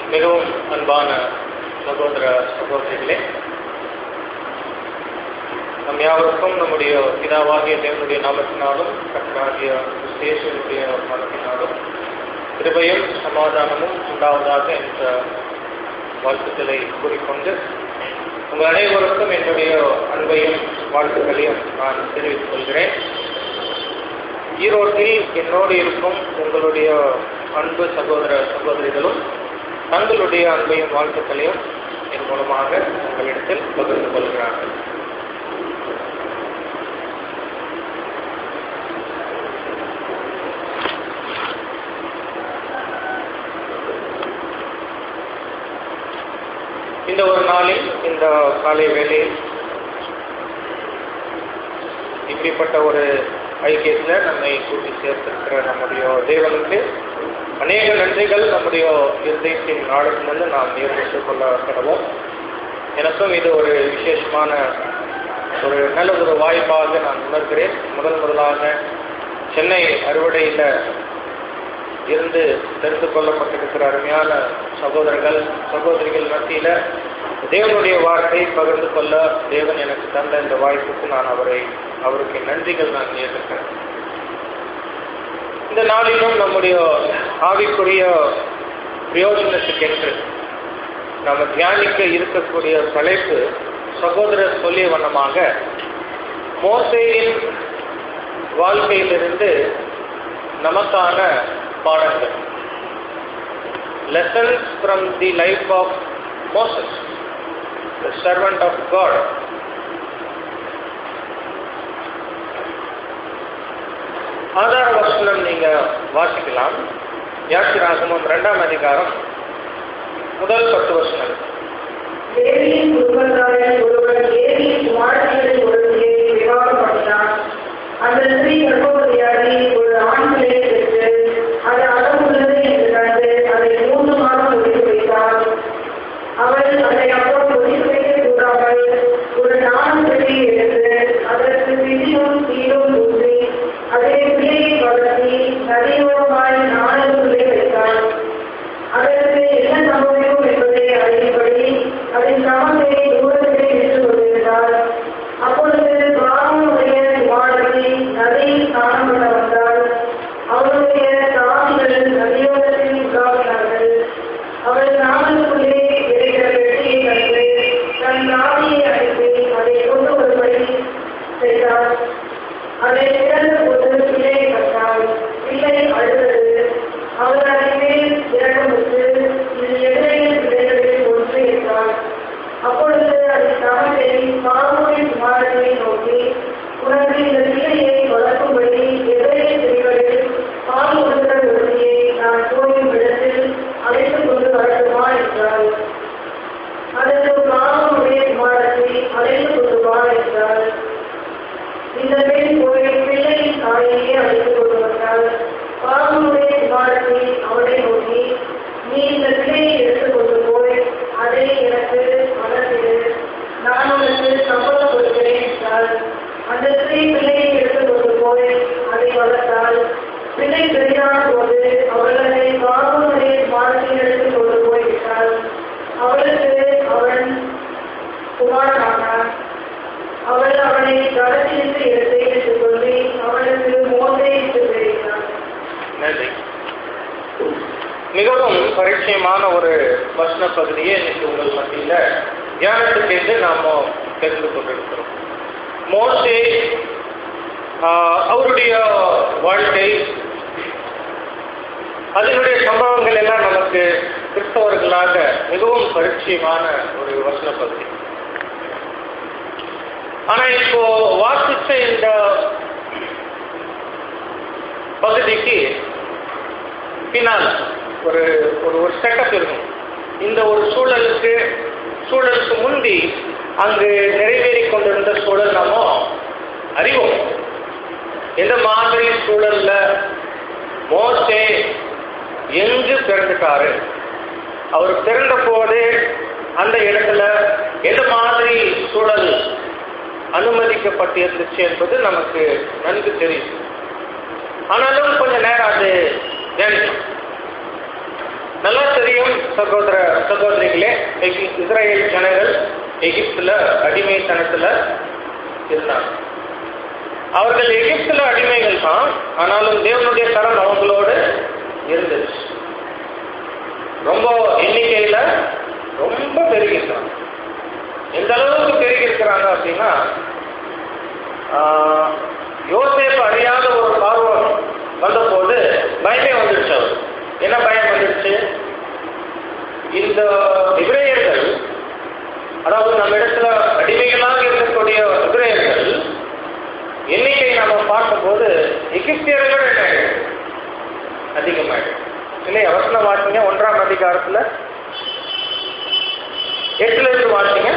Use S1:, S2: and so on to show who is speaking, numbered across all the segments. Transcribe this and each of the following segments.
S1: மிகவும் அன்பான சகோதர சகோதரிகளே நம் யாவருக்கும் நம்முடைய பிதாவாகிய தேவனுடைய நாமத்தினாலும் கர்த்தராகிய சேஷனுடைய நாமத்தினாலும் கிருபையும் சமாதானமும் உண்டாவதாக என்ற வாழ்த்துக்களை கூறிக்கொண்டு உங்கள் அனைவருக்கும் என்னுடைய அன்பையும் வாழ்த்துக்களையும் நான் தெரிவித்துக் கொள்கிறேன் ஈரோட்டில் என்னோடு இருக்கும் உங்களுடைய அன்பு சகோதர சகோதரிகளும் தங்களுடைய அன்பையும் வாழ்த்துக்களையும் என் மூலமாக உங்களிடத்தில் பகிர்ந்து கொள்கிறார்கள் இந்த ஒரு நாளில் இந்த காலை வேளையில் இப்படிப்பட்ட ஒரு ஐக்கியத்தில் நம்மை கூட்டி சேர்த்திருக்கிற நம்முடைய தேவனுக்கு அநேக நன்றிகள் நம்முடைய இருதயத்தின் நாளுக்கு நாம் நியமித்துக் கொள்ள கடவோம் எனக்கும் இது ஒரு விசேஷமான ஒரு நல்ல ஒரு வாய்ப்பாக நான் உணர்கிறேன் முதல் முதலாக சென்னை அறுவடையில் இருந்து தெரிந்து கொள்ளப்பட்டிருக்கிற அருமையான சகோதரர்கள் சகோதரிகள் மத்தியில் தேவனுடைய வார்த்தை பகிர்ந்து கொள்ள தேவன் எனக்கு தந்த இந்த வாய்ப்புக்கு நான் அவரை அவருக்கு நன்றிகள் நான் ஏற்றுக்கிறேன் இந்த நாளிலும் நம்முடைய ஆவிக்குரிய பிரயோஜனத்துக்கென்று நம்ம தியானிக்க இருக்கக்கூடிய தலைப்பு சகோதரர் சொல்லிய வண்ணமாக மோசையின் வாழ்க்கையிலிருந்து நமக்கான பாடங்கள் lessons from the life of Moses the servant of God ஆதார வசனம் நீங்க வாசிக்கலாம் யாத்திராகமம் இரண்டாம் அதிகாரம் முதல் பத்து வசனம்
S2: தேவியின் குடும்பத்தாரில் ஒருவன் தேவியின் குமாரத்திகளில் ஒருவரை விவாகம் பண்ணினான் அந்த ஸ்திரீ கர்ப்பவதியாகி ஒரு ஆண் பிள்ளையை பெற்று அது அளவுள்ளது என்று கண்டு அதை மூன்று மாதம் ஒதுக்கி வைத்தாள் அவள் அதை அப்போது ஒதுக்கி வைக்க கூடாமல் ஒரு நான்கு பெட்டியை எடுத்து அதற்கு பிடியும் தீரும் ஊற்றி அதே பிள்ளையை வளர்த்தி நதியோரமாய் நாலு பிள்ளை வைத்தாள் அதற்கு என்ன சம்பவிக்கும் என்பதை அறியும்படி அதன் சமத்தை தூரத்திலே நின்று கொண்டிருந்தார் அப்பொழுது பிராமணுடைய குமாரத்தி நதியில் ஸ்நானம் பண்ண வந்தால் அவருடைய சாமிகள் நதியோரத்தில் உண்டாகினார்கள் அவள் நாமலுக்குள்ளே இருக்கிற வெற்றியை கண்டு தன் சாமியை அனுப்பி அதை கொண்டு வரும்படி செய்தார் அதை திறந்து போட்டு பிள்ளையை கண்டாள் பிள்ளை அழுதது அவர் அதன் மேல் இறக்கமுற்று இது எதிரையில் பிள்ளைகளில் ஒன்று என்றார் அப்பொழுது அது தமதை பார்வோனின் குமாரனை நோக்கி உனக்கு இந்த பிள்ளையை வளர்க்கும்படி எதிரைய பிள்ளைகளில் பால் கொடுக்கிற ஒருத்தியை நான் போயும் இடத்தில் அழைத்துக் கொண்டு வரட்டுமா என்றார் அதற்கு பார்வோனுடைய குமாரத்தை அழைத்துக் கொண்டு வா என்றார் இந்த பெண் போய் பிள்ளையின் தாயையே அழைத்துக் கொண்டு வந்தாள் பார்வனுடைய குமாரத்தை அவளை நோக்கி நீ இந்த பிள்ளையை எடுத்துக் கொண்டு போய் அதை எனக்கு வளர்த்திடு நான் உனக்கு சம்பளம் கொடுக்கிறேன் என்றாள் அந்த ஸ்திரீ பிள்ளையை எடுத்துக் கொண்டு போய் அதை வளர்த்தாள் பிள்ளை பெரிதான போது அவள் அதை பார்வனுடைய குமாரத்தை எடுத்துக் கொண்டு போய் விட்டாள் அவளுக்கு அவன் குமாரனானான் அவள் அவனை கடத்திலிருந்து எடுத்து என்று சொல்லி அவனுக்கு மோசை என்று பெயரிட்டான்
S1: நன்றி மிகவும் பரிச்சயமான ஒரு வசன பகுதியை இன்னைக்கு உங்கள் மத்தியில தியானத்துக்கு நாம தெரிந்து கொண்டிருக்கிறோம் மோசே ஆஹ், அவருடைய வாழ்க்கை அதனுடைய சம்பவங்கள் எல்லாம் நமக்கு கிறிஸ்தவர்களாக மிகவும் பரிச்சயமான ஒரு வசன பகுதி ஆனா இப்போ வாசிச்ச இந்த பகுதிக்கு பின்னால் ஒரு ஒரு ஒரு செட்டப் இருக்கும் இந்த ஒரு சூழலுக்கு சூழலுக்கு முந்தி அங்கு நிறைவேறி கொண்டிருந்த சூழல் நாம அறிவோம் எந்த மாதிரி சூழல்ல மோசே எங்கு பிறந்துட்டாரு அவர் பிறந்த போது அந்த இடத்துல எந்த மாதிரி சூழல் அனுமதிக்கப்பட்டு இருந்துச்சு என்பது நமக்கு நன்கு தெரியும் ஆனாலும் கொஞ்ச நேரம் அது தியானிக்கும் நல்லா தெரியும் சகோதர சகோதரிகளே எகி- இஸ்ரேல் ஜனங்கள் எகிப்துல அடிமைத்தனத்துல இருந்தாங்க அவர்கள் எகிப்துல அடிமைகள் தான் ஆனாலும் தேவனுடைய கரம் அவங்களோடு இருந்துச்சு ரொம்ப எண்ணிக்கையில ரொம்ப பெருகிருக்கிறாங்க எந்த அளவுக்கு பெருகி இருக்கிறாங்க அப்படின்னா ஆஹ், யோசேப்பு அறியாத ஒரு பார்வம் வந்தபோது பயமே வந்துடுச்சு அவர் என்ன பயம் வந்துடுச்சு இந்த இப்ரேயர்கள் அதாவது நம்ம இடத்துல அடிமைகளாக இருக்கக்கூடிய இப்ரேயர்கள் எண்ணிக்கை நாம பார்க்கும்போது எகிப்தியர்கள் என்ன ஆயிடுச்சு? அதிகமாயிடுச்சு இல்லையா வசனம் வாசிங்க ஒன்றாம் அதிகாரத்துல எட்டுல இருந்து வாசிங்க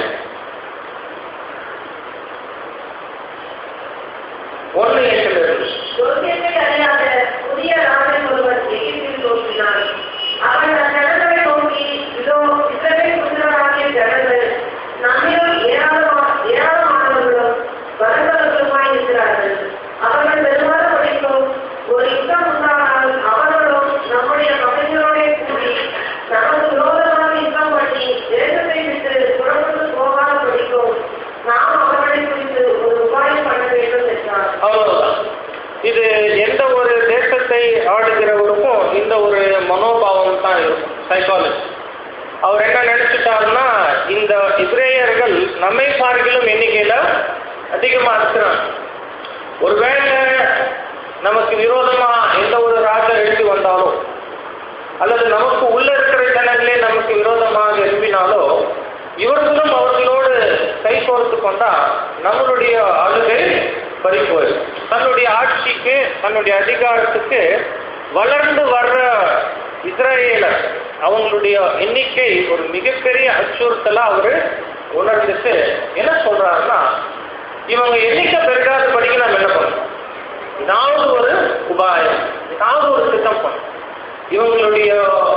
S1: ஒன்று எட்டுல இருந்து
S2: யோசேப்பை அறியாத புதிய ராஜன் ஒருவன் எகிப்தில் தோன்றினான். அவன் அச்சனங்களை நோக்கி, இதோ இஸ்ரவேல் புத்திரராகிய ஜனங்கள் நம்மிலும் ஏராளமா- ஏராளமானவர்களும் வருந்தவர்களுமாய் இருக்கிறார்கள். அவர்கள் பெரும்பாலும் ஒரு யுத்தம் உண்டானால் அவர்களும் நம்முடைய மகன்களோடே கூடி நமக்கு விரோதமாக யுத்தம் பண்ணி தேசத்தை விட்டு புறப்பட்டு போகாத படிக்கும் நாம் அவர்களை குறித்து ஒரு உபாயம் பண்ண வேண்டும் என்றார்
S1: அவ்வளவுதான் இது எந்த ஒரு தேசத்தை ஆளுகிறவருக்கும் இந்த ஒரு மனோபாவம் தான் இருக்கும் சைக்காலஜி அவர் என்ன நினைச்சிட்டாருன்னா இந்த இஸ்ரேயர்கள் நம்மை பார்க்கிலும் எண்ணிக்கையில அதிகமா இருக்கிறாங்க ஒருவேளை நமக்கு விரோதமா எந்த ஒரு ராஜா எழுதி வந்தாலும் அல்லது நமக்கு உள்ள இருக்கிற ஜனங்களே நமக்கு விரோதமாக எழுப்பினாலோ இவர்களும் அவர்களோடு கை கோர்த்து கொண்டா நம்மளுடைய ஆளுகை பறி போயிடும் தன்னுடைய ஆட்சிக்கு தன்னுடைய அதிகாரத்துக்கு வளர்ந்து வர்ற இஸ்ரேலர் அவங்களுடைய எண்ணிக்கை ஒரு மிகப்பெரிய அச்சுறுத்தலா அவரு உணர்ந்துட்டு என்ன சொல்றாருன்னா இவங்க எண்ணிக்கை பெருகாதபடிக்கு நம்ம என்ன பண்ணணும் ஏதாவது ஒரு உபாயம் ஏதாவது ஒரு திட்டம் பண்ணணும் இவங்களுடைய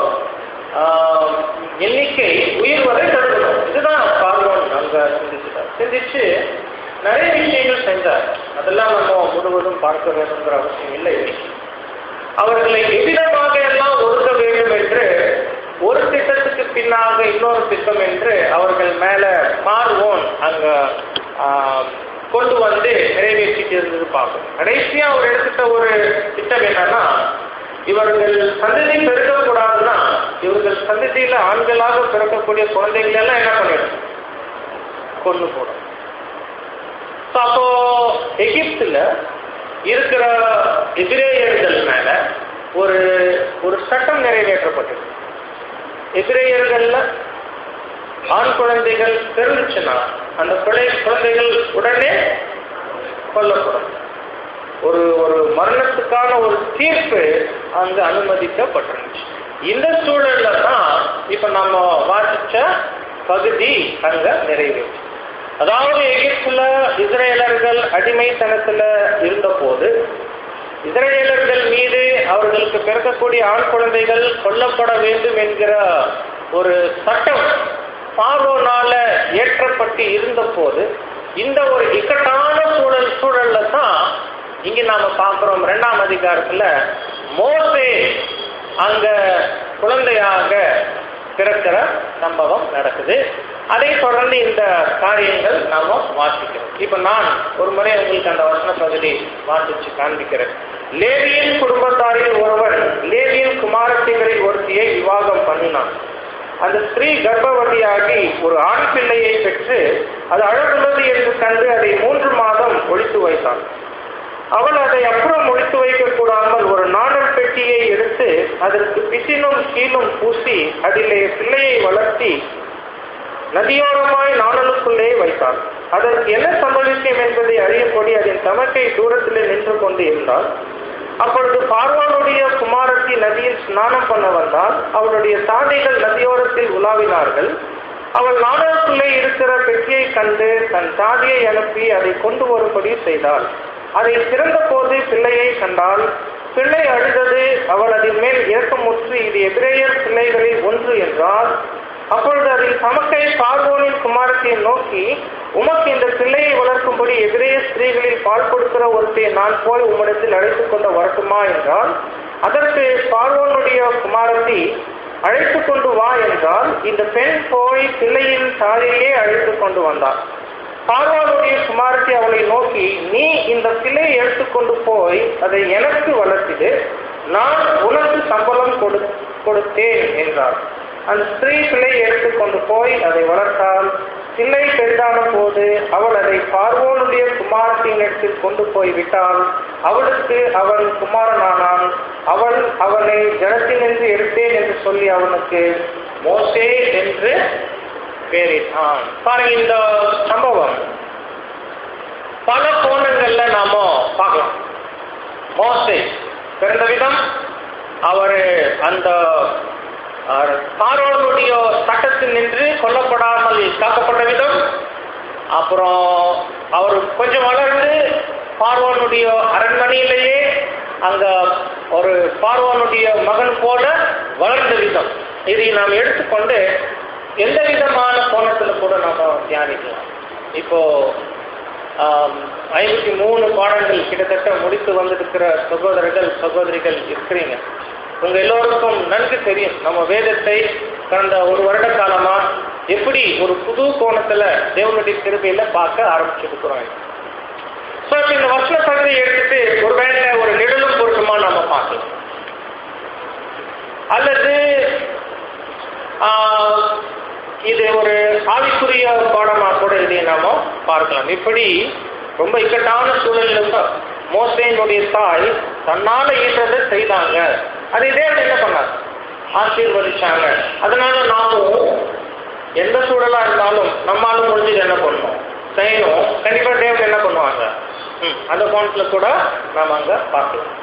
S1: ஆஹ், எண்ணிக்கை உயிர் வரை தடுக்கணும் இதுதான் பார்வோன் அங்க சிந்திச்சுட்டார் சிந்திச்சு நிறைய விஷயங்கள் செஞ்சார் அதெல்லாம் நம்ம முழுவதும் பார்க்க வேண்டுங்கிற அவசியம் இல்லை அவர்களை எவ்விதமாக எல்லாம் ஒதுக்க வேண்டும் என்று ஒரு திட்டத்துக்கு பின்னாக இன்னொரு திட்டம் என்று அவர்கள் மேல பார்வோன் அங்க ஆஹ், கொண்டு வந்து நிறைவேற்றிட்டு இருந்தது பார்க்கும் கடைசியா அவர் எடுத்துட்ட ஒரு திட்டம் என்னன்னா இவர்கள் சந்ததி பெருக்கக்கூடாதுன்னா இவர்கள் சந்ததியில ஆண்களாக பிறக்கக்கூடிய குழந்தைகள் எல்லாம் என்ன பண்ணிடும் கொண்டு போடும் So, அப்போ எகிப்துல இருக்கிற எதிரேயர்கள் மேல ஒரு ஒரு சட்டம் நிறைவேற்றப்பட்டது எதிரேயர்கள்ல ஆண் குழந்தைகள் பிறந்துச்சுன்னா அந்த பிள்ளை குழந்தைகள் உடனே கொல்லப்படும் ஒரு ஒரு மரணத்துக்கான ஒரு தீர்ப்பு அங்க அனுமதிக்கப்பட்டிருந்துச்சு இந்த சூழல்ல தான் இப்ப நம்ம வாசிச்ச பகுதி அங்க நிறைவேற்று அதாவது எகிப்துல இஸ்ரேலர்கள் அடிமைத்தனத்துல இருந்த போது இஸ்ரேலர்கள் மீது அவர்களுக்கு பிறக்கக்கூடிய ஆண் குழந்தைகள் கொல்லப்பட வேண்டும் என்கிற ஒரு சட்டம் பார்வோனால ஏற்றப்பட்டு இருந்த போது இந்த ஒரு இக்கட்டான சூழல் சூழல்ல தான் இங்க நாம பார்க்கிறோம் இரண்டாம் அதிகாரத்துல மோசே அங்க குழந்தையாக பிறக்கிற சம்பவம் நடக்குது அதை தொடர்ந்து இந்த காரியங்கள் நாம வாசிக்கிறோம் இப்ப நான் ஒரு முறை உங்களுக்கு அந்த வசன பகுதி வாசிச்சு காண்பிக்கிறேன் லேவியின் குடும்பத்தாரில் ஒருவன் லேவியின் குமாரத்திகளில் ஒருத்தியை விவாகம் பண்ணினான் அந்த ஸ்திரீ கர்ப்பவதியாகி ஒரு ஆண் பிள்ளையை பெற்று அது அழகுள்ளது என்று கண்டு அதை மூன்று மாதம் ஒழித்து வைத்தாள் அவள் அதை அப்புறம் ஒழித்து வைக்க கூடாமல் ஒரு நாணல் பெட்டியை எடுத்து அதற்கு பிசினும் கீழும் பூசி அதிலே பிள்ளையை வளர்த்தி நதியோரமாய் நாணலுக்குள்ளே வைத்தாள் அதற்கு என்ன சம்பவிக்கும் என்பதை அறியும்படி அதன் தமக்கை தூரத்திலே நின்று கொண்டு இருந்தாள் அப்பொழுது பார்வானுடைய குமாரத்தி நதியில் ஸ்நானம் பண்ண வந்தால் அவளுடைய சாதைகள் நதியோரத்தில் உலாவினார்கள் அவள் நாணலுக்குள்ளே இருக்கிற பெட்டியை கண்டு தன் சாதியை அனுப்பி அதை கொண்டு வரும்படி செய்தாள் அதை திறந்த போது பிள்ளையை கண்டால் பிள்ளை அழுதது அவள் அதன் மேல் இரக்கமுற்று இது எபிரேயர் பிள்ளைகளில் ஒன்று என்றால் அப்பொழுது அதில் சமக்கை பார்வோனின் குமாரத்தை நோக்கி உமக்கு இந்த பிள்ளையை வளர்க்கும்படி எதிரே ஸ்திரீகளில் பால் கொடுக்கிற ஒருத்தையை நான் போய் உம்மிடத்தில் அழைத்துக் கொண்டு வரட்டுமா என்றால் அதற்கு பார்வோனுடைய குமாரத்தி அழைத்து கொண்டு வா என்றால் இந்த பெண் போய் பிள்ளையின் தாயையே அழைத்து கொண்டு வந்தார் பார்வாளுடைய குமாரத்தை அவளை நோக்கி நீ இந்த பிள்ளையை எடுத்துக்கொண்டு போய் அதை எனக்கு வளர்த்திடு நான் உனக்கு சம்பளம் கொடு கொடுத்தேன் என்றார் அந்த ஸ்திரீ பிள்ளையை எடுத்துக்கொண்டு போய் அதை வளர்த்தால் பிள்ளை பெரிதான போது அவள் அதை பார்வோனுடைய குமாரத்தினிடத்தில் கொண்டு போய் விட்டால் அவளுக்கு அவன் குமாரனானான் அவள் அவனை ஜனத்தினின்று எடுத்தேன் என்று சொல்லி அவனுக்கு மோசே என்று பேரிட்டான் பாருங்க இந்த சம்பவம் பல கோணங்கள்ல நாம பார்க்கலாம் மோசே பிறந்த விதம் அவர் அந்த பார்வனுடைய சட்டத்தில் நின்று கொல்லப்படாமல் காக்கப்பட்ட விதம் அப்புறம் அவர் கொஞ்சம் வளர்ந்து பார்வனுடைய அரண்மனையிலேயே அங்க ஒரு பார்வனுடைய மகன் போல வளர்ந்த விதம் இதை நாம் எடுத்துக்கொண்டு எந்த விதமான கோணத்துல கூட நாம தியானிக்கலாம் இப்போ ஐம்பத்தி மூணு பாடங்கள் கிட்டத்தட்ட முடித்து வந்திருக்கிற சகோதரர்கள் சகோதரிகள் இருக்கிறீங்க உங்க எல்லோருக்கும் நன்கு தெரியும் நம்ம வேதத்தை கடந்த ஒரு வருட காலமா எப்படி ஒரு புது கோணத்துல தேவனுடைய கிருபையில பார்க்க ஆரம்பிச்சிருக்கிறோம் ஸோ இப்போ இந்த வருஷ பகுதியை எடுத்துட்டு ஒரு வேலை ஒரு நிழலும் பொருத்தமா நாம பார்க்கலாம் அல்லது இது ஒரு ஆவிக்குரிய பாடமா கூட இதை நாம பார்க்கலாம் இப்படி ரொம்ப இக்கட்டான சூழலில் மோசையினுடைய தாய் தன்னால ஈன்றதை செய்தாங்க அதை தேவன் என்ன பண்ணார் ஆசீர்வதிச்சாங்க அதனால நாமும் எந்த சூழலா இருந்தாலும் நம்மளால முடிஞ்சது என்ன பண்ணணும் செய்யணும் கண்டிப்பா தேவன் என்ன பண்ணுவாங்க ம் அந்த கோணத்துல கூட நாம அங்க பார்க்கலாம்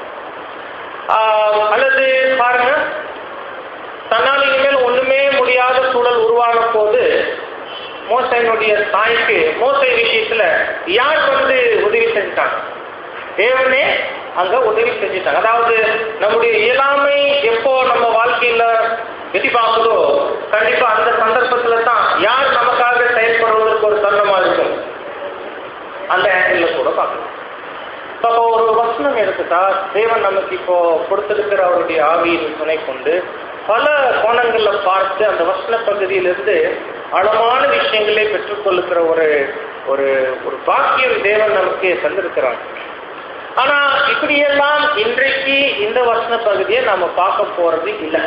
S1: அல்லது பாருங்க தன்னால் இனிமேல் ஒண்ணுமே முடியாத சூழல் உருவான போது மோசையினுடைய தாய்க்கு மோசை விஷயத்துல யார் வந்து உதவி செஞ்சாங்க தேவனே அங்க உதவி செஞ்சுட்டாங்க அதாவது நம்முடைய இயலாமை எப்போ நம்ம வாழ்க்கையில வெற்றி பார்க்குதோ கண்டிப்பா அந்த சந்தர்ப்பத்துல தான் யார் நமக்காக செயல்படுவதற்கு ஒரு தருணமா இருக்கும் அந்த ஆங்கிள் கூட பார்க்கலாம் இப்போ ஒரு வசனம் எடுத்துட்டா தேவன் நமக்கு இப்போ கொடுத்திருக்கிற அவருடைய ஆவியின் துணை கொண்டு பல கோணங்கள்ல பார்த்து அந்த வசன பகுதியிலிருந்து ஆழமான விஷயங்களை பெற்றுக்கொள்ளுகிற ஒரு ஒரு ஒரு பாக்கியம் தேவன் நமக்கு தந்திருக்கிறாங்க ஆனா இப்படியெல்லாம் இன்றைக்கு இந்த வசன பகுதியை நாம பார்க்க போறது இல்லை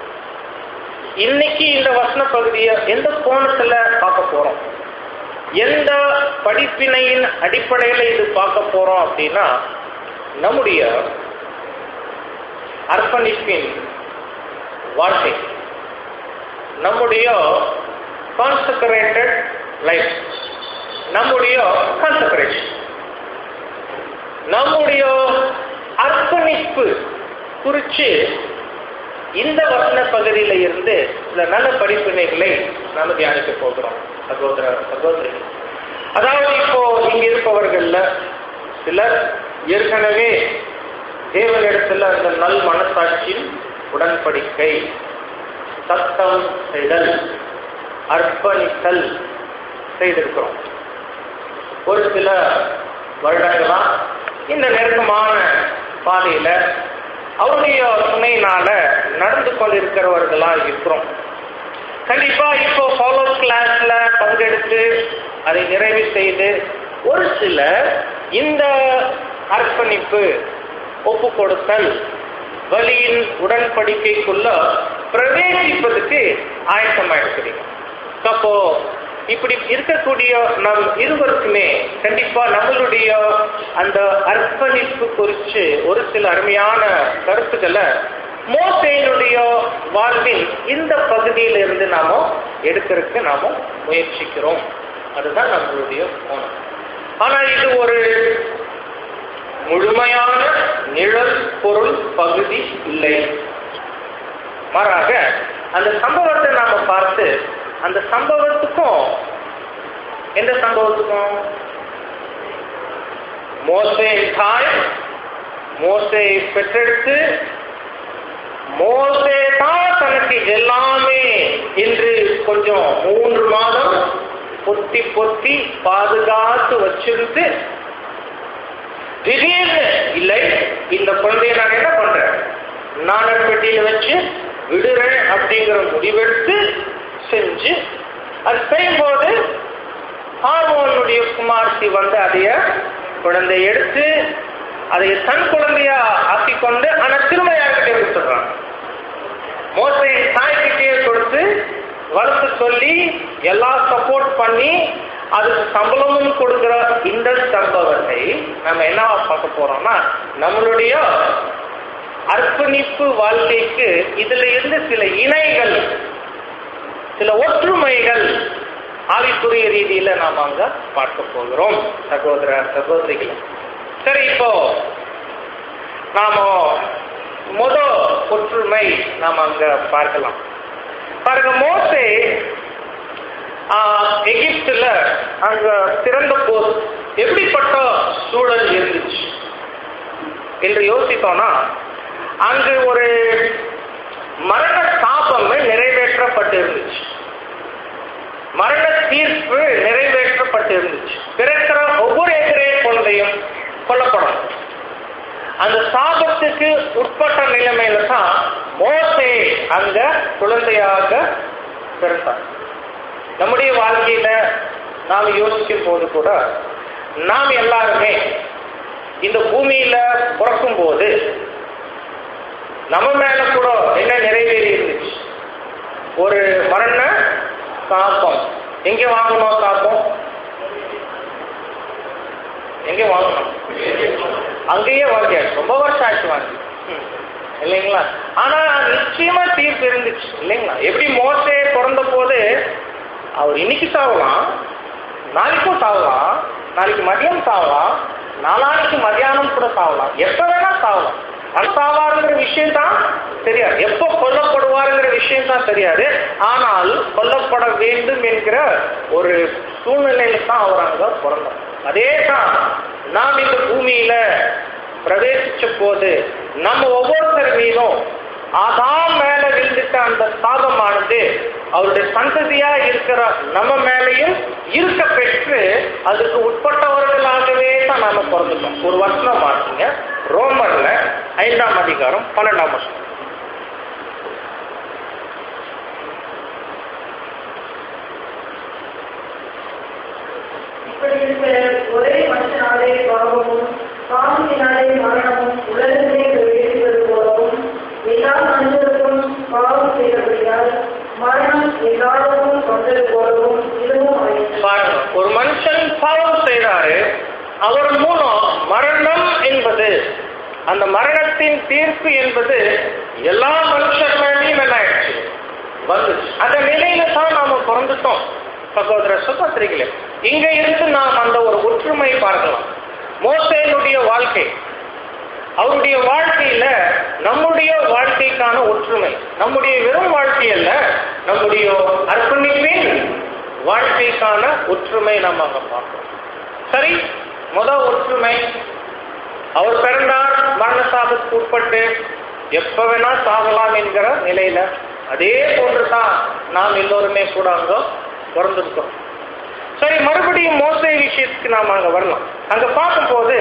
S1: இன்னைக்கு இந்த வசன பகுதியை எந்த கோணத்துல பார்க்க போறோம் எந்த படிப்பினையின் அடிப்படையில இது பார்க்க போறோம் அப்படின்னா நம்முடைய அர்ப்பணிப்பின் வாழ்க்கை நம்முடைய கான்சக்ரேட்டட் லைஃப் நம்முடைய கான்சக்ரேஷன் நம்முடைய அர்ப்பணிப்பு குறித்து இந்த வசன பகுதியில இருந்து சில நல்ல படிப்பினைகளை நாம தியானிக்க போகிறோம் சகோதர சகோதரி அதாவது இப்போ இங்க இருப்பவர்கள்ல சிலர் ஏற்கனவே தேவனிடத்துல அந்த நல் மனசாட்சியின் உடன்படிக்கை சத்தம் செய்தல் அர்ப்பணித்தல் செய்திருக்கிறோம் ஒரு சில வருடங்களா இந்த நெருக்கமான பாதையில அவருடைய துணையினால நடந்து கொண்டிருக்கிறவர்களா இருக்கிறோம் கண்டிப்பா இப்போ ஃபாலோ கிளாஸ்ல பங்கெடுத்து அதை நிறைவு செய்து ஒரு சிலர் இந்த அர்ப்பணிப்பு ஒப்பு கொடுத்தல் வழியின் உடன்படிக்கைக்குள்ள பிரவேசிப்பதுக்கு ஆயத்தமா இருக்கிறீங்க அப்போ இப்படி இருக்கக்கூடிய நம் இருவருக்குமே கண்டிப்பா நம்மளுடைய அந்த அர்ப்பணிப்பு குறித்து ஒரு சில அருமையான கருத்துக்களை மோசையினுடைய வாழ்வின் இந்த பகுதியிலிருந்து நாம எடுக்கிறதுக்கு நாம முயற்சிக்கிறோம் அதுதான் நம்மளுடைய கோணம் ஆனா இது ஒரு முழுமையான நிழல் பொருள் பகுதி இல்லை மாறாக அந்த சம்பவத்தை நாம பார்த்து அந்த சம்பவத்துக்கும் எந்த சம்பவத்துக்கும் மோசை தாய் மோசை பெற்றெடுத்து மோசே தான் தனக்கு எல்லாமே என்று கொஞ்சம் மூன்று மாதம் பொத்தி பொத்தி பாதுகாத்து வச்சிருந்து திடீர்னு இல்லை இந்த குழந்தைய நான் என்ன பண்றேன் நாணல் பெட்டியில வச்சு விடுறேன் அப்படிங்கிற முடிவெடுத்து செஞ்சு அது செய்யும்போது பார்வோனுடைய குமார்த்தி வந்து அதைய குழந்தை எடுத்து அதை தன் குழந்தையா ஆக்கிக்கொண்டு ஆனா திரும்ப யார்கிட்டே கொடுத்துடுறான் மோசை தாய்கிட்டே கொடுத்து வளர்த்து சொல்லி எல்லாம் சப்போர்ட் பண்ணி அதுக்கு சம்பளமும் கொடுக்கிற இந்த சம்பவத்தை நம்ம என்ன பார்க்க போறோம்னா நம்மளுடைய அர்ப்பணிப்பு வாழ்க்கைக்கு இதுல இருந்து சில இணைகள் சில ஒற்றுமைகள் ஆவிக்குரிய ரீதியில நாம் அங்க பார்க்க போகிறோம் சகோதர சகோதரிகள் சரி இப்போ நாம முத ஒற்றுமை நாம் அங்க பார்க்கலாம் பாருங்க மோசே ஆஹ், எகிப்துல அங்க பிறந்த போது எப்படிப்பட்ட சூழல் இருந்துச்சு என்று யோசித்தோம்னா அங்கு ஒரு மரண சாபம் நிறைவேற்றப்பட்டு இருந்துச்சு மரண தீர்ப்பு நிறைவேற்றப்பட்டு இருந்துச்சு பிறக்கிற ஒவ்வொரு எதிரே குழந்தையும் கொல்லப்படும் அந்த சாபத்துக்கு உட்பட்ட நிலைமையில தான் மோசே அங்க குழந்தையாக பிறந்தார் நம்முடைய வாழ்க்கையில நாம் யோசிக்கும் போது கூட நாம் எல்லாருமே இந்த பூமியில பிறக்கும் போது நம்ம மேல கூட என்ன நிறைவேறி இருந்துச்சு ஒரு மரண சாபம் எங்க வாங்கணும் சாபம் எங்க வாங்கணும் அங்கேயே வாங்கியாச்சு ரொம்ப வருஷம் ஆச்சு வாங்கி ம். இல்லைங்களா ஆனா நிச்சயமா தீர்ப்பு இருந்துச்சு இல்லைங்களா எப்படி மோசே பிறந்த போது அவர் இன்னைக்கு சாவலாம் நாளைக்கும் சாவலாம் நாளைக்கு மதியம் சாவலாம் நாளானைக்கு மதியானம் கூட சாவலாம் எப்ப வேணா சாவலாம் ஆனா சாவாருங்கிற விஷயம் தான் தெரியாது எப்போ கொல்லப்படுவாருங்கிற விஷயம் தான் தெரியாது ஆனால் கொல்லப்பட வேண்டும் என்கிற ஒரு சூழ்நிலையில தான் அவர் அங்க பிறந்தார் அதே தான் நாம் இந்த பூமியில பிரவேசிச்ச போது நம்ம ஒவ்வொருத்தர் மீதும் ஆதாம் மேல விழுந்துட்ட அந்த சாபமானது அவருடைய சந்ததியா இருக்கிற நம்ம மேலையும் இருக்க பெற்று அதுக்கு உட்பட்டவர்களாகவே தான் நாம பிறந்துட்டோம் ஒரு வசனம் மாற்றுங்க ரோமர்ல ஐந்தாம் அதிகாரம் பன்னெண்டாம் வருஷம்
S2: இப்படி இருக்க ஒரே மனுஷனாலே பாவமும் பாவத்தினாலே மரணமும் உலகத்திலே வெளியிடுவது போலவும் எல்லா மனிதருக்கும் பாவம் செய்தபடியால் மரணம் எல்லாருக்கும் வந்தது போலவும் இதுவும் ஆயிற்று
S1: பாருங்க ஒரு மனுஷன் பாவம் செய்தாரு அவர் மூலம் மரணம் என்பது அந்த மரணத்தின் தீர்ப்பு என்பது எல்லா மனுஷர் மேலேயும் என்ன ஆயிடுச்சு வந்துச்சு அந்த நிலையில தான் நாம பிறந்துட்டோம் சகோதர சகோதரிகளே இங்க இருந்து நாம் அந்த ஒரு ஒற்றுமை பார்க்கலாம் மோசேனுடைய வாழ்க்கை அவருடைய வாழ்க்கையில நம்முடைய வாழ்க்கைக்கான ஒற்றுமை நம்முடைய வெறும் வாழ்க்கை அல்ல நம்முடைய அர்ப்பணிப்பின் வாழ்க்கைக்கான ஒற்றுமை நம்ம அங்க பார்க்கிறோம் சரி முதல் ஒற்றுமை அவர் பிறந்தார் மரண சாபத்துக்கு உட்பட்டு எப்ப வேணா சாகலாம் என்கிற நிலையில அதே போன்றுதான் நாம் எல்லோருமே கூட அங்க பிறந்திருக்கோம் சரி மறுபடியும் மோசை விஷயத்துக்கு நாம அங்க வரலாம் அங்க பார்க்கும்போது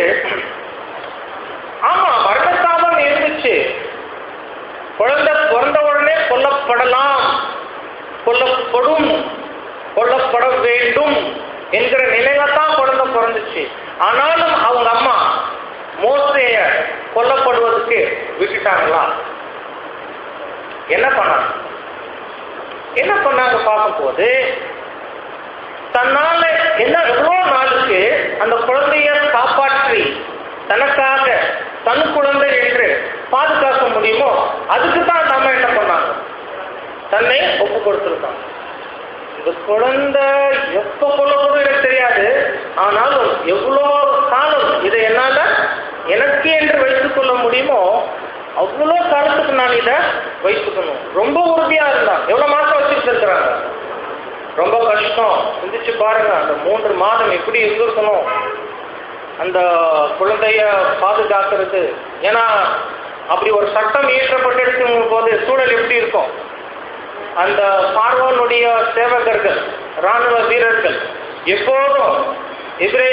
S1: ஆமா மரண சாபம் இருந்துச்சு குழந்தை பிறந்த உடனே கொல்லப்படலாம் கொல்லப்படும் கொல்லப்பட வேண்டும் என்கிற நிலையில தான் குழந்தை பிறந்துச்சு ஆனாலும் அவங்க அம்மா மோசைய கொல்லப்படுவதற்கு விட்டுட்டாங்களா என்ன பண்ணாங்க என்ன பண்ணாங்க பார்க்கும்போது தன்னால என்ன எவ்வளோ நாளுக்கு அந்த குழந்தைய காப்பாற்றி தனக்காக தன் குழந்தை என்று பாதுகாக்க முடியுமோ அதுக்கு தான் நாம என்ன பண்ணாங்க தன்னை ஒப்பு கொடுத்துருக்காங்க இந்த குழந்தை எப்ப கொல்லப்படும் எனக்கு தெரியாது ஆனாலும் எவ்வளோ காலம் இதை என்னால எனக்கு என்று வைத்துக் கொள்ள முடியுமோ அவ்வளோ காலத்துக்கு நான் இதை வைத்துக்கணும் ரொம்ப உறுதியா இருந்தான் எவ்வளவு மாசம் வச்சுட்டு இருக்கிறாங்க ரொம்ப கஷ்டம் சிந்திச்சு பாருங்க அந்த மூன்று மாதம் எப்படி இருந்திருக்கணும் அந்த குழந்தைய பாதுகாக்கிறது ஏன்னா அப்படி ஒரு சட்டம் இயற்றப்பட்டிருக்கும் போது சூழல் எப்படி இருக்கும் அந்த பார்வோனுடைய சேவகர்கள் ராணுவ வீரர்கள் எப்போதும்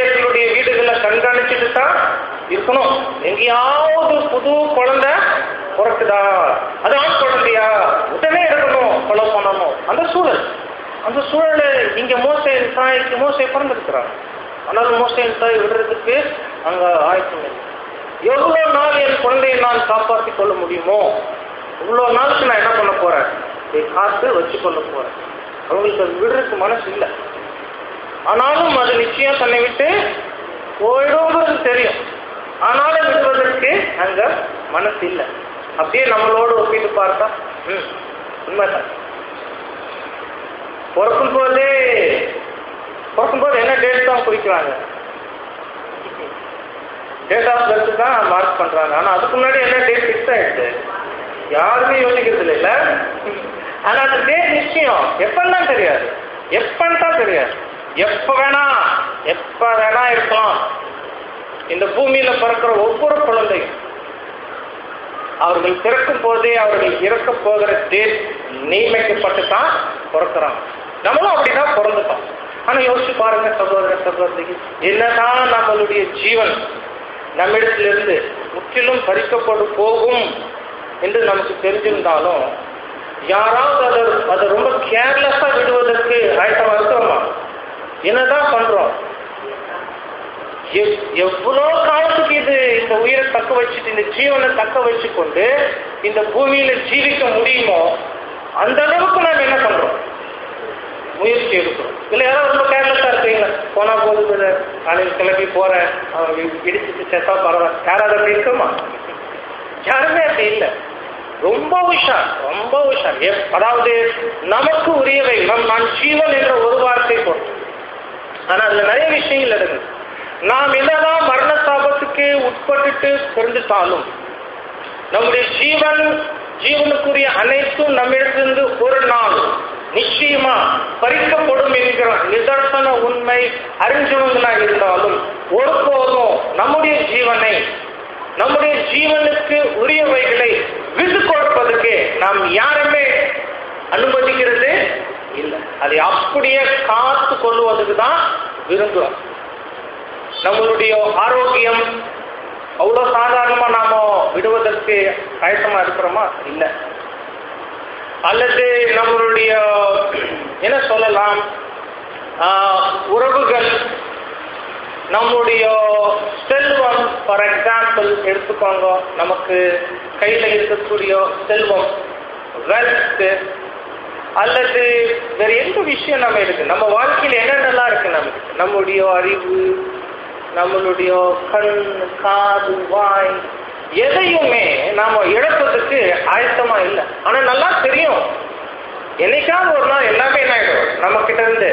S1: எதிரேயர்களுடைய வீடுகளை கண்காணிச்சுட்டு தான் இருக்கணும் எங்கேயாவது புது குழந்தை பிறக்குதா அது ஆண் குழந்தையா உடனே எடுக்கணும் கொலை பண்ணணும் அந்த சூழல் அந்த சூழலை இங்க மோசையின் தாய்க்கு மோசை பிறந்திருக்கிறாங்க ஆனால் மோசையின் தாய் விடுறதுக்கு அங்க ஆயத்தம் இல்லை எவ்வளவு நாள் என் குழந்தையை நான் காப்பாற்றிக் கொள்ள முடியுமோ இவ்வளவு நாளுக்கு நான் என்ன பண்ண போறேன் இதை காத்து வச்சு கொள்ள போறேன் அவங்களுக்கு அது விடுறதுக்கு மனசு இல்லை ஆனாலும் அது நிச்சயம் தன்னை விட்டு போயிடுங்கிறது தெரியும் ஆனாலும் விடுவதற்கு அங்க மனசு இல்லை அப்படியே நம்மளோடு ஒப்பிட்டு பார்த்தா ம் உண்மைதான் பிறக்கும் போதே பிறக்கும் போது என்ன டேட் தான் குறிக்கிறாங்க டேட் ஆஃப் பர்த் தான் மார்க் பண்றாங்க ஆனா அதுக்கு முன்னாடி என்ன டேட் ஃபிக்ஸ் ஆயிடுச்சு யாருமே யோசிக்கிறது இல்லை ஆனா அந்த டேட் நிச்சயம் எப்பன்னு தான் தெரியாது எப்பன்னு தான் தெரியாது எப்ப வேணா எப்ப வேணா இருக்கலாம் இந்த பூமியில பிறக்கிற ஒவ்வொரு குழந்தையும் அவர்கள் பிறக்கும் போதே அவர்கள் இறக்க போகிற டேட் நியமிக்கப்பட்டு தான் பிறக்கிறாங்க நம்மளும் அப்படிதான் பிறந்துட்டோம் ஆனா யோசிச்சு பாருங்க சகோதர சகோதரிக்கு என்னதான் நம்மளுடைய ஜீவன் நம்மிடத்திலிருந்து முற்றிலும் பறிக்கப்பட்டு போகும் என்று நமக்கு தெரிஞ்சிருந்தாலும் யாராவது அதை அதை ரொம்ப கேர்லெஸ்ஸா விடுவதற்கு ஆயத்தமா இருக்கிறோமா என்னதான் பண்றோம் எவ்- எவ்வளோ காலத்துக்கு இது இந்த உயிரை தக்க வச்சுட்டு இந்த ஜீவனை தக்க வச்சு கொண்டு இந்த பூமியில ஜீவிக்க முடியுமோ அந்த அளவுக்கு நாம் என்ன பண்றோம் முயற்சி எடுக்கிறோம் இல்ல யாராவது ரொம்ப கேர்லெஸ்ஸா இருக்கீங்களா போனா போகுது நாளைக்கு கிளம்பி போறேன் அவன் இ- இடிச்சிட்டு செத்தா பரவாயில்ல யாராவது அப்படி இருக்குமா யாருமே அப்படி இல்லை ரொம்ப உஷார் ரொம்ப உஷார் எப்- அதாவது நமக்கு உரியவை நம் நான் ஜீவன் என்ற ஒரு வார்த்தை போட்டு ஆனா அதுல நிறைய விஷயங்கள் இருக்குது நாம் என்னதான் மரண சாபத்துக்கு உட்பட்டுட்டு பிறந்துட்டாலும் நம்முடைய ஜீவன் ஜீவனுக்குரிய அனைத்தும் நம்மிடத்திலிருந்து ஒரு நாள் நிச்சயமா பறிக்கப்படும் என்கிற நிதர்சன உண்மை அறிஞ்சவங்களா இருந்தாலும் ஒருபோதும் நம்முடைய ஜீவனை நம்முடைய ஜீவனுக்கு உரியவைகளை விட்டு கொடுப்பதற்கு நாம் யாருமே அனுமதிக்கிறது இல்லை அதை அப்படியே காத்து கொள்வதுக்கு தான் விரும்புகிறோம் நம்மளுடைய ஆரோக்கியம் அவ்வளோ சாதாரணமா நாம விடுவதற்கு ஆயத்தமா இருக்கிறோமா இல்லை அல்லது நம்மளுடைய என்ன சொல்லலாம் ஆஹ், உறவுகள் நம்முடைய செல்வம் ஃபார் எக்ஸாம்பிள் எடுத்துக்கோங்க நமக்கு கையில் இருக்கக்கூடிய செல்வம் வெல்த் அல்லது வேற எந்த விஷயம் நம்ம இருக்கு நம்ம வாழ்க்கையில என்னென்னலாம் இருக்கு நமக்கு நம்முடைய அறிவு நம்மளுடைய கண் காது வாய் எதையுமே நாம இழப்பதற்கு ஆயத்தமா இல்லை ஆனா நல்லா தெரியும் என்னைக்காவது ஒரு நாள் எல்லாமே என்ன ஆயிடும் நம்ம கிட்ட இருந்து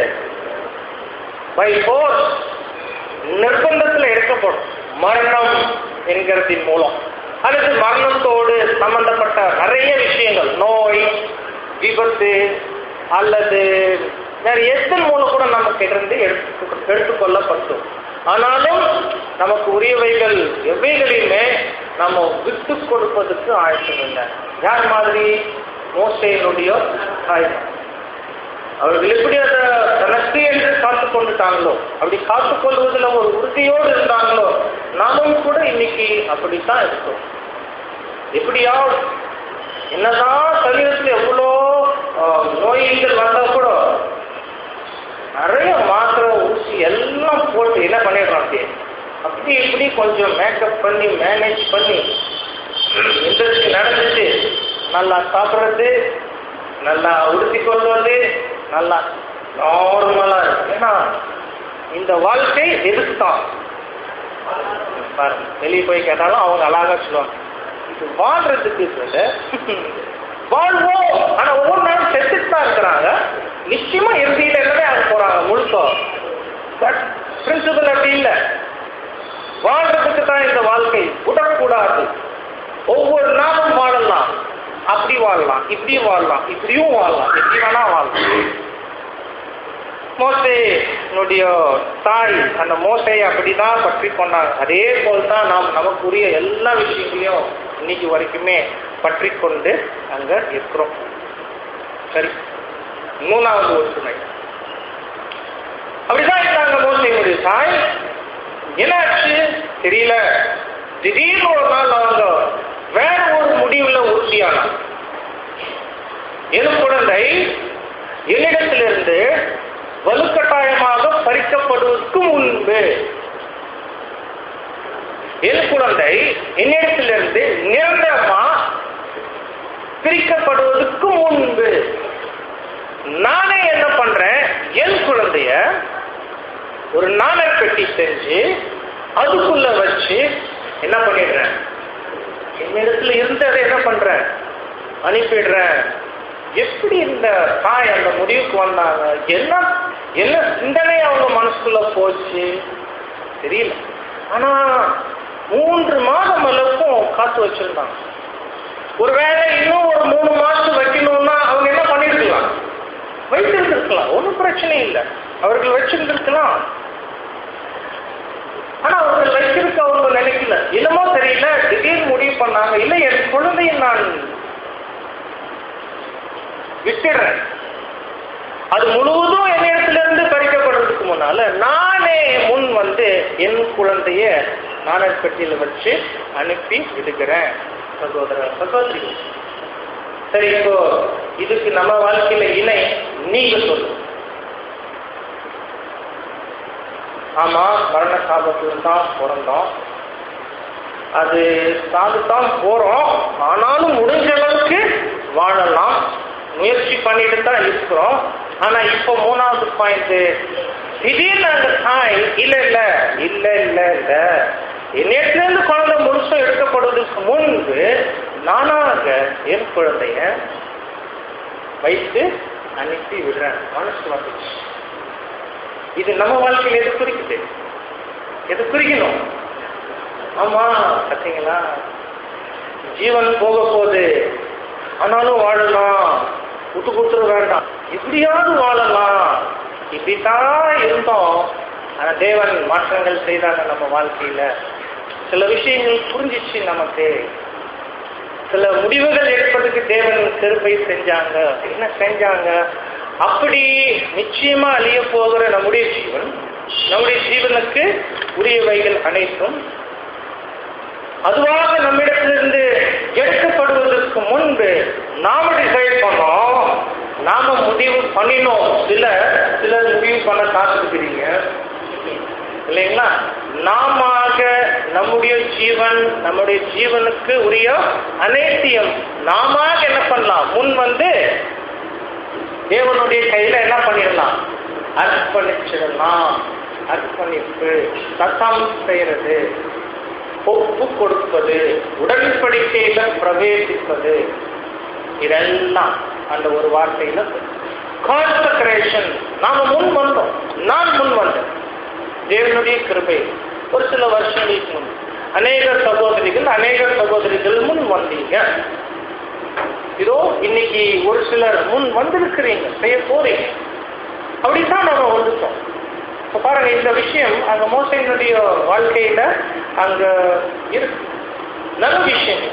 S1: பை ஃபோர்ஸ் நிர்பந்தத்துல எடுக்கப்படும் மரணம் என்கிறதின் மூலம் அல்லது மரணத்தோடு சம்பந்தப்பட்ட நிறைய விஷயங்கள் நோய் விபத்து அல்லது வேற எத்தன் மூலம் கூட நமக்கு இருந்து எடுத்து எடுத்துக்கொள்ளப்பட்டோம் ஆனாலும் நமக்கு உரியவைகள் எவைகளையுமே நம்ம விட்டு கொடுப்பதற்கு ஆயத்தம் இல்லை யார் மாதிரி மோசையினுடைய தாய் அவர்கள் எப்படி அதை தனக்கு என்று காத்து கொண்டுட்டாங்களோ அப்படி காத்து கொள்வதில் ஒரு உறுதியோடு இருந்தாங்களோ நாமும் கூட இன்னைக்கு அப்படித்தான் இருக்கோம் எப்படியா என்னதான் சரீரத்தில் எவ்வளோ ஆஹ், நோய்கள் வந்தா கூட நிறைய மாத்திரை ஊசி எல்லாம் போட்டு என்ன பண்ணிடுறோம் அப்படியே அப்படி இப்படி கொஞ்சம் மேக்கப் பண்ணி மேனேஜ் பண்ணி எந்திரிச்சு நடந்துட்டு நல்லா சாப்பிட்றது நல்லா உடுத்தி கொள்வது நல்லா நார்மலா இருக்கு ஏன்னா இந்த வாழ்க்கை எதுக்கு தான் பாருங்க வெளியே போய் கேட்டாலும் அவங்க அழகா சொல்லுவாங்க இது வாழ்றதுக்கு இல்லை வாழ்வோம் ஆனா ஒவ்வொரு நாளும் செத்துட்டு தான் இருக்கிறாங்க நிச்சயமா இறுதியில என்னவே ஆக போறாங்க முழுக்க பட் பிரின்சிபல் அப்படி இல்லை வாழ்றதுக்கு தான் இந்த வாழ்க்கை விடக்கூடாது ஒவ்வொரு நாளும் வாழலாம் அப்படி வாழலாம் இப்படி வாழலாம் இப்படியும் வாழலாம் எப்படி வேணா வாழலாம் மோசையினுடைய தாய் அந்த மோசையை அப்படிதான் பற்றி கொண்டாங்க அதே போல் தான் நாம் நமக்குரிய எல்லா விஷயங்களையும் இன்னைக்கு வரைக்குமே பற்றி கொண்டு அங்க இருக்கிறோம் சரி மூணாவது ஒற்றுமை அப்படிதான் இருந்தாங்க மோசையினுடைய தாய் என்னாச்சு தெரியல திடீர்னு ஒரு நாள் அவங்க வேற ஒரு முடிவுல உறுதியானான் என் குழந்தை என்னிடத்திலிருந்து வலுக்கட்டாயமாக பறிக்கப்படுவதற்கு முன்பு என் குழந்தை என்னிடத்திலிருந்து நிரந்தரமா பிரிக்கப்படுவதற்கு முன்பு நானே என்ன பண்றேன் என் குழந்தைய ஒரு நாணர் பெட்டி செஞ்சு அதுக்குள்ள வச்சு என்ன பண்ணிடுறேன் என்னிடத்துல இருந்ததை என்ன பண்றேன் அனுப்பிடுறேன் எப்படி இந்த தாய் அந்த முடிவுக்கு வந்தாங்க என்ன என்ன சிந்தனை அவங்க மனசுக்குள்ள போச்சு தெரியல ஆனா மூன்று மாதம் அளவுக்கும் காத்து வச்சிருந்தாங்க ஒருவேளை இன்னும் ஒரு மூணு மாசம் வைக்கணும்னா அவங்க என்ன பண்ணிருக்கலாம் வைத்திருந்திருக்கலாம் ஒன்றும் பிரச்சனை இல்லை அவர்கள் வச்சிருந்திருக்கலாம் ஆனா அவர்கள் வைத்திருக்க அவங்க நினைக்கல என்னமோ தெரியல திடீர்னு முடிவு பண்ணாங்க இல்ல என் குழந்தையை நான் விட்டுடுறேன் அது முழுவதும் என்னிடத்துல இருந்து பறிக்கப்படுறதுக்கு முன்னால நானே முன் வந்து என் குழந்தைய நாணர் பெட்டியில வச்சு அனுப்பி விடுகிறேன் சகோதர சகோதரி சரி இப்போ இதுக்கு நம்ம வாழ்க்கையில இணை நீங்க சொல்லு ஆமா மரண சாபத்துல தான் பிறந்தோம் அது சாதுதான் போறோம் ஆனாலும் முடிஞ்ச அளவுக்கு வாழலாம் முயற்சி பண்ணிட்டு தான் இருக்கிறோம் ஆனா இப்போ மூணாவது பாயிண்ட் திடீர்னு அந்த தாய் இல்ல இல்ல இல்ல இல்ல இல்ல என்னிடத்துல இருந்து குழந்தை முழுசும் எடுக்கப்படுவதற்கு முன்பு நானாக என் குழந்தைய வைத்து அனுப்பி விடுறேன் மனசு வந்துச்சு இது நம்ம வாழ்க்கையில் எது குறிக்குது எது குறிக்கணும் ஆமா பார்த்தீங்களா ஜீவன் போக போகுது ஆனாலும் வாழலாம் விட்டு கொடுத்துட வேண்டாம் இப்படியாவது வாழலாம் இப்படித்தான் இருந்தோம் ஆனா தேவன் மாற்றங்கள் செய்தாங்க நம்ம வாழ்க்கையில சில விஷயங்கள் புரிஞ்சிச்சு நமக்கு சில முடிவுகள் எடுப்பதற்கு தேவன் கருப்பை செஞ்சாங்க என்ன செஞ்சாங்க அப்படி நிச்சயமா அழிய போகிற நம்முடைய ஜீவன் நம்முடைய ஜீவனுக்கு உரியவைகள் அனைத்தும் அதுவாக நம்மிடத்திலிருந்து எடுக்கப்படுவதற்கு முன்பு நாம டிசைட் பண்ணோம் நாம முடிவு பண்ணினோம் சில சிலர் முடிவு பண்ண காத்துக்கிறீங்க இல்லைங்களா நாம நம்முடைய ஜீவன் நம்முடைய ஜீவனுக்கு உரிய அனைத்தையும் நாம என்ன பண்ணலாம் முன் வந்து தேவனுடைய கையில என்ன பண்ணிடலாம் அர்ப்பணிச்சிடலாம் அர்ப்பணிப்பு சத்தம் செய்யறது ஒப்பு கொடுப்பது உடன்படிக்கையில பிரவேசிப்பது இதெல்லாம் அந்த ஒரு வார்த்தையில கான்சக்ரேஷன் நாம முன் வந்தோம் நான் முன் வந்தேன் தேவனுடைய கிருபை ஒரு சில வருஷங்களுக்கு முன் அநேக சகோதரிகள் அநேக சகோதரிகள் முன் வந்தீங்க இதோ இன்னைக்கு ஒரு சிலர் முன் வந்திருக்கிறீங்க செய்ய போறீங்க அப்படித்தான் நம்ம வந்துட்டோம் இப்ப பாருங்க இந்த விஷயம் அங்க மோசையினுடைய வாழ்க்கையில அங்க இருக்கு நல்ல விஷயம்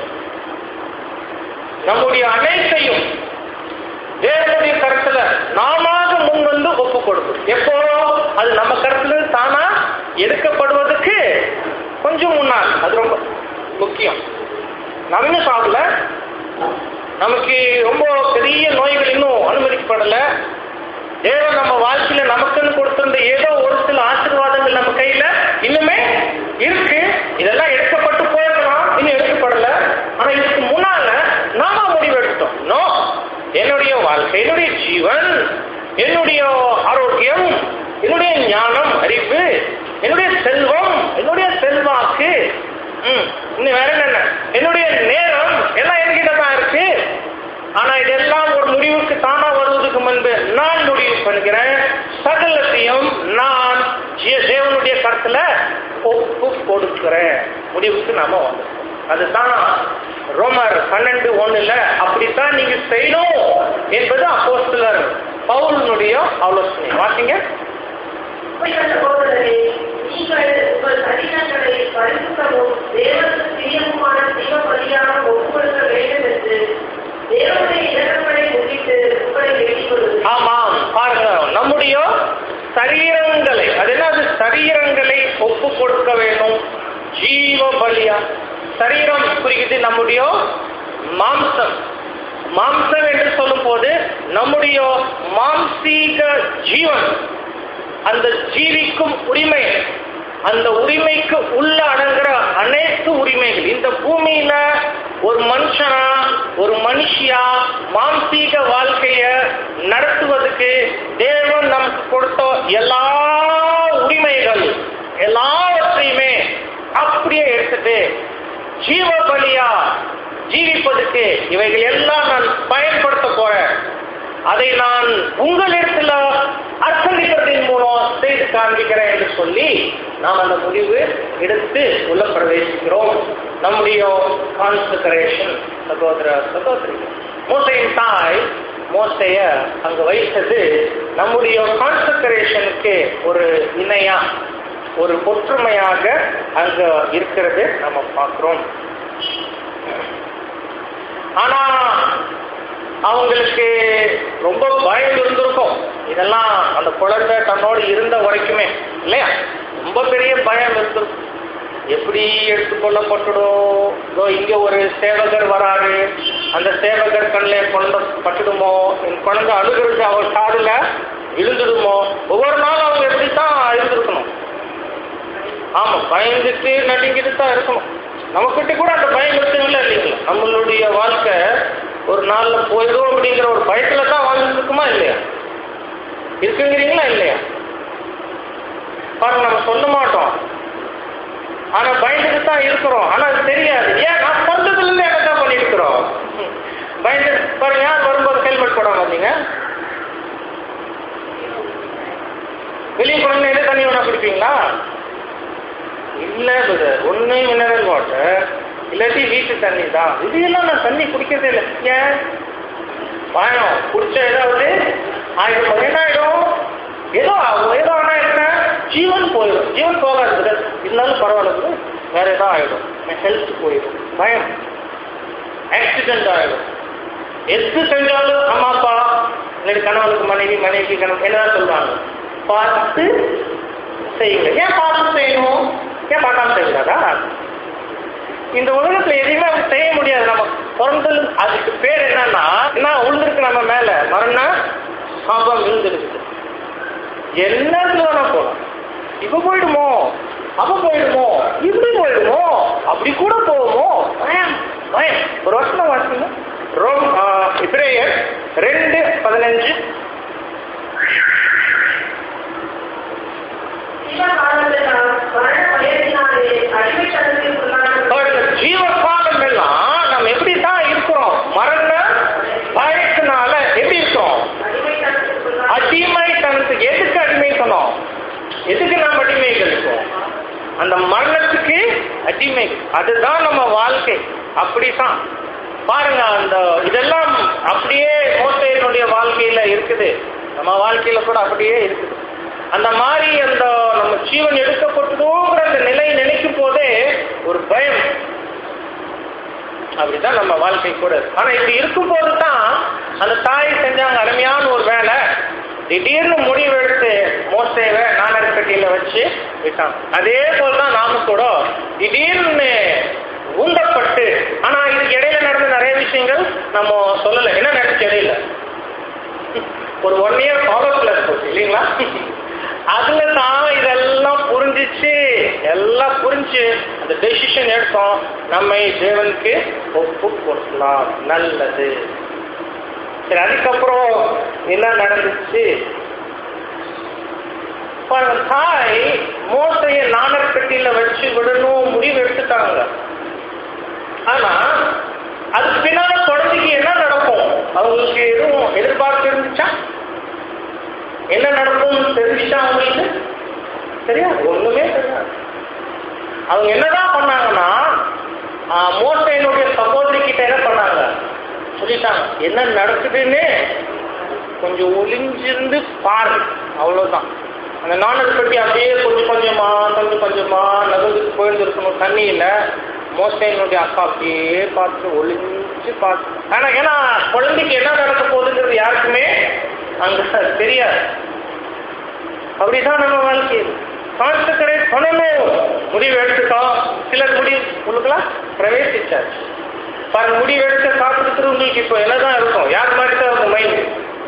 S1: நம்முடைய அனைத்தையும் தேவனுடைய கருத்துல நாம முன் வந்து ஒப்பு கொடுக்கும் எப்போ அது நம்ம கருத்துல தானா எடுக்கப்படுவதற்கு கொஞ்சம் முன்னால் அது ரொம்ப முக்கியம் நம்ம இன்னும் சாப்பிடல நமக்கு ரொம்ப பெரிய நோய்கள் இன்னும் அனுமதிக்கப்படல தேவன் நம்ம வாழ்க்கையில நமக்குன்னு கொடுத்திருந்த ஏதோ ஒரு சில ஆசீர்வாதங்கள் நம்ம கையில இன்னுமே இருக்கு இதெல்லாம் எடுக்கப்பட்டு போயிருக்கலாம் இன்னும் எடுக்கப்படல ஆனா இதுக்கு முன்னால நாம முடிவெடுத்தோம் நோ என்னுடைய வாழ்க்கை என்னுடைய ஜீவன் என்னுடைய ஆரோக்கியம் என்னுடைய ஞானம் அறிவு என்னுடைய செல்வம் என்னுடைய செல்வாக்கு ம், இன்னும் வேற என்ன என்னுடைய நேரம் எல்லாம் என்கிட்ட தான் இருக்கு ஆனா இதெல்லாம் ஒரு முடிவுக்கு தானா வருவதற்கு முன்பு நான் முடிவு பண்ணுகிறேன் சகலத்தையும் நான் ஜீ- தேவனுடைய கருத்துல ஒப்பு கொடுக்கிறேன் முடிவுக்கு நாம வந்திருக்கோம் அதுதான் ரோமர் பன்னெண்டு ஒண்ணுல அப்படித்தான் நீங்க செய்யணும் என்பது அப்போஸ்தலர் பவுலினுடைய ஆலோசனை வாசிங்க
S2: உங்கள் சகோதரரே, நீங்கள் உங்கள் சரீரங்களை பரிசுத்தமும் தேவனுக்கு பிரியமுமான தீபபலியாக ஒப்புக்கொடுக்க வேண்டும் என்று தேவனுடைய இலக்கங்களை முன்னிட்டு உங்களை வேண்டிக் கொள்கிறேன்.
S1: ஆமாம் பாருங்க நம்முடைய சரீரங்களை அது என்னது சரீரங்களை ஒப்பு கொடுக்க வேண்டும் ஜீவ பலியா சரீரம் குறிக்குது நம்முடைய மாம்சம் மாம்சம் என்று சொல்லும் போது நம்முடைய மாம்சீக ஜீவன் அந்த ஜீவிக்கும் உரிமை அந்த உரிமைக்கு உள்ள அடங்குற அனைத்து உரிமைகள் இந்த பூமியில ஒரு மனுஷனா ஒரு மனுஷியா மாம்சீக வாழ்க்கைய நடத்துவதற்கு தேவன் நமக்கு கொடுத்த எல்லா உரிமைகள் எல்லாவற்றையுமே அப்படியே எடுத்துட்டு ஜீவ பலியா ஜீவிப்பதற்கு இவைகள் எல்லாம் நான் பயன்படுத்த போறேன் அதை நான் உங்களிடத்துல அர்ப்பணிப்பதன் மூலம் செய்து காண்பிக்கிறேன் என்று சொல்லி நாம் அந்த முடிவு எடுத்து உள்ள பிரவேசிக்கிறோம் நம்முடைய கான்சன்ட்ரேஷன் சகோதர சகோதரி மோசையின் தாய் மோசைய அங்க வைத்தது நம்முடைய கான்சன்ட்ரேஷனுக்கு ஒரு இணையா ஒரு ஒற்றுமையாக அங்க இருக்கிறது நம்ம பார்க்கிறோம் ஆனா அவங்களுக்கு ரொம்ப பயம் இருந்திருக்கும் இதெல்லாம் அந்த குழந்தை தன்னோடு இருந்த வரைக்குமே இல்லையா ரொம்ப பெரிய பயம் இருந்திருக்கும் எப்படி எடுத்துக்கொள்ளப்பட்டுடும் இதோ இங்க ஒரு சேவகர் வராரு அந்த சேவகர் கண்ணில் குழந்தை பட்டுடுமோ என் குழந்தை அழுகிறது அவர் காதுல விழுந்துடுமோ ஒவ்வொரு நாளும் அவங்க எப்படித்தான் இருந்திருக்கணும் ஆமா பயந்துட்டு நடுங்கிட்டு தான் இருக்கணும் நமக்கிட்ட கூட அந்த பயம் இருக்குங்களா இல்லைங்களா நம்மளுடைய வாழ்க்கை ஒரு நாள்ல போயிடும் அப்படிங்கிற ஒரு பயத்துல தான் வாழ்ந்துட்டு இருக்குமா இல்லையா இருக்குங்கிறீங்களா இல்லையா பாருங்க நம்ம சொல்ல மாட்டோம் ஆனா பயந்துட்டு தான் இருக்கிறோம் ஆனா அது தெரியாது ஏன் நான் பிறந்ததுல இருந்து என்ன தான் பண்ணிருக்கிறோம் பயந்து பாருங்க யார் வரும்போது ஹெல்மெட் போடாம வந்தீங்க வெளியே போனீங்கன்னா எது தண்ணி வேணா குடிப்பீங்களா இல்ல பிரதர் ஒண்ணு மினரல் வாட்டர் இல்லாட்டி வீட்டு தண்ணி தான் இது எல்லாம் நான் தண்ணி குடிக்கிறதே இல்லை ஏன் பயம் குடிச்ச ஏதாவது ஆயிடும் என்ன ஆயிடும் ஏதோ ஆகும் ஏதோ ஆனா என்ன ஜீவன் போயிடும் ஜீவன் போகாது பிரதர் இருந்தாலும் பரவாயில்ல பிரதர் வேற ஏதோ ஆயிடும் ஹெல்த் போயிடும் பயம் ஆக்சிடென்ட் ஆயிடும் எது செஞ்சாலும் அம்மா அப்பா இல்லாட்டி கணவனுக்கு மனைவி மனைவி கணவன் என்னதான் சொல்லுவாங்க பார்த்து செய்யுங்க ஏன் பார்த்து செய்யணும் ஏன் பார்க்காம செய்யக்கூடாதா இந்த உலகத்துல எதையுமே அவங்க செய்ய முடியாது நம்ம பிறந்தது அதுக்கு பேர் என்னன்னா என்ன உழுந்திருக்கு நம்ம மேல மரணம் சாபம் விழுந்திருக்கு எல்லாத்துல வேணா போகலாம் இப்ப போயிடுமோ அப்ப போயிடுமோ இப்படி போயிடுமோ அப்படி கூட போகுமோ பயம் பயம் ஒரு வருஷம் வாசிங்க ரோம் இப்ரேயர் ரெண்டு பதினஞ்சு
S2: சில காலத்தினால் மரண பயத்தினாலே அடிமைத்தனத்தில் உள்ளார்கள்
S1: பாருங்க, ஜீவ காலம் எல்லாம் நம்ம எப்படி தான் இருக்கிறோம் மரண பயத்தினால எப்படி இருக்கிறோம்
S2: அடிமைத்தனத்தில் உள்ளார்கள்
S1: அடிமைத்தனத்துக்கு எதுக்கு அடிமைத்தனம் எதுக்கு நாம் அடிமைகள் இருக்கோம் அந்த மரணத்துக்கு அடிமை அதுதான் நம்ம வாழ்க்கை அப்படித்தான் பாருங்க அந்த இதெல்லாம் அப்படியே மோசையினுடைய வாழ்க்கையில இருக்குது நம்ம வாழ்க்கையில கூட அப்படியே இருக்குது அந்த மாதிரி அந்த நம்ம ஜீவன் எடுக்கப்பட்டதோங்கிற அந்த நிலை நினைக்கும் போதே ஒரு பயம் அப்படிதான் நம்ம வாழ்க்கை கூட இருக்கு. ஆனா இப்படி இருக்கும்போது தான் அந்த தாய் செஞ்சாங்க அருமையான ஒரு வேலை திடீர்னு முடிவு எடுத்து மோசேவை நாணற்கட்டியில வச்சு விட்டாங்க அதே போலதான் நாம கூட திடீர்னு உந்தப்பட்டு ஆனா இதுக்கு இடையில நடந்த நிறைய விஷயங்கள் நம்ம சொல்லல என்ன நடந்துச்சு இடையில ஒரு ஒன் இயர் ஃபாலோ கிளாஸ் போச்சு இல்லைங்களா அதுல தான் இதெல்லாம் புரிஞ்சிச்சு எல்லாம் புரிஞ்சு அந்த டெசிஷன் எடுத்தோம் நம்மை தேவனுக்கு ஒப்பு கொடுக்கலாம் நல்லது சரி அதுக்கப்புறம் என்ன நடந்துச்சு பாருங்க, தாய் மோசைய நாணற்பெட்டியில வச்சு விடணும் முடிவு எடுத்துட்டாங்க ஆனா அதுக்கு பின்னால குழந்தைக்கு என்ன நடக்கும் அவங்களுக்கு எதுவும் எதிர்பார்ப்பு இருந்துச்சா என்ன நடக்கும்னு தெரிஞ்சுச்சா அவங்களுக்கு தெரியாது ஒண்ணுமே தெரியாது அவங்க என்னதான் பண்ணாங்கன்னா ஆஹ், மோசையினுடைய சகோதரி கிட்ட என்ன பண்ணாங்க சொல்லிட்டாங்க என்ன நடக்குதுன்னு கொஞ்சம் ஒளிஞ்சிருந்து பாரு அவ்வளவுதான் அந்த நாணல் பெட்டி அப்படியே கொஞ்சம் கொஞ்சமா கொஞ்சம் கொஞ்சமா நகர்ந்துட்டு போயிருந்துருக்கணும் தண்ணியில மோசையினுடைய அக்கா அப்படியே பார்த்து ஒளிஞ்சு பார்த்து ஆனா ஏன்னா குழந்தைக்கு என்ன நடக்க போகுதுங்கிறது யாருக்குமே அங்க தெரியாது அப்படிதான் நம்ம வாழ்க்கை கான்சன்ட்ரேட் பண்ணணும் முடிவு எடுத்துட்டோம் சிலர் முடிவு உங்களுக்குலாம் பிரவேசிச்சார் பாருங்க முடிவெடுக்க காத்திருக்கிறவங்களுக்கு இப்போ என்னதான் இருக்கும் யார் மாதிரி தான் இருக்கும் மைண்ட்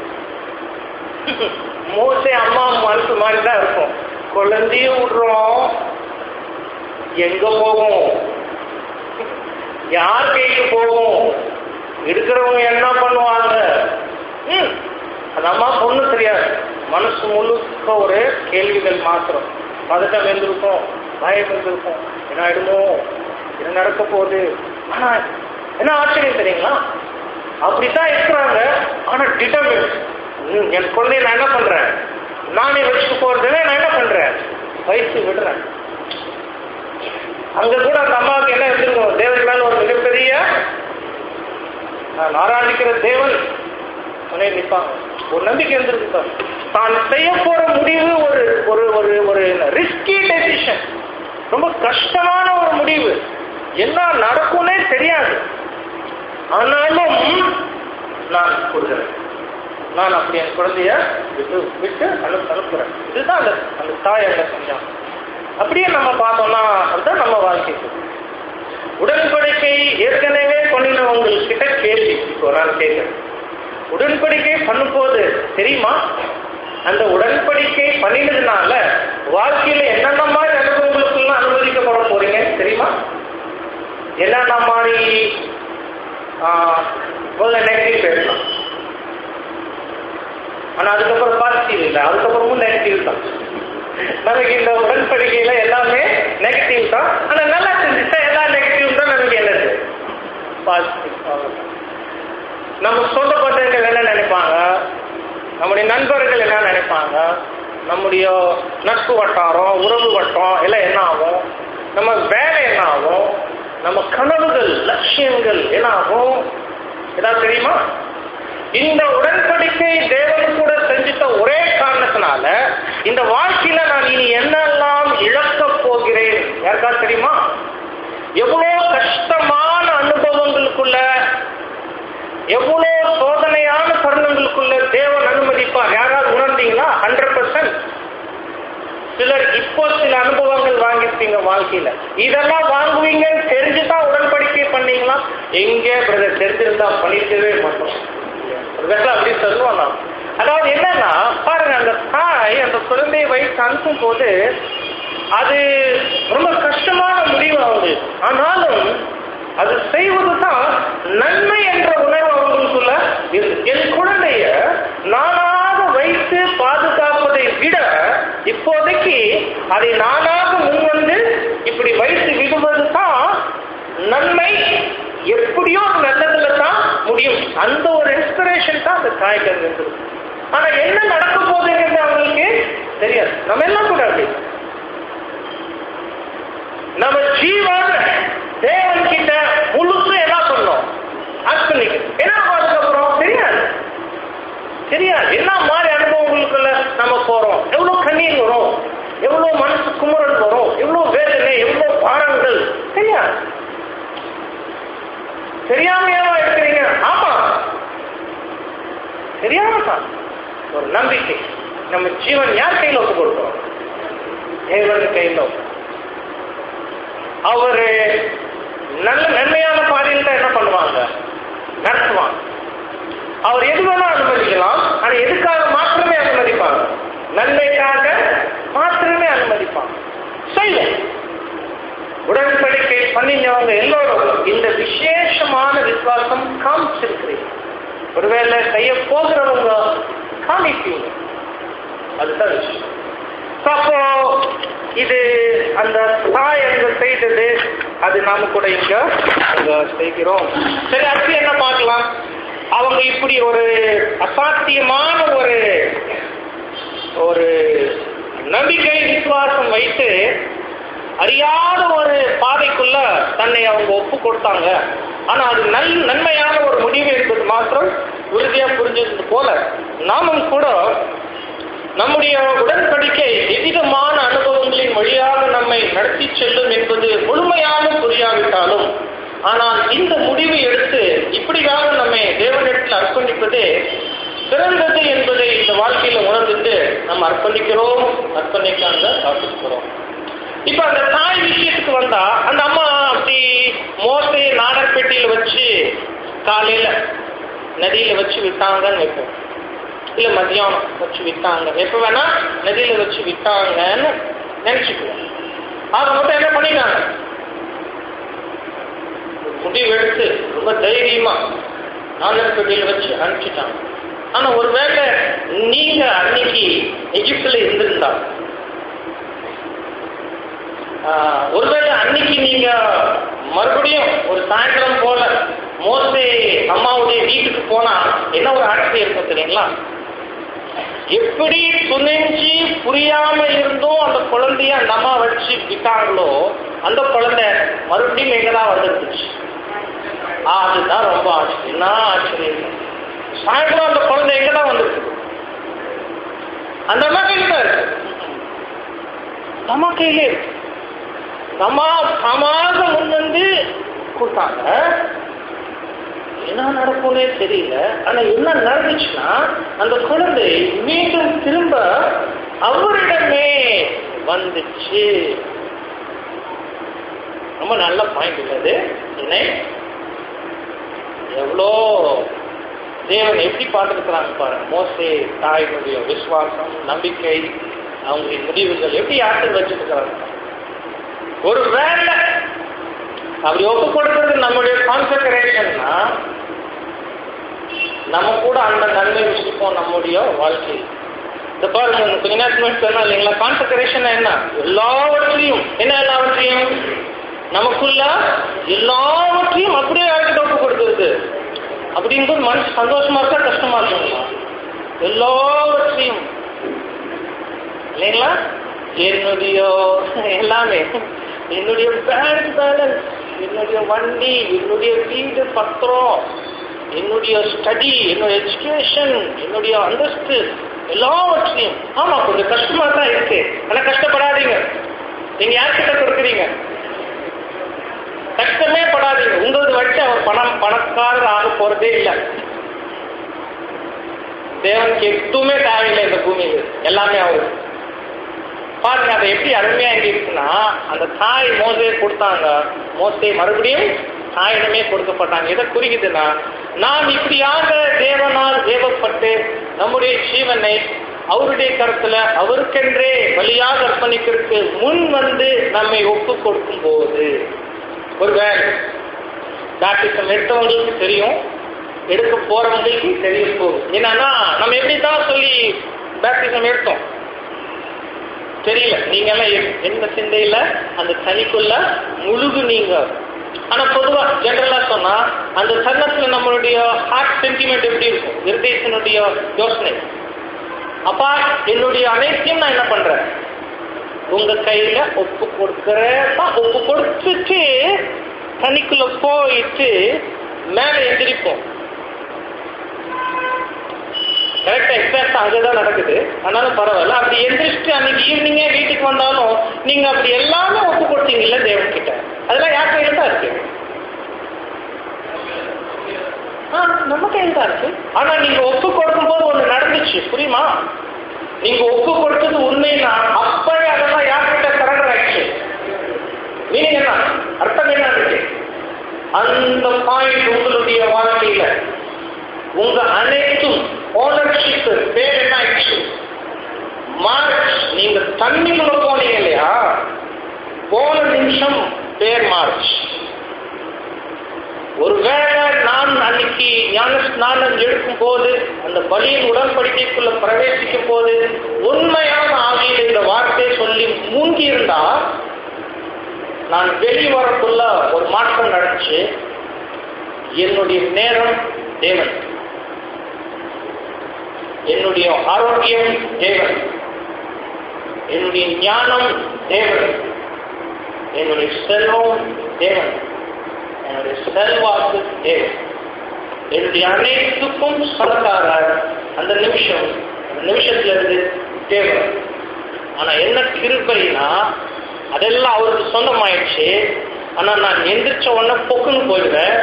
S1: மோசே அம்மா மனசு மாதிரி தான் இருக்கும் குழந்தையும் விடுறோம் எங்க போகும் யார் கைக்கு போகும் இருக்கிறவங்க என்ன பண்ணுவாங்க ம், அந்த அம்மா பொண்ணு தெரியாது மனசு முழுக்க ஒரு கேள்விகள் மாத்திரம் பதட்டம் இருந்திருக்கும் பயம் இருந்திருக்கும் என்ன ஆயிடுமோ என்ன நடக்க போகுது ஆனா என்ன ஆச்சரியம் தெரியுங்களா அப்படித்தான் இருக்கிறாங்க ஆனா டிட்டர்மின் என் குழந்தைய நான் என்ன பண்றேன் நானே வச்சுட்டு போறதுல நான் என்ன பண்றேன் வயசு விடுறேன் அங்க கூட அந்த அம்மாவுக்கு என்ன இருந்திருக்கும் தேவன் மேல ஒரு மிகப்பெரிய நான் ஆராதிக்கிற தேவன் உடனே நிற்பாங்க ஒரு நம்பிக்கை இருந்திருக்கு சார் தான் செய்ய போற முடிவு ஒரு ஒரு ஒரு ஒரு ரிஸ்கி டெசிஷன் ரொம்ப கஷ்டமான ஒரு முடிவு என்ன நடக்கும்னே தெரியாது ஆனாலும் நான் கொடுக்குறேன் நான் அப்படி என் குழந்தைய விட்டு விட்டு அனு அனுப்புறேன் இதுதான் அந்த அந்த தாய் அங்க செஞ்சாங்க அப்படியே நம்ம பார்த்தோம்னா அதுதான் நம்ம வாழ்க்கைக்கு உடன்படிக்கை ஏற்கனவே பண்ணினவங்கக்கிட்ட கேள்வி இப்போ நான் கேட்கிறேன் உடன்படிக்கை பண்ணும்போது தெரியுமா அந்த உடன்படிக்கை பண்ணினதுனால வாழ்க்கையில என்னென்ன மாதிரி அனுபவங்களுக்குலாம் அனுமதிக்கப்பட போறீங்க தெரியுமா என்னென்ன மாதிரி ஆஹ், முதல்ல நெகட்டிவ் பேசலாம் ஆனா அதுக்கப்புறம் பாசிட்டிவ் இல்லை அதுக்கப்புறமும் நெகட்டிவ் தான் நமக்கு இந்த உடன்படிக்கையில எல்லாமே நெகட்டிவ் தான் ஆனா நல்லா செஞ்சுட்டா எல்லா நெகட்டிவ் தான் நமக்கு என்னது பாசிட்டிவ் நம்ம சொந்தப்பட்டவங்க என்ன நினைப்பாங்க நம்முடைய நண்பர்கள் என்ன நினைப்பாங்க நம்முடைய நட்பு வட்டாரம் உறவு வட்டம் எல்லாம் என்ன ஆகும் நம்ம வேலை என்ன ஆகும் நம்ம கனவுகள் லட்சியங்கள் என்ன ஆகும் ஏதாவது தெரியுமா இந்த உடன்படிக்கை தேவன் கூட செஞ்சுட்ட ஒரே காரணத்தினால இந்த வாழ்க்கையில நான் இனி என்னெல்லாம் இழக்கப் போகிறேன் யாருக்காவது தெரியுமா எவ்வளோ கஷ்டமான அனுபவங்களுக்குள்ள எவ்வளோ சோதனையான தருணங்களுக்குள்ள தேவன் அனுமதிப்பார் யாராவது உணர்ந்தீங்களா ஹண்ட்ரட் பர்சன்ட் சிலர் இப்போ சில அனுபவங்கள் வாங்கியிருப்பீங்க வாழ்க்கையில இதெல்லாம் வாங்குவீங்கன்னு தெரிஞ்சுதான் உடன்படிக்கை பண்ணீங்களா எங்கே பிரதர் தெரிஞ்சிருந்தா பண்ணிருக்கவே மாட்டோம் பிரதர்லாம் அப்படி சொல்லுவோம் நான் அதாவது என்னன்னா பாருங்க அந்த தாய் அந்த குழந்தையை வயசு அனுப்பும் போது அது ரொம்ப கஷ்டமான முடிவு ஆகுது ஆனாலும் அது செய்வதுதான் நன்மை என்ற உணர்வு அவங்களுக்குள்ள இருக்கு. என் குழந்தைய நானாக வைத்து பாதுகாப்பதை விட இப்போதைக்கு அதை நானாக முன்வந்து இப்படி வைத்து விடுவது தான் நன்மை எப்படியோ அது நல்லதுல தான் முடியும் அந்த ஒரு இன்ஸ்பிரேஷன் தான் அந்த தாய்க்கு அங்க இருந்தது ஆனா என்ன நடக்க போகுதுங்கிறது அவங்களுக்கு தெரியாது நம்ம எல்லாம் கூட அப்படி நம்ம ஜீவன் தேவன் கிட்ட முழுசு என்ன பண்ணோம் அர்ப்பணிக்கு என்ன அதுக்கப்புறம் தெரியாது தெரியாது என்ன மாதிரி அனுபவங்களுக்குள்ள நம்ம போறோம் எவ்வளவு கண்ணீர் வரும் எவ்வளவு மனசு குமுறல் வரும் எவ்வளவு வேதனை எவ்வளவு பாரங்கள் தெரியாது தெரியாமையாவா இருக்கிறீங்க ஆமா தெரியாம தான் ஒரு நம்பிக்கை நம்ம ஜீவன் யார் கையில் ஒப்பு கொடுக்கிறோம் தேவன் கையில் ஒப்பு அவரு நல்ல நன்மையான பாதையில் தான் என்ன பண்ணுவாங்க நடத்துவாங்க அவர் எது வேணா அனுமதிக்கலாம் ஆனா எதுக்காக மாத்திரமே அனுமதிப்பாங்க நன்மைக்காக மாத்திரமே அனுமதிப்பாங்க செய்வோம் உடன்படிக்கை பண்ணினவங்க எல்லோரும் இந்த விசேஷமான விசுவாசம் காமிச்சிருக்கிறீங்க ஒருவேளை செய்ய போகிறவங்க காமிப்பீங்க அதுதான் விஷயம் அப்போ இது அந்த தாய் அங்க செய்தது அது நாம கூட இங்க அங்க செய்கிறோம் சரி அடுத்து என்ன பார்க்கலாம் அவங்க இப்படி ஒரு அசாத்தியமான ஒரு ஒரு நம்பிக்கை விசுவாசம் வைத்து அறியாத ஒரு பாதைக்குள்ள தன்னை அவங்க ஒப்பு கொடுத்தாங்க ஆனா அது நல் நன்மையான ஒரு முடிவு என்பது மாத்திரம் உறுதியா புரிஞ்சது போல நாமும் கூட நம்முடைய உடன்படிக்கை எவ்விதமான அனுபவங்களின் வழியாக நம்மை நடத்தி செல்லும் என்பது முழுமையாக புரியாவிட்டாலும் ஆனால் இந்த முடிவை எடுத்து இப்படியாக நம்மை தேவனிடத்தில் அர்ப்பணிப்பதே சிறந்தது என்பதை இந்த வாழ்க்கையில உணர்ந்துட்டு நம்ம அர்ப்பணிக்கிறோம் அர்ப்பணிக்காங்க காத்துக்கிறோம் இப்ப அந்த தாய் விஷயத்துக்கு வந்தா அந்த அம்மா அப்படி மோசையை நாடர் பெட்டியில வச்சு காலையில நதியில வச்சு விட்டாங்கன்னு வைப்போம் இல்ல மதியானம் வச்சு விட்டாங்க எப்ப வேணா நதியில வச்சு விட்டாங்கன்னு நினைச்சுக்குவோம் ஆக மட்டும் என்ன பண்ணிட்டாங்க முடிவு எடுத்து ரொம்ப தைரியமா நாடர் பெட்டியில வச்சு அனுப்பிச்சிட்டாங்க ஆனா ஒருவேளை நீங்க அன்னைக்கு எகிப்துல இருந்திருந்தா ஆஹ், ஒருவேளை அன்னைக்கு நீங்க மறுபடியும் ஒரு சாயந்தரம் போல மோசே அம்மாவுடைய வீட்டுக்கு போனா என்ன ஒரு ஆட்சி இருக்கும் தெரியுங்களா எப்படி துணிஞ்சு புரியாம இருந்தும் அந்த குழந்தைய அந்த அம்மா வச்சு விட்டாங்களோ அந்த குழந்தை மறுபடியும் எங்கதான் வந்துருந்துச்சு ஆ, அதுதான் ரொம்ப ஆச்சரியம் என்ன ஆச்சரியம் சாயந்தரம் அந்த குழந்தை எங்கதான் வந்துருக்கு அந்த அம்மா கையில தான் இருக்கு அம்மா கையிலே இருக்கு அம்மா சமாக முன் வந்து கொடுத்தாங்க என்ன நடக்கும்னே தெரியல ஆனா என்ன நடந்துச்சுன்னா அந்த குழந்தை மீண்டும் திரும்ப அவரிடமே வந்துச்சு ரொம்ப நல்ல பாயிண்ட் உள்ளது என்ன எவ்வளோ தேவன் எப்படி பார்த்துருக்குறாங்க பாருங்க மோசே தாயினுடைய விசுவாசம் நம்பிக்கை அவங்களுடைய முடிவுகள் எப்படி யாருக்கு வச்சிருக்கிறாங்க ஒரு வேலை அப்படி ஒப்பு கொடுக்கறது நம்முடைய கான்சன்ட்ரேஷன்னா நம்ம கூட அந்த நன்மை விஷயம் நம்முடைய வாழ்க்கை இந்த பாருங்க இந்த கொஞ்ச நேரத்துக்கு முன்னாடி சொன்னா இல்லைங்களா கான்சன்ட்ரேஷன் என்ன எல்லாவற்றையும் என்ன எல்லாவற்றையும் நமக்குள்ள எல்லாவற்றையும் அப்படியே யார்கிட்ட ஒப்பு கொடுத்துருது அப்படிங்கும்போது மனசு சந்தோஷமா இருக்கா கஷ்டமா இருக்குங்களா எல்லாவற்றையும் இல்லைங்களா என்னுடைய எல்லாமே என்னுடைய பேங்க் பேலன்ஸ் என்னுடைய வண்டி என்னுடைய வீடு பத்திரம் என்னுடைய ஸ்டடி என்னுடைய எஜுகேஷன் என்னுடைய அந்தஸ்து எல்லாவற்றையும் ஆமா கொஞ்சம் கஷ்டமா தான் இருக்கு ஆனா கஷ்டப்படாதீங்க நீங்க யார்கிட்ட கொடுக்குறீங்க கஷ்டமே படாதீங்க உங்களது வச்சு அவர் பணம் பணக்காரர் ஆக போறதே இல்லை தேவனுக்கு எதுவுமே தேவையில்லை இந்த பூமியில் எல்லாமே அவரு பாருங்க அதை எப்படி அருமையா இங்க இருக்குன்னா அந்த தாய் மோசையை கொடுத்தாங்க மோசை மறுபடியும் தாயிடமே கொடுக்கப்பட்டாங்க எதை குறிக்குதுன்னா நாம் இப்படியாக தேவனால் ஏவப்பட்டு நம்முடைய ஜீவனை அவருடைய கருத்துல அவருக்கென்றே வழியாக அர்ப்பணிக்கிறதுக்கு முன் வந்து நம்மை ஒப்பு கொடுக்கும் போது ஒருவேளை பேப்டிசம் எடுத்தவங்களுக்கு தெரியும் எடுக்க போறவங்களுக்கு தெரிய போகும் என்னன்னா நம்ம எப்படி தான் சொல்லி பேப்டிசம் எடுத்தோம் தெரியல நீங்க எல்லாம் எ- என்ன சிந்தையில அந்த தனிக்குள்ள முழுகு நீங்க ஆனா பொதுவா ஜெனரலா சொன்னா அந்த தருணத்துல நம்மளுடைய ஹார்ட் சென்டிமெண்ட் எப்படி இருக்கும் இருதயத்தினுடைய யோசனை அப்பா என்னுடைய அனைத்தையும் நான் என்ன பண்றேன் உங்க கையில ஒப்பு கொடுக்கறப்ப ஒப்பு கொடுத்துட்டு தனிக்குள்ள போயிட்டு மேல எந்திரிப்போம் கரெக்டா எக்ஸாக்டா அங்கதான் நடக்குது ஆனாலும் பரவாயில்ல அப்படி எந்திரிச்சிட்டு அன்னைக்கு ஈவினிங்கே வீட்டுக்கு வந்தாலும் நீங்க அப்படி எல்லாமே ஒப்பு கொடுத்தீங்கல்ல தேவன் கிட்ட அதெல்லாம் யார் கையில தான் இருக்கு ஆ நம்ம கையில தான் இருக்கு ஆனா நீங்க ஒப்பு கொடுக்கும்போது ஒண்ணு நடந்துச்சு புரியுமா நீங்க ஒப்பு கொடுத்தது உண்மைன்னா அப்பவே அதெல்லாம் யார்கிட்ட சரண்டர் ஆயிடுச்சு மீனிங் என்ன அர்த்தம் என்ன இருக்கு அந்த பாயிண்ட் உங்களுடைய வாழ்க்கையில உங்க அனைத்தும் ஓனர்ஷிப் பேர் என்ன ஆயிடுச்சு மார்ச் நீங்க தண்ணிக்குள்ள போனீங்க இல்லையா போன நிமிஷம் பேர் மார்ச் ஒருவேளை நான் அன்னைக்கு ஞான ஸ்நானம் எடுக்கும் போது அந்த பலியின் உடன்படிக்கைக்குள்ள பிரவேசிக்கும் போது உண்மையான ஆவியில் இந்த வார்த்தையை சொல்லி மூங்கி இருந்தா நான் வெளி வரக்குள்ள ஒரு மாற்றம் நடந்துச்சு என்னுடைய நேரம் தேவன் என்னுடைய ஆரோக்கியம் தேவன் என்னுடைய ஞானம் தேவன் என்னுடைய செல்வம் தேவன் என்னுடைய செல்வாக்கு தேவன் என்னுடைய அனைத்துக்கும் சொந்தக்காரர் அந்த நிமிஷம் அந்த நிமிஷத்துல இருந்து தேவன் ஆனா என்ன கிருபைனா அதெல்லாம் அவருக்கு சொந்தமாயிடுச்சு ஆனா நான் எந்திரிச்ச உடனே பொக்குன்னு போயிடுவேன்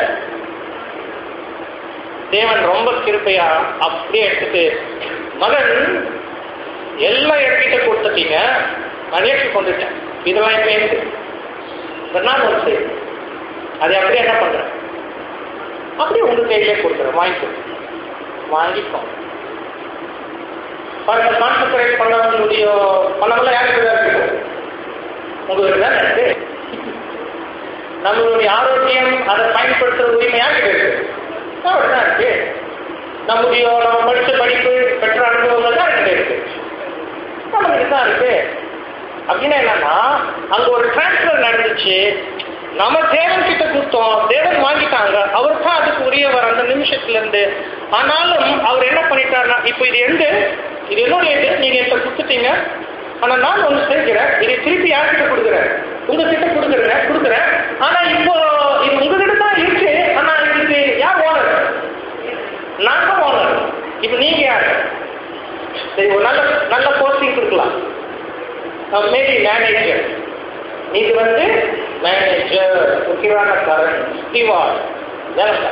S1: தேவன் ரொம்ப கிருப்பையா அப்படியே எடுத்துட்டு மகன் எல்லாம் என்கிட்ட கொடுத்துட்டீங்க நான் ஏற்றுக் கொண்டுட்டேன் இதெல்லாம் இப்ப எனக்கு இதெல்லாம் ஒரு செய்தி அதை அப்படியே என்ன பண்றேன் அப்படியே உங்க கையிலே கொடுக்குறேன் வாங்கிக்கோ வாங்கிக்கோ பாருங்க கான்சென்ட்ரேட் பண்ணக்கூடிய பணமெல்லாம் யாருக்கு தான் இருக்கு உங்களுக்கு தான் இருக்கு நம்மளுடைய ஆரோக்கியம் அதை பயன்படுத்துற உரிமை யாருக்கு இருக்கு தான் இருக்கு நம்முடைய நம்ம படித்த படிப்பு பெற்ற அனுபவங்கள் தான் இருக்கு இருக்கு நமக்கு தான் இருக்கு அப்படின்னா என்னன்னா அங்க ஒரு டிரான்ஸ்பர் நடந்துச்சு நம்ம தேவன் கிட்ட கொடுத்தோம் தேவன் வாங்கிட்டாங்க அவர் தான் அதுக்கு உரியவர் அந்த நிமிஷத்துல இருந்து ஆனாலும் அவர் என்ன பண்ணிட்டாருன்னா இப்போ இது எந்த இது என்னுடைய இது நீங்க என்கிட்ட கொடுத்துட்டீங்க ஆனா நான் ஒண்ணு செய்கிறேன் இதை திருப்பி யார்கிட்ட கொடுக்குறேன் உங்ககிட்ட கொடுக்குறேன் கொடுக்குறேன் ஆனா இப்போ இது உங்ககிட்ட தான் இருக்கு ஆனா இதுக்கு யார் ஓனர் நான் தான் ஓனர் இப்போ நீங்க யார் சரி ஒரு நல்ல நல்ல போஸ்டிங் கொடுக்கலாம் மேபி மேனேஜர் இது வந்து மேனேஜர் முக்கியமான காரன் ஸ்டீவார்ட் வேலை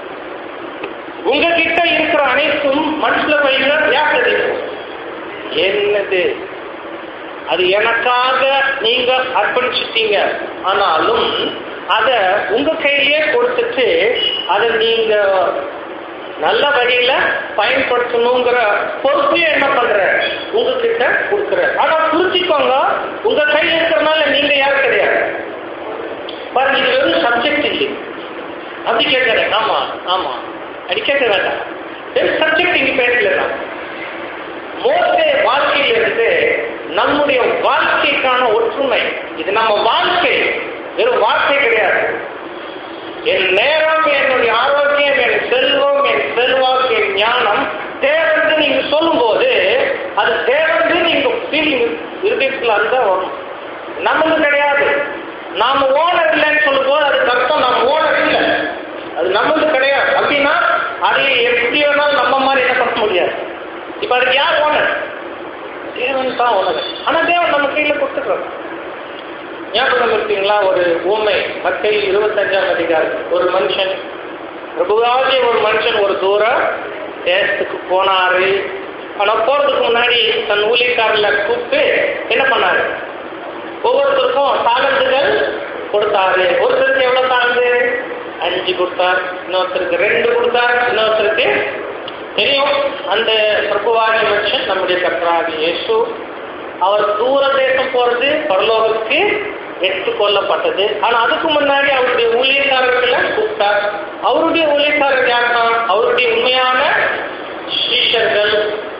S1: உங்ககிட்ட இருக்கிற அனைத்தும் மனசுல வைங்க யார் தெரியும் என்னது அது எனக்காக நீங்க அர்ப்பணிச்சிட்டீங்க ஆனாலும் அத உங்க கையிலேயே கொடுத்துட்டு அதை நீங்க நல்ல வழியில பயன்படுத்தணுங்கிற பொறுப்பையும் என்ன பண்ற உங்ககிட்ட கொடுக்குற ஆனா புரிஞ்சுக்கோங்க உங்க கையில் இருக்கிறனால நீங்க யாரும் கிடையாது பாருங்க இது வெறும் சப்ஜெக்ட் இல்லை அப்படி கேட்கறேன் ஆமா ஆமா அப்படி கேட்க வேண்டாம் வெறும் சப்ஜெக்ட் இங்க பேசலாம் மோசே வாழ்க்கையிலிருந்து நம்முடைய வாழ்க்கைக்கான ஒற்றுமை இது நம்ம வாழ்க்கை வெறும் வாழ்க்கை கிடையாது என் நேரம் என்னுடைய ஆரோக்கியம் என் செல்வம் என் செல்வாக்கு என் ஞானம் தேவந்து நீங்க சொல்லும்போது அது தேவந்து நீங்க ஃபீலிங் இருதயத்தில் அதுதான் வரும் நம்மளுக்கு கிடையாது நாம ஓனர் இல்லைன்னு சொல்லும்போது அதுக்கு அர்த்தம் நம்ம ஓனர் இல்லை அது நம்மளுக்கு கிடையாது அப்படின்னா அதை எப்படி வேணாலும் நம்ம மாதிரி என்ன பண்ண முடியாது இப்ப அதுக்கு யார் ஓனர் தேவன் தான் ஓனர் ஆனா தேவன் நம்ம கையில கொடுத்துக்கிறோம் ஞாபகம் இருக்கீங்களா ஒரு ஊமை மக்கள் இருபத்தஞ்சாம் அதிகாரம் ஒரு மனுஷன் பிரபுவாகிய ஒரு மனுஷன் ஒரு தூரம் தேசத்துக்கு போனாரு ஆனா போறதுக்கு முன்னாடி தன் ஊழியக்காரர்ல கூப்பிட்டு என்ன பண்ணாரு ஒவ்வொருத்தருக்கும் தாளந்துகள் கொடுத்தாரு ஒருத்தருக்கு எவ்வளவு தாழ்ந்து அஞ்சு கொடுத்தார் இன்னொருத்தருக்கு ரெண்டு கொடுத்தார் இன்னொருத்தருக்கு தெரியும் அந்த பிரபுவாகிய மனுஷன் நம்முடைய கர்த்தராகி இயேசு அவர் தூர தேசம் போறது பரலோகத்துக்கு எடுத்துக்கொள்ளப்பட்டது ஆனா அதுக்கு முன்னாடி அவருடைய ஊழியக்காரர்களை கூப்பிட்டார் அவருடைய ஊழியக்காரர் யாருன்னா அவருடைய உண்மையான சீஷர்கள்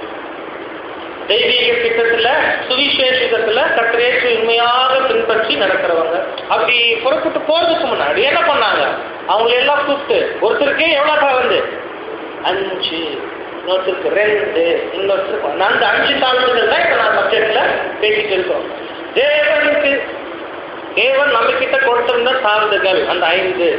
S1: தெய்வீக திட்டத்துல சுவிசேஷத்துல கத்திரேற்று உண்மையாக பின்பற்றி நடக்கிறவங்க அப்படி புறப்பட்டு போறதுக்கு முன்னாடி என்ன பண்ணாங்க அவங்களை எல்லாம் கூப்பிட்டு ஒருத்தருக்கு எவ்வளவு வந்து அஞ்சு இன்னொருத்தருக்கு ரெண்டு இன்னொருத்தருக்கு ஒண்ணு. அந்த அஞ்சு தாழ்வுகள் தான் இப்ப நான் சப்ஜெக்ட்ல பேசிட்டு இருக்கோம் தேவனுக்கு தேவன் நம்ம கிட்ட கொடுத்திருந்த சார்ந்துகள் அந்த ஐந்து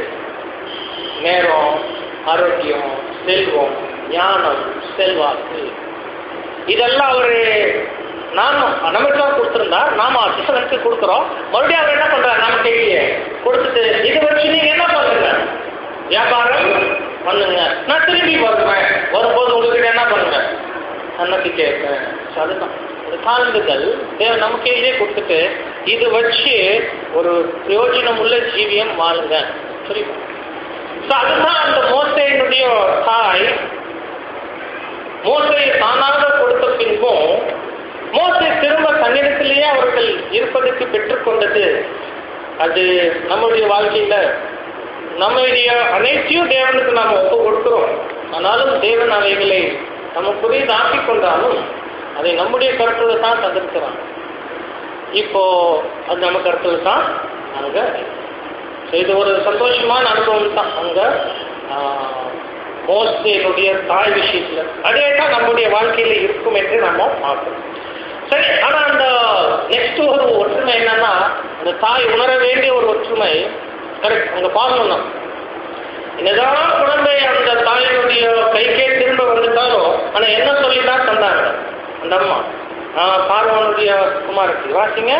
S1: நேரம் ஆரோக்கியம் செல்வம் ஞானம் செல்வாக்கு இதெல்லாம் அவரு நானும் நமக்கு தான் கொடுத்துருந்தா நாம சிசனுக்கு கொடுக்குறோம் மறுபடியும் அவர் என்ன பண்றாரு நம்ம கையிலேயே கொடுத்துட்டு இதை வச்சு நீங்க என்ன பண்ணுங்க வியாபாரம் பண்ணுங்க நான் திரும்பி வருவேன் வரும்போது உங்ககிட்ட என்ன பண்ணுவேன் அன்னைக்கு கேட்பேன் So அதுதான் இந்த சான்றுகள் தேவன் நம்ம கையிலே கொடுத்துட்டு இது வச்சு ஒரு பிரயோஜனம் உள்ள ஜீவியம் வாழுங்க புரியுமா So அதுதான் அந்த மோசையினுடைய தாய் மோசையை தானாக கொடுத்த பின்பும் மோசை திரும்ப தன்னிடத்திலேயே அவர்கள் இருப்பதற்கு பெற்றுக்கொண்டது அது நம்முடைய வாழ்க்கையில நம்முடைய அனைத்தையும் தேவனுக்கு நாம் ஒப்பு கொடுக்கிறோம் ஆனாலும் தேவன் அவைகளை நம்ம புரிதாக்கிக் கொண்டாலும் அதை நம்முடைய கருத்துல தான் தந்திருக்கிறான் இப்போ அது நம்ம கருத்துல தான் அங்க So இது ஒரு சந்தோஷமான அனுபவம் தான் அங்க ஆஹ், மோசேனுடைய தாய் விஷயத்துல அதே தான் நம்முடைய வாழ்க்கையில இருக்கும் என்று நம்ம பார்க்கிறோம் சரி ஆனா அந்த நெக்ஸ்ட் ஒரு ஒற்றுமை என்னன்னா அந்த தாய் உணர வேண்டிய ஒரு ஒற்றுமை கரெக்ட் அங்க பார்க்கணும் நம்ம. என்னதான் குழந்தை அந்த தாயினுடைய கைக்கே திரும்ப வந்துட்டாலும் ஆனா என்ன சொல்லி தான் தந்தாங்க அந்த அம்மா ஆஹ் பார்வனுடைய குமாரத்தி வாசிங்க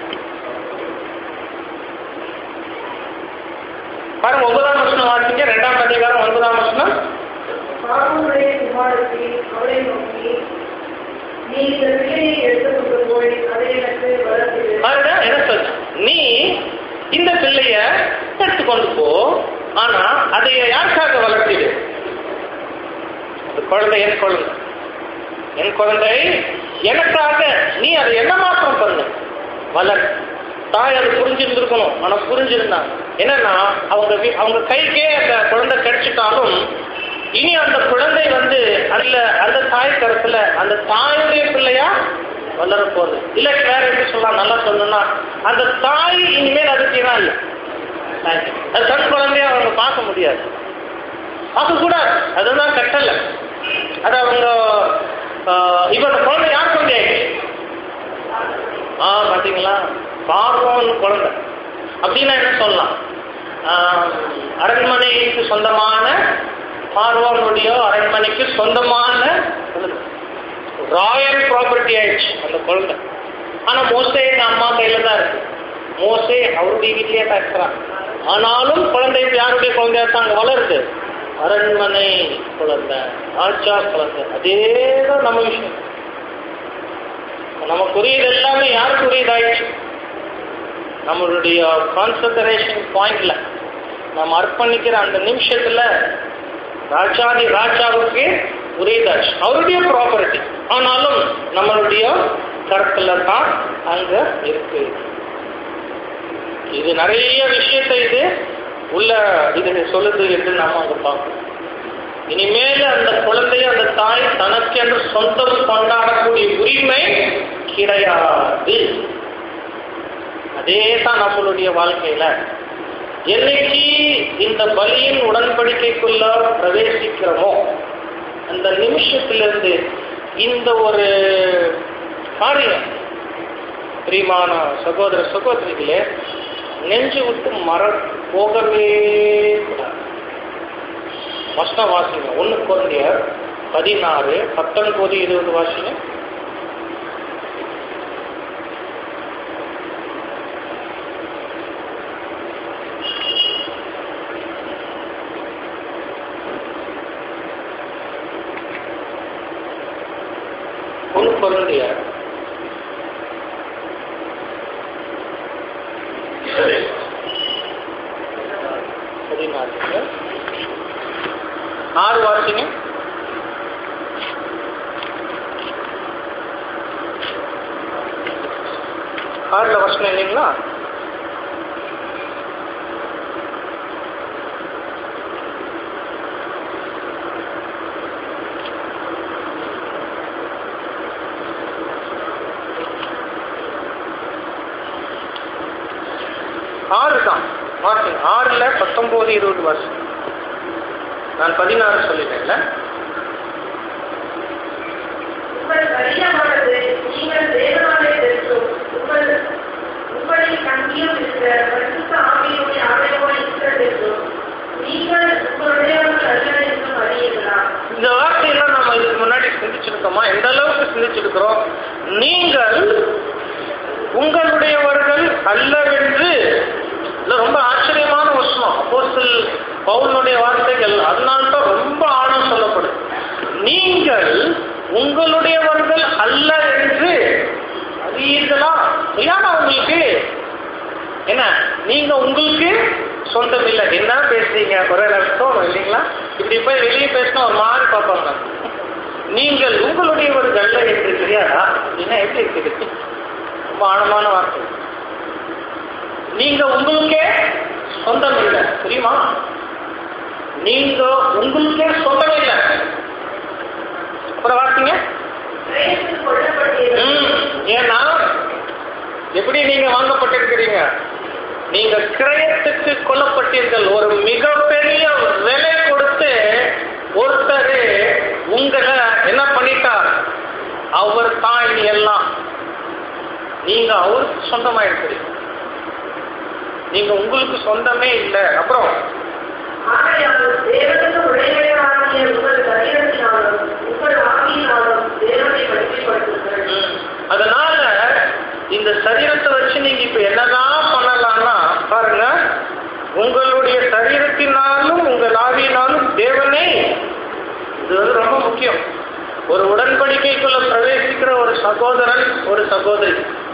S1: பாருங்க ஒன்பதாம் வருஷம் வாசிங்க ரெண்டாம் அதிகாரம் ஒன்பதாம் வருஷம்
S2: பார்வனுடைய குமாரத்தி அவளை நோக்கி நீ இந்த பிள்ளையை எடுத்துக்கொண்டு போய் அதை எனக்கு வளர்த்து
S1: பாருங்க என்ன சொல்ற நீ இந்த பிள்ளைய தத்தெடுத்து கொண்டு போ ஆனா அதை யாருக்காக வளர்த்திடு அந்த குழந்தை என் குழந்தை என் குழந்தை எனக்காக நீ அதை என்ன மாற்றம் பண்ணு வளர் தாய் அது புரிஞ்சிருந்திருக்கணும் ஆனா புரிஞ்சிருந்தாங்க என்னன்னா அவங்க வீ- அவங்க கைக்கே அந்த குழந்தை கிடைச்சிட்டாலும் இனி அந்த குழந்தை வந்து அந்த அந்த தாய் கருத்துல அந்த தாயுடைய பிள்ளையா வளர போகுது இல்ல வேற எப்படி சொல்லலாம் நல்லா சொல்லணும்னா அந்த தாய் இனிமேல் அதுக்கு இடம் இல்லை அது தன் குழந்தைய அவங்க பார்க்க முடியாது பார்க்க கூடாது அதுதான் கட்டளை அது அவங்க ஆஹ், இப்ப அந்த குழந்தை யார் குழந்தை ஆ பாத்தீங்களா பார்வோன் குழந்தை அப்படின்னா என்ன சொல்லலாம் ஆஹ், அரண்மனைக்கு சொந்தமான பார்வோனுடைய அரண்மனைக்கு சொந்தமான ராயல் ப்ராப்பர்ட்டி ஆயிடுச்சு அந்த குழந்தை ஆனா மோசே எங்க அம்மா கையில தான் இருக்கு மோசே அவருடைய வீட்லயே தான் இருக்கிறான் ஆனாலும் குழந்தை இப்ப யாருடைய குழந்தையா தான் அங்க வளருது அரண்மனை குழந்தை ஆட்சா குழந்தை அதே தான் நம்ம விஷயம் நமக்குரியது எல்லாமே யாருக்குரியதாயிடுச்சு நம்மளுடைய கான்சன்ட்ரேஷன் பாயிண்ட்ல நம்ம அர்ப்பணிக்கிற அந்த நிமிஷத்துல ராஜாதி ராஜாவுக்கு உரியதாச்சு அவருடைய ப்ராப்பர்ட்டி ஆனாலும் நம்மளுடைய கருத்துல தான் அங்க இருக்கு இது நிறைய விஷயத்தை இது உள்ள இது சொல்லுது என்று நாம அங்க பார்க்கணும் இனிமேல் அந்த குழந்தைய அந்த தாய் தனக்கென்று சொந்தம் கொண்டாடக்கூடிய உரிமை கிடையாது அதே தான் நம்மளுடைய வாழ்க்கையில என்னைக்கு இந்த பலியின் உடன்படிக்கைக்குள்ள பிரவேசிக்கிறோமோ அந்த நிமிஷத்திலிருந்து இந்த ஒரு காரியம் பிரியமான சகோதர சகோதரிகளே நெஞ்சு விட்டு மற போகவே கூடாது வசனம் வாசிங்க ஒன்று குழந்தையர் பதினாறு பத்தொன்பது இருபது வாசிங்க ஒன்று குழந்தையர் பதினாறு ஆறு வாசிங்க ஆறுல வசனம் இல்லைங்களா ஆறு தான் வாசிங்க ஆறுல பத்தொன்பது இருபது வாசிங்க நான் பதினாறு சொல்லிட்டேன்ல
S2: உங்கள் கடினமானது நீங்கள் தேவனாலே பெற்றும் உங்கள் உங்களில் தங்கியும் இருக்கிற பரிசுத்த ஆவியுடைய ஆலயமாய் இருக்கிறதென்றும் நீங்கள் உங்களுடையவர்கள் அல்ல என்றும் அறியீர்களா
S1: இந்த வார்த்தையெல்லாம் நம்ம இதுக்கு முன்னாடி சிந்திச்சிருக்கோமா எந்த அளவுக்கு சிந்திச்சிருக்கிறோம் நீங்கள் உங்களுடையவர்கள் அல்லவென்று இல்ல ரொம்ப ஆச்சரியமான வசனம் அப்போஸ்தல் பவுலுடைய வார்த்தைகள் அதனால்தான் ரொம்ப ஆழம் சொல்லப்படுது நீங்கள் உங்களுடையவர்கள் அல்ல என்று அறியீர்களா ஏன்னா உங்களுக்கு என்ன நீங்க உங்களுக்கு சொந்தம் இல்லை என்ன பேசுறீங்க ஒரே அர்த்தம் இல்லைங்களா இப்படி போய் வெளியே பேசினா ஒரு மாதிரி பார்ப்பாங்க நீங்கள் உங்களுடையவர்கள் அல்ல என்று தெரியாதா அப்படின்னா எப்படி இருக்குது ரொம்ப ஆழமான வார்த்தை நீங்க உங்களுக்கே சொந்தம் இல்லை தெரியுமா நீங்க உங்களுக்கே சொந்தம் இல்லை அப்புறம் வார்த்தைங்க
S2: கிரயத்தில் கொல்லப்பட்டீர்கள்
S1: ம், ஏன்னா எப்படி நீங்க வாங்கப்பட்டிருக்கிறீங்க நீங்க கிரயத்துக்கு கொல்லப்பட்டீர்கள் ஒரு மிகப்பெரிய விலை கொடுத்து ஒருத்தர் உங்களை என்ன பண்ணிட்டார் அவர் தான் இனி எல்லாம் நீங்க அவருக்கு சொந்தமா இருக்கிறீங்க நீங்க உங்களுக்கு சொந்தமே இல்லை அப்புறம்
S2: ஆகையால் தேவனுக்கு உடைமையாகிய உங்கள் சரீரத்தினாலும் உங்கள் ஆவியினாலும் தேவனை மகிமைப்படுத்துங்கள்
S1: ம். அதனால இந்த சரீரத்தை வச்சு நீங்க இப்ப என்னதான் பண்ணலாம்னா பாருங்க உங்களுடைய சரீரத்தினாலும் உங்கள் ஆவியினாலும் தேவனை இது வந்து ரொம்ப முக்கியம் ஒரு உடன்படிக்கைக்குள்ள பிரவேசிக்கிற ஒரு சகோதரன் ஒரு சகோதரி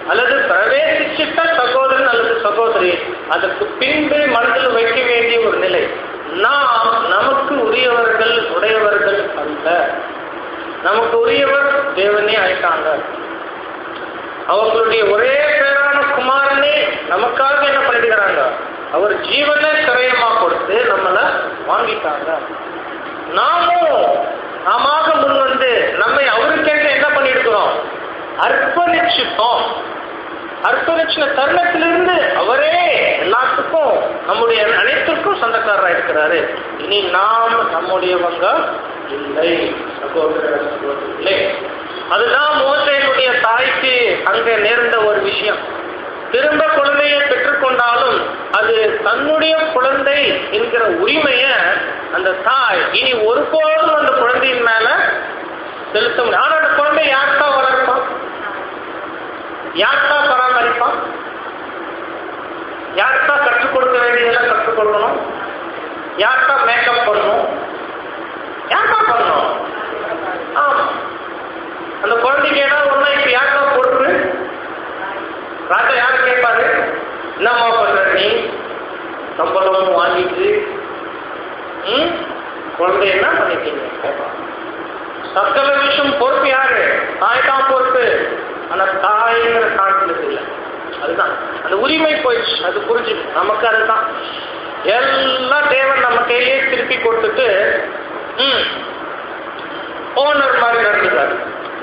S1: அல்லது பிரவேசிச்சிட்ட சகோதரன் அல்லது சகோதரி அதற்கு பின்பு மனதில் வைக்க வேண்டிய ஒரு நிலை நாம் நமக்கு உரியவர்கள் உடையவர்கள் அல்ல நமக்கு உரியவர் தேவனே ஆயிட்டாங்க அவங்களுடைய ஒரே பேரான குமாரனே நமக்காக என்ன பண்ணிடுறாங்க அவர் ஜீவனை சிரயமா கொடுத்து நம்மள வாங்கிட்டாங்க நாமும் நாம முன் வந்து நம்மை அவருக்கேற்ற என்ன பண்ணிருக்கிறோம் அர்ப்பணிச்சுட்டோம் அர்ப்பணிச்சின தருணத்திலிருந்து அவரே எல்லாத்துக்கும் நம்முடைய அனைத்திற்கும் சொந்தக்காரராக இருக்கிறாரு இனி நாம் நம்முடையவங்க இல்லை சகோதர சகோதரிகளே அதுதான் மோசையினுடைய தாய்க்கு அங்க நேர்ந்த ஒரு விஷயம் திரும்ப குழந்தையை பெற்றுக்கொண்டாலும் அது தன்னுடைய குழந்தை என்கிற உரிமைய அந்த தாய் இனி ஒருபோதும் அந்த குழந்தையின் மேல செலுத்த முடியும் ஆனா அந்த குழந்தை யார்த்தா வளர்ப்பான் யார்த்தா பராமரிப்பான் யார்த்தா கற்றுக் கொடுக்க வேண்டியதெல்லாம் கற்றுக் கொடுக்கணும் யார்த்தா மேக்கப் பண்ணணும் யார்த்தா பண்ணணும் ஆமா அந்த குழந்தைக்கு ஏதாவது ஒண்ணா இப்ப யார்த்தா பொறுப்பு ராஜா யார் கேட்பாரு என்னம்மா பண்ற நீ சம்பளமும் வாங்கிட்டு ம் குழந்தை என்ன பண்ணிட்டீங்க கேட்பான் சக்கல விஷயம் பொறுப்பு யாரு தாய் தான் பொறுப்பு ஆனா தாய்ங்கிற கான்பிடன்ஸ் இல்லை அதுதான் அந்த உரிமை போயிடுச்சு அது புரிஞ்சு நமக்கு அதுதான் எல்லாம் தேவன் நம்ம கையிலே திருப்பி கொடுத்துட்டு ம் ஓனர் மாதிரி நடந்துட்டாரு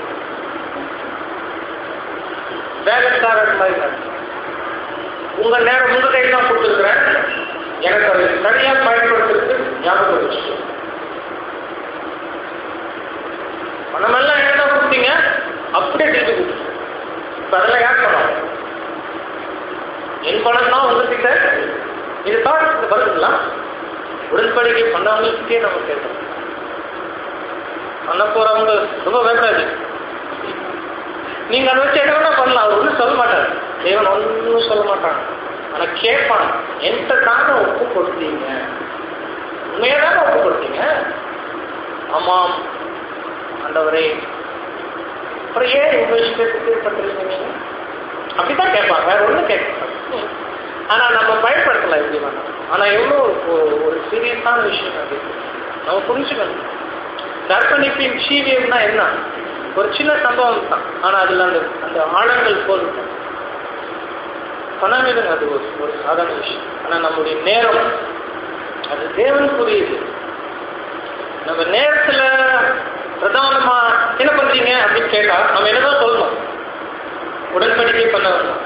S1: வேலைக்காரர் மாதிரி நடந்து உங்க நேரம் உங்க கையில் தான் கொடுத்துருக்குறேன் எனக்கு அதை சரியா பயன்படுத்துறதுக்கு ஞாபகம் வச்சு பணமெல்லாம் என்ன கொடுத்தீங்க அப்படியே திருப்பி கொடுத்துருங்க இப்ப அதெல்லாம் யார் பணம் என் பணம் தான் உங்ககிட்ட இதுதான் வருதுங்களா உடன்படிக்கை பண்ணவங்களுக்கே நம்ம கேட்டோம் பண்ண போறவங்க ரொம்ப வேண்டாது நீங்க அதை வச்சு என்ன வேணா பண்ணலாம் அவர் ஒன்றும் சொல்ல மாட்டார் தேவன் ஒன்றும் சொல்ல மாட்டாங்க ஆனா கேட்பான் என்கிட்ட தானே ஒப்பு கொடுத்தீங்க உண்மையா தானே ஒப்பு கொடுத்தீங்க ஆமாம் ஆண்டவரே அப்புறம் ஏன் உங்க இஷ்டத்துக்கு பண்றீங்க நீங்க அப்படித்தான் கேட்பாங்க வேற ஒன்றும் கேட்க ஆனா நம்ம பயன்படுத்தலாம் எப்படி வேணாம் ஆனா எவ்வளோ ஒரு- ஒரு சீரியஸான விஷயம் அது நம்ம புரிஞ்சுக்கணும் இந்த அர்ப்பணிப்பின் சீவியம்னா என்ன ஒரு சின்ன சம்பவம் தான் ஆனா அதுல அந்த அந்த ஆழங்கள் போதும் பணமிடுங்க அது ஒரு ஒரு சாதாரண விஷயம் ஆனா நம்முடைய நேரம் அது தேவனுக்குரியது நம்ம நேரத்துல பிரதானமா என்ன பண்றீங்க அப்படின்னு கேட்டா நம்ம என்னதான் சொல்லணும் உடன்படிக்கை பண்ண வரணும்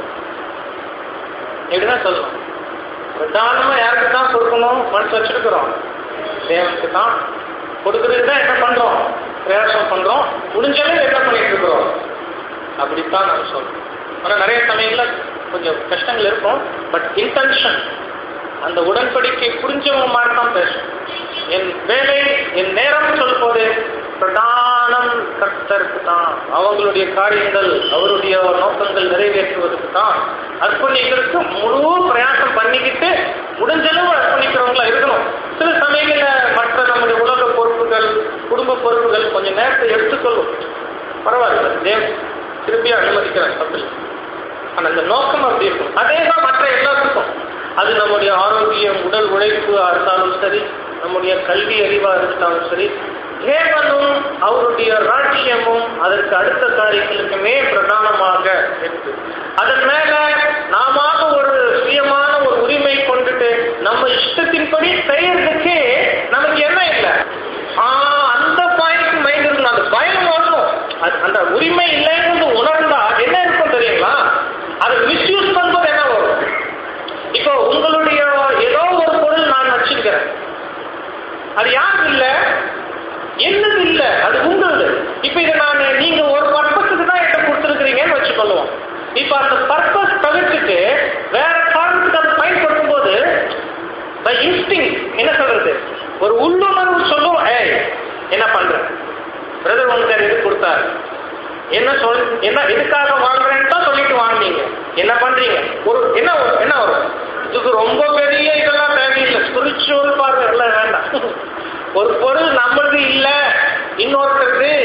S1: எப்படிதான் சொல்லணும் பிரதானமா யாருக்கு தான் கொடுக்கணும் மனசு வச்சிருக்கிறோம் தேவனுக்கு தான் கொடுக்கறதுக்கு தான் என்ன பண்றோம் பிரயாசம் பண்றோம் முடிஞ்சளவு என்ன பண்ணிட்டு இருக்கிறோம் அப்படித்தான் நம்ம சொல்றோம் ஆனா நிறைய சமயங்கள்ல கொஞ்சம் கஷ்டங்கள் இருக்கும் பட் இன்டென்ஷன் அந்த உடன்படிக்கை புரிஞ்சவங்க மாதிரி தான் பேசும் என் வேலை என் நேரம் சொல்லும்போது பிரதானம் கர்த்தருக்கு தான் அவங்களுடைய காரியங்கள் அவருடைய நோக்கங்கள் நிறைவேற்றுவதற்கு தான் அர்ப்பணிக்கிறதுக்கு முழு பிரயாசம் பண்ணிக்கிட்டு முடிஞ்சளவு அர்ப்பணிக்கிறவங்களா இருக்கணும் சில சமயங்கள்ல மற்ற நம்முடைய உலக பொறுப்புகள் குடும்ப பொறுப்புகள் கொஞ்சம் நேரத்தை எடுத்துக்கொள்ளும் பரவாயில்ல தேவ் திருப்பியும் அனுமதிக்கிறார் தப்பில்லை ஆனா அந்த நோக்கம் அப்படி இருக்கும் அதே தான் மற்ற எல்லாத்துக்கும் அது நம்முடைய ஆரோக்கியம் உடல் உழைப்பு இருந்தாலும் சரி நம்முடைய கல்வி அறிவா இருந்தாலும் சரி தேவனும் அவருடைய ராட்சியமும் அதற்கு அடுத்த காரியங்களுக்குமே பிரதானமாக இருக்கு அதன் மேல நாம ஒரு சுயமான ஒரு உரிமை கொண்டுட்டு நம்ம இஷ்டத்தின்படி செய்யறதுக்கே நமக்கு என்ன இல்லை ஆஹ் அந்த பாயிண்ட் மைண்ட் இருக்கணும் அந்த பயம் வரணும் அது- அந்த உரிமை இல்லைங்கிறது உணர்ந்தா என்ன இருக்கும் தெரியுங்களா அதை மிஸ்யூஸ் பண்ணும்போது என்ன வரும் இப்போ உங்களுடைய ஏதோ ஒரு பொருள் நான் வச்சிருக்கிறேன் அது யாருக்கு இல்ல என்னது இல்ல அது உங்களது இப்ப இதை நான் நீங்க ஒரு பர்பஸுக்கு தான் என்கிட்ட கொடுத்துருக்கிறீங்கன்னு வச்சுக்கொள்ளுவோம் இப்ப அந்த பர்பஸ் தவிர்த்துட்டு வேற காரணத்துக்கு அதை பயன்படுத்தும் போது பை இன்ஸ்டிங் என்ன சொல்றது ஒரு உள்ளுணர்வு சொல்லும் ஏய் என்ன பண்ற பிரதர் உனக்கு இது கொடுத்தாரு என்ன சொல் என்ன எதுக்காக வாங்குறேன்னு தான் சொல்லிட்டு வாங்குனீங்க என்ன பண்றீங்க ஒரு என்ன வரும்? என்ன வரும் இதுக்கு ரொம்ப பெரிய இதெல்லாம் தேவையில்லை ஸ்பிரிச்சுவல் பார்வை எல்லாம் வேண்டாம் ஒரு பொருள் நம்மளது இல்ல இன்னொருத்தருக்கு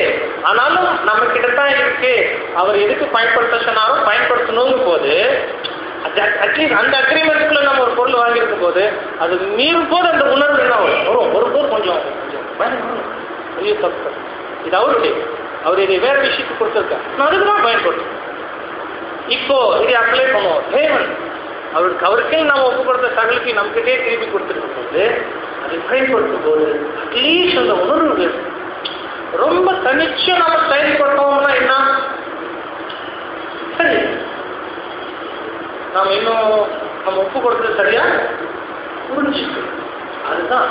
S1: ஆனாலும் நம்ம கிட்ட தான் இருக்கு அவர் எதுக்கு பயன்படுத்த சொன்னாரோ பயன்படுத்தணுங்கும் போது அட்லீஸ்ட் அந்த அக்ரிமெண்ட்குள்ள நம்ம ஒரு பொருள் வாங்கியிருக்கும் போது அது மீறும் போது அந்த உணர்வு என்ன வரும் வரும் ஒரு போது கொஞ்சம் கொஞ்சம் பயம் வரும். ஐயோ தப்பு இது அவருடைய அவர் இதை வேற விஷயத்துக்கு கொடுத்துருக்காரு நான் அதுக்கு தான் பயன்படுத்தும் இப்போ இதை அப்ளை பண்ணுவோம் தேவன் அவருக்கு அவருக்கே நம்ம ஒப்பு கொடுத்த சகலுக்கு நம்மகிட்டே திருப்பி கொடுத்துருக்கும் போது அதை பயன்படுத்தும் போது அட்லீஸ்ட் அந்த உணர்வு வேணும். ரொம்ப தனிச்சு நம்ம செயல்பட்டோம்னா என்ன சரி நாம இன்னும் நம்ம ஒப்பு கொடுத்தது சரியா புரிஞ்சுக்கு அதுதான்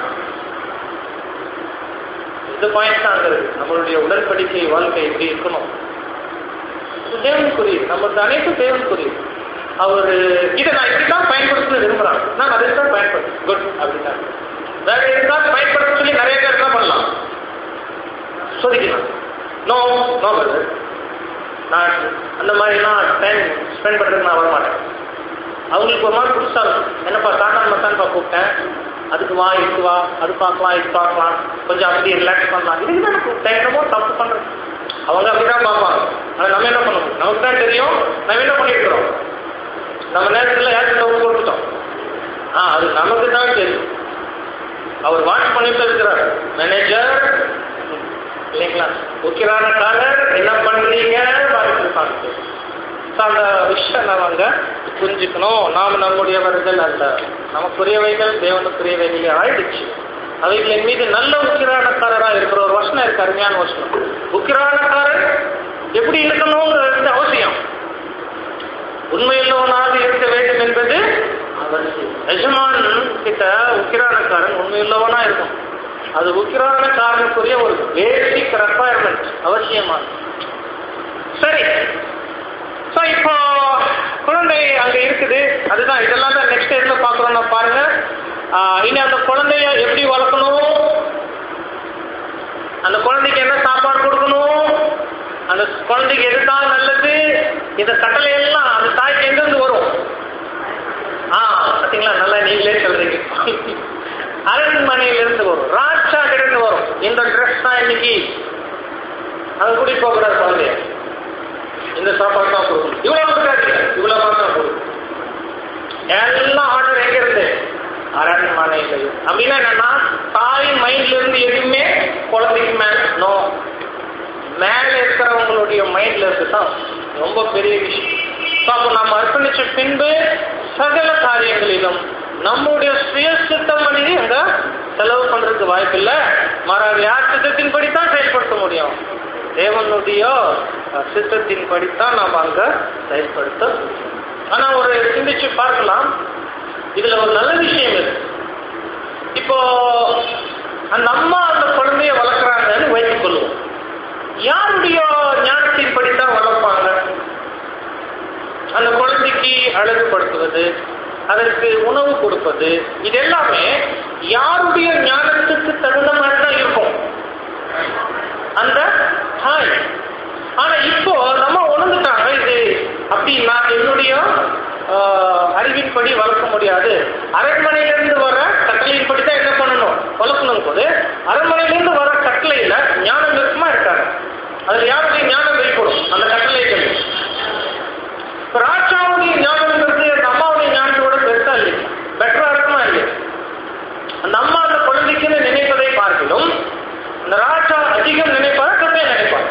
S1: இந்த பாயிண்ட் தான் அங்க இருக்கு நம்மளுடைய உடன்படிக்கை வாழ்க்கை எப்படி இருக்கணும் இது தேவனுக்குரியது நமக்கு அனைத்தும் தேவனுக்குரியது அவர் இதை நான் இப்படித்தான் பயன்படுத்த விரும்புறாங்க நான் அதை தான் பயன்படுத்து குட் அப்படித்தான் வேற எதுக்காக பயன்படுத்த சொல்லி நிறைய பேர் என்ன பண்ணலாம் சோதிக்கலாம் நோ நோ பிரதர் நான் அந்த மாதிரிலாம் டைம் ஸ்பெண்ட் பண்ணுறதுக்கு நான் வரமாட்டேன் அவங்களுக்கு ஒரு மாதிரி புதுசாக இருக்கும் என்னப்பா சாத்தான் மத்தான்ப்பா கூப்பிட்டேன் அதுக்கு வா இதுக்கு வா அது பார்க்கலாம் இது பார்க்கலாம் கொஞ்சம் அப்படியே ரிலாக்ஸ் பண்ணலாம் இதுக்கு தான் கூப்பிட்டேன் என்னமோ தப்பு பண்ணுறேன் அவங்க அப்படிதான் பார்ப்பாங்க ஆனால் நம்ம என்ன பண்ண முடியும் நமக்கு தான் தெரியும் நம்ம என்ன பண்ணியிருக்கிறோம் நம்ம நேரத்தில் யாருக்கு ஒப்பு கொடுத்துட்டோம் ஆ அது நமக்கு தான் தெரியும் அவர் வாட்ச் பண்ணிட்டு இருக்கிறார் மேனேஜர் இல்லைங்களா முக்கியமானக்காரர் என்ன பண்றீங்க பார்த்துட்டு இருப்பாங்க So, அந்த விஷயம் நம்ம அங்க புரிஞ்சுக்கணும் நாம் நம்முடையவர்கள் அல்ல நமக்குரியவைகள் தேவனுக்குரியவைகளே ஆயிடுச்சு அவைகளின் மீது நல்ல உக்கிரானக்காரரா இருக்கிற ஒரு வசனம் இருக்கு அருமையான வசனம் உக்கிரானக்காரர் எப்படி இருக்கணுங்கிறது அவசியம் உண்மையுள்ளவனாக இருக்க வேண்டும் என்பது அவசியம் எஜமான் கிட்ட உக்கிரானக்காரன் உண்மையுள்ளவனா இருக்கும் அது உக்கிரானக்காரனுக்குரிய ஒரு பேசிக் ரெக்குவயர்மெண்ட் அவசியமா சரி ஸோ இப்போ குழந்தை அங்க இருக்குது அதுதான் இதெல்லாம் தான் நெக்ஸ்ட் எதுல பாக்குறோம்னா பாருங்க ஆஹ் இனி அந்த குழந்தைய எப்படி வளர்க்கணும் அந்த குழந்தைக்கு என்ன சாப்பாடு கொடுக்கணும் அந்த குழந்தைக்கு எதுதான் நல்லது இந்த கட்டளை எல்லாம் அந்த தாய்க்கு எங்கிருந்து வரும் ஆ பாத்தீங்களா நல்லா நீங்களே சொல்றீங்க அரண்மனையிலிருந்து வரும் ராஜா இருந்து வரும் இந்த ட்ரெஸ் தான் இன்னைக்கு அங்க கூட்டிட்டு போக கூடாது குழந்தைய இந்த சாப்பாடு தான் கொடுக்கணும் இவ்வளவு இருக்காது இவ்வளவு மாத்திரம் கொடுக்கணும் எல்லாம் ஆர்டர் எங்க இருந்து அரண்மனையில அப்படின்னா என்னன்னா தாய் மைண்ட்ல இருந்து எதுவுமே குழந்தைக்கு மேல நோ மேல இருக்கிறவங்களுடைய மைண்ட்ல இருந்து தான் ரொம்ப பெரிய விஷயம் So, அப்போ நம்ம அர்ப்பணிச்ச பின்பு சகல காரியங்களிலும் நம்முடைய சுய சித்தம் பண்ணி அங்க செலவு பண்றதுக்கு வாய்ப்பில்லை மாறாக யார் சித்தத்தின்படி தான் செயல்படுத்த முடியும் தேவனுடைய அஹ், சித்தத்தின்படி தான் நாம் அங்க செயல்படுத்த முடியும் ஆனா ஒரு சிந்திச்சு பார்க்கலாம் இதுல ஒரு நல்ல விஷயம் இருக்கு இப்போ அந்த அம்மா அந்த குழந்தைய வளர்க்குறாங்கன்னு வைத்துக் கொள்வோம் யாருடைய ஞானத்தின்படி தான் வளர்ப்பாங்க அந்த குழந்தைக்கு அழகுபடுத்துவது அதற்கு உணவு கொடுப்பது இது எல்லாமே யாருடைய ஞானத்துக்கு தகுந்த மாதிரி தான் இருக்கும் அந்த தாய் ஆனா இப்போ நம்ம உணர்ந்துட்டாங்க இது அப்படி நான் என்னுடைய ஆஹ், அறிவின்படி வளர்க்க முடியாது அரண்மனையிலிருந்து வர கட்டளையின்படி தான் என்ன பண்ணணும் வளர்க்கணும் போது அரண்மனையிலிருந்து வர கட்டளையில ஞானம் இருக்குமா இருக்காது அதுல யாருடைய ஞானம் வெளிப்படும் அந்த கட்டளைகள் இப்ப ராஜாவுடைய ஞானம்ங்கிறது அந்த அம்மாவுடைய ஞானத்தோட பெருசா இல்லையா பெட்டரா இருக்குமா இல்லையா அந்த அம்மா அந்த குழந்தைக்குன்னு நினைப்பதை பார்க்கிலும் அந்த ராஜா அதிகம் நினைப்பார் கட்டை நினைப்பார்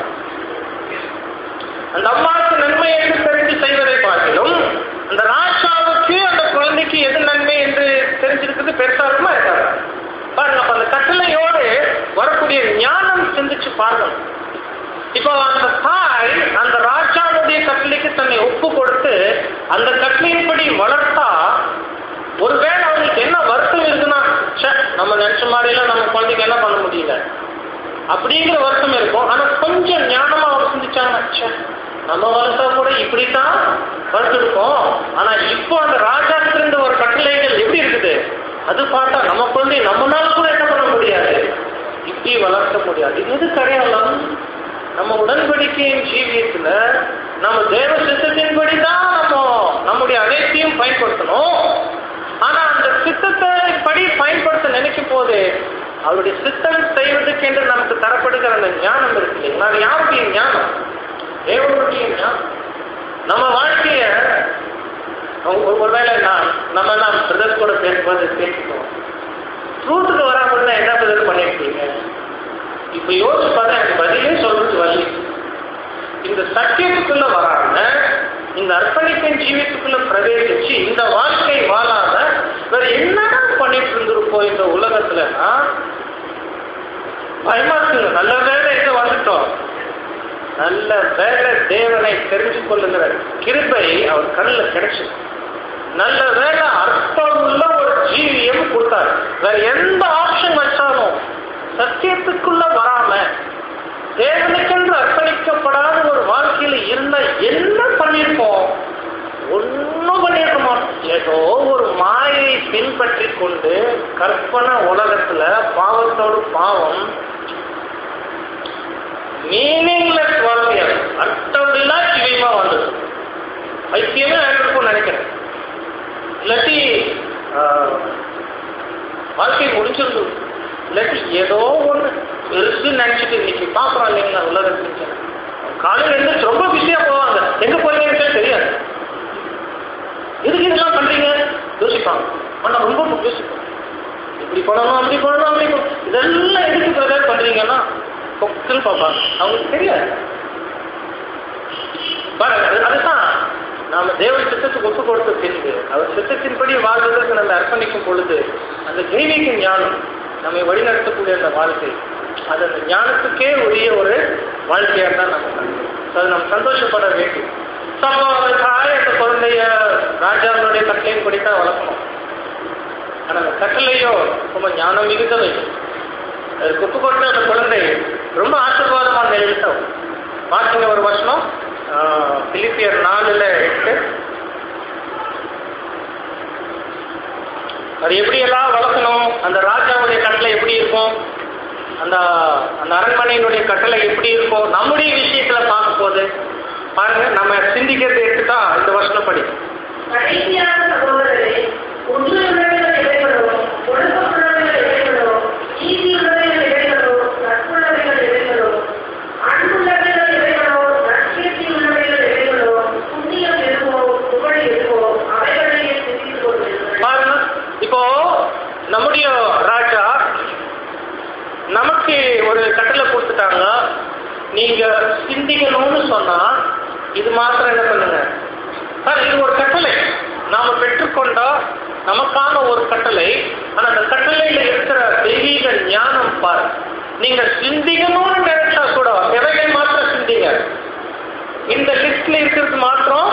S1: அந்த அம்மாவுக்கு நன்மை என்று தெரிந்து செய்வதை பார்க்கிலும் அந்த ராஜாவுக்கு அந்த குழந்தைக்கு எது நன்மை என்று தெரிஞ்சிருக்கிறது பெருசா இருக்குமா இருக்காது பாருங்க அப்ப அந்த கட்டளையோடு வரக்கூடிய ஞானம் சிந்திச்சு பார்க்கணும் இப்போ அந்த தாய் அந்த ராஜாவுடைய கட்டளைக்கு தன்னை ஒப்பு கொடுத்து அந்த கட்டளையின்படி வளர்த்தா ஒருவேளை அவங்களுக்கு என்ன வருத்தம் இருக்குன்னா ச்சே நம்ம நினைச்ச மாதிரிலாம் நம்ம குழந்தைக்கு என்ன பண்ண முடியல அப்படிங்கிற வருத்தம் இருக்கும் ஆனா கொஞ்சம் ஞானமா அவங்க சிந்திச்சாங்க ச்சே நம்ம வளர்த்தா கூட இப்படித்தான் வளர்த்துருக்கோம் ஆனா இப்போ அந்த ராஜாத்திலிருந்து ஒரு கட்டளைகள் எப்படி இருக்குது அது பார்த்தா நம்ம குழந்தை நம்மனால கூட என்ன பண்ண முடியாது இப்படி வளர்க்க முடியாது இது எது அடையாளம் நம்ம உடன்படிக்கையின் ஜீவியத்துல நம்ம தேவ சித்தத்தின்படி தான் நம்ம நம்முடைய அனைத்தையும் பயன்படுத்தணும் ஆனா அந்த சித்தத்தை படி பயன்படுத்த நினைக்கும் போது அவருடைய சித்தம் செய்வதற்கு என்று நமக்கு தரப்படுகிற அந்த ஞானம் இருக்கு இல்லைங்களா அது யாருடைய ஞானம் தேவனுடைய ஞானம் நம்ம வாழ்க்கைய ஒரு- ஒருவேளை நான் நம்ம எல்லாம் பிரதர்ஸ் கூட பேசும்போது பேசிக்குவோம் ட்ரூத்துக்கு வராம இருந்தா என்ன பிரதர் பண்ணிருக்கீங்க இப்ப யோசிச்சு பார்த்தா எனக்கு பதிலே சொல்றது வரல இந்த சத்தியத்துக்குள்ள வராம இந்த அர்ப்பணிப்பின் ஜீவியத்துக்குள்ள பிரவேசிச்சு இந்த வாழ்க்கை வாழாம வேற என்னடா பண்ணிட்டு இருந்திருப்போம் இந்த உலகத்துலன்னா பயமா இருக்குங்க நல்ல வேலை எங்க வந்துட்டோம் நல்ல வேலை தேவனை தெரிஞ்சு கொள்ளுங்கிற கிருபை அவர் கண்ணில் கிடைச்சது நல்ல வேலை அர்த்தம் உள்ள ஒரு ஜீவியம் கொடுத்தாரு வேற எந்த ஆப்ஷன் வச்சாலும் சத்தியத்துக்குள்ள வராம தேவனுக்கென்று அர்ப்பணிக்கப்படாத ஒரு வாழ்க்கையில இருந்தா என்ன பண்ணிருப்போம் ஒன்றும் பண்ணியிருக்க மாட்டோம் ஏதோ ஒரு மாயை பின்பற்றி கொண்டு கற்பனை உலகத்துல பாவத்தோடு பாவம் மீனிங்லெஸ் வாழ்க்கையாக அர்த்தமில்லா ஜீவியமா வந்தது ஐக்கியமே இருக்கும்னு நினைக்கிறேன் இல்லாட்டி ஆஹ், வாழ்க்கை முடிஞ்சிருந்தது இல்லாட்டி ஏதோ ஒன்று பெருசு நினைச்சிட்டு இன்னைக்கு பார்க்குறோம் இல்லைங்களா உலகத்துக்கு காலையில் எழுந்திரிச்சு ரொம்ப பிஸியா போவாங்க எங்க போறீங்கன்னு தெரியாது எதுக்கு இதெல்லாம் பண்றீங்க யோசிப்பாங்க ஆனா ரொம்ப யோசிப்பாங்க இப்படி பண்ணணும் அப்படி பண்ணணும் அப்படி பண்ணணும். இதெல்லாம் எதுக்கு பிரதர் பண்றீங்கன்னா பொக்குன்னு பார்ப்பாங்க அவங்களுக்கு தெரியாது பாருங்க அது- அதுதான் நாம தேவ சித்தத்துக்கு ஒப்பு கொடுத்த பின்பு அவர் சித்தத்தின்படி வாழ்வதற்கு நம்ம அர்ப்பணிக்கும் பொழுது அந்த தெய்வீக ஞானம் நம்மை வழிநடத்தக்கூடிய அந்த வாழ்க்கை அது அந்த ஞானத்துக்கே உரிய ஒரு வாழ்க்கையாக தான் நம்ம பார்க்கிறோம். So அது நம்ம சந்தோஷப்பட வேண்டும் So அப்போ அந்த தாய் அந்த குழந்தைய ராஜாவினுடைய கட்டளையும் படித்தான் வளர்க்கணும் ஆனா அந்த கட்டளையோ ரொம்ப ஞானம் மிகுந்தவை அதுக்கு ஒப்பு கொடுத்த அந்த குழந்தை ரொம்ப ஆசீர்வாதமான நிலையில் வாசிங்க ஒரு வருஷம் பிலிப்பியர் நாலுல எட்டு அது எப்படியெல்லாம் வளர்க்கணும் அந்த ராஜாவுடைய கட்டளை எப்படி இருக்கும் அந்த அந்த அரண்மனையினுடைய கட்டளை எப்படி இருக்கும் நம்முடைய விஷயத்துல பார்க்கும் போது பாருங்க நம்ம சிந்திக்கிறதை எடுத்துட்டா இந்த வருஷம் படி
S2: கடைசியான சகோதரரே ஒன்றுள்ளவைகள் எவைகளோ ஒடுக்கப்படுறவைகள் எவைகளோ நீதியுள்ளவைகள் எவைகளோ நட்புள்ளவைகள் எவைகளோ அன்புள்ளவைகள் எவைகளோ நற்கீர்த்தி உள்ளவைகள் எவைகளோ புண்ணியம் எதுவோ புகழ் எதுவோ அவைகளையே சிந்தித்துக் கொண்டிருக்கிறது
S1: பாருங்க இப்போ நம்முடைய ராஜா நமக்கு ஒரு கட்டளை கொடுத்துட்டாங்க நீங்க சிந்திக்கணும்னு சொன்னா இது மாத்திரம் என்ன பண்ணுங்க சார் இது ஒரு கட்டளை நாம பெற்றுக்கொண்டா நமக்கான ஒரு கட்டளை ஆனா அந்த கட்டளையில இருக்கிற தெய்வீக ஞானம் பாரு நீங்க சிந்திக்கணும்னு நினைச்சா கூட எவைகள் மாத்திரம் சிந்திங்க இந்த லிஸ்ட்ல இருக்கிறது மாத்திரம்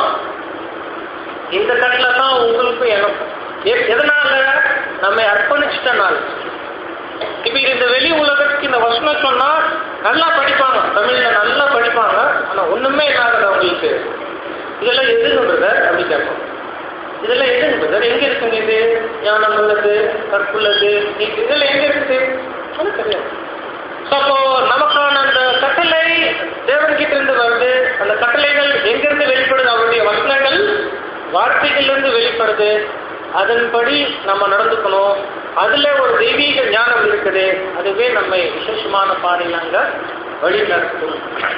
S1: இந்த கட்டில தான் உங்களுக்கும் எனக்கும் எ- எதனால நம்ம அர்ப்பணிச்சிட்டனால இப்ப இது இந்த வெளி உலகத்துக்கு இந்த வசனம் சொன்னா நல்லா படிப்பாங்க தமிழ்ல நல்லா படிப்பாங்க ஆனா ஒண்ணுமே இல்லாத அவங்களுக்கு இதெல்லாம் எதுங்க பிரதர் அப்படி கேட்போம் இதெல்லாம் எதுங்க பிரதர் எங்க இருக்குங்க இது ஞானம் உள்ளது கற்புள்ளது நீ- இதெல்லாம் எங்க இருக்குது அது தெரியாது So, அப்போ நமக்கான அந்த கட்டளை தேவன்கிட்ட இருந்து வருது அந்த கட்டளைகள் எங்கிருந்து வெளிப்படுது அவருடைய வசனங்கள் வார்த்தைகளிலிருந்து வெளிப்படுது அதன்படி நம்ம நடந்துக்கணும் அதுல ஒரு தெய்வீக ஞானம் இருக்குது அதுவே நம்மை விசேஷமான பாதையில் அங்க வழி நடத்தும்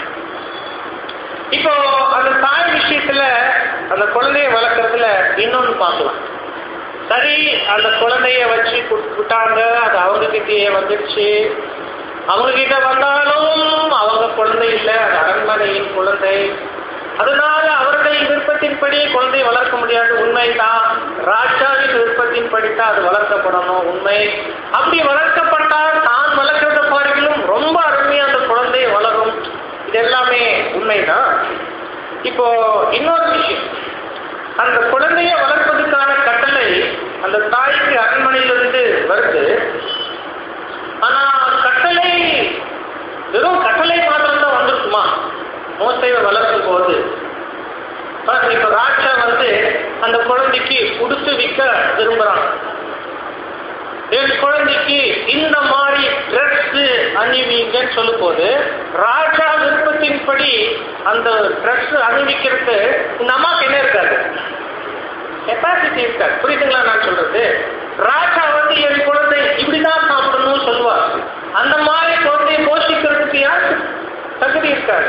S1: இப்போ அந்த தாய் விஷயத்துல அந்த குழந்தைய வளர்க்கறதுல இன்னொன்னு பார்க்கலாம் சரி அந்த குழந்தைய வச்சு கு- விட்டாங்க அது அவங்க கிட்டயே வந்துடுச்சு அவங்க கிட்ட வந்தாலும் அவங்க குழந்தை இல்லை அது அரண்மனையின் குழந்தை அதனால அவருடைய விருப்பத்தின்படி குழந்தை வளர்க்க முடியாது உண்மைதான் ராஜாவின் விருப்பத்தின்படி தான் அது வளர்க்கப்படணும் உண்மை அப்படி வளர்க்கப்பட்டால் தான் வளர்க்கிறத பாருங்களும் ரொம்ப அருமையா அந்த குழந்தை வளரும் இது எல்லாமே உண்மைதான் இப்போ இன்னொரு விஷயம் அந்த குழந்தையை வளர்ப்பதற்கான கட்டளை அந்த தாய்க்கு அரண்மனையிலிருந்து வருது ஆனா கட்டளை வெறும் கட்டளை மாத்திரம் தான் வந்திருக்குமா மோசையை வளர்க்கும் போது பாருங்க, இப்ப ராஜா வந்து அந்த குழந்தைக்கு உடுத்து விற்க விரும்புறான் என் குழந்தைக்கு இந்த மாதிரி ட்ரெஸ் அணிவிங்கன்னு சொல்லும் போது ராஜா விருப்பத்தின்படி அந்த ட்ரெஸ் அணிவிக்கிறது இந்த அம்மாக்கு என்ன இருக்காது கெப்பாசிட்டி இருக்காது புரியுதுங்களா நான் சொல்றது ராஜா வந்து என் குழந்தை இப்படிதான் சாப்பிடணும்னு சொல்லுவார் அந்த மாதிரி குழந்தையை போஷிக்கிறதுக்கு யார் தகுதி இருக்காது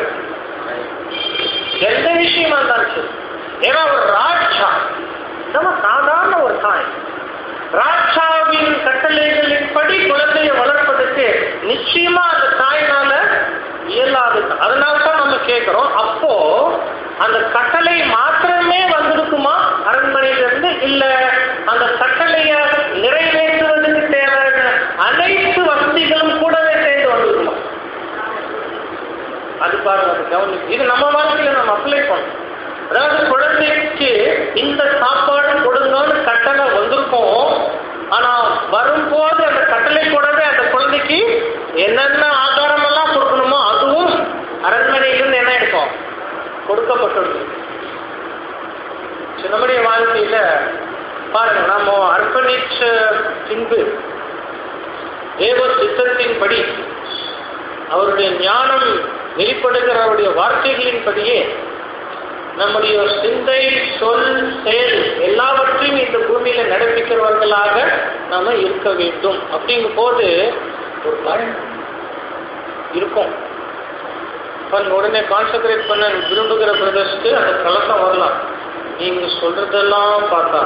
S1: எந்த விஷயமா இருந்தாலும் சரி ஏன்னா ஒரு ராஜா நம்ம சாதாரண ஒரு தாய் ராஜாவின் கட்டளைகளின்படி குழந்தையை வளர்ப்பதற்கு நிச்சயமா அந்த தாயினால இயலாது அதனால தான் நம்ம கேட்கிறோம் அப்போ அந்த கட்டளை மாத்திரமே வந்திருக்குமா அரண்மனையிலிருந்து இல்ல அந்த கட்டளைய நிறைவேற்றுவதற்கு தேவையான அனைத்து வசதிகளும் கூடவே சேர்ந்து வந்திருக்குமா அது பாருங்க அது கவனி இது நம்ம வாழ்க்கையில நம்ம அப்ளை பண்ணணும் அதாவது குழந்தைக்கு இந்த சாப்பாடு கொடுங்கன்னு கட்டளை வந்திருக்கும் ஆனா வரும்போது அந்த கட்டளை கூடவே அந்த குழந்தைக்கு என்னென்ன ஆகாரம் எல்லாம் கொடுக்கணுமோ அதுவும் அரண்மனையிலிருந்து என்ன இருக்கும் கொடுக்கப்பட்டுள்ளது சரி, நம்முடைய வாழ்க்கையில பாருங்க நம்ம அர்ப்பணிச்ச பின்பு தேவ சித்தத்தின்படி அவருடைய ஞானம் வெளிப்படுகிற அவருடைய வார்த்தைகளின்படியே நம்முடைய சிந்தை சொல் செயல் எல்லாவற்றையும் இந்த பூமியில நடப்பிக்கிறவர்களாக நாம இருக்க வேண்டும் அப்படிங்கும் போது ஒரு பயம் இருக்கும் பாருங்க உடனே கான்சென்ட்ரேட் பண்ண விரும்புகிற பிரதர்ஸ்க்கு அந்த கலக்கம் வரலாம் நீங்க சொல்றதெல்லாம் பார்த்தா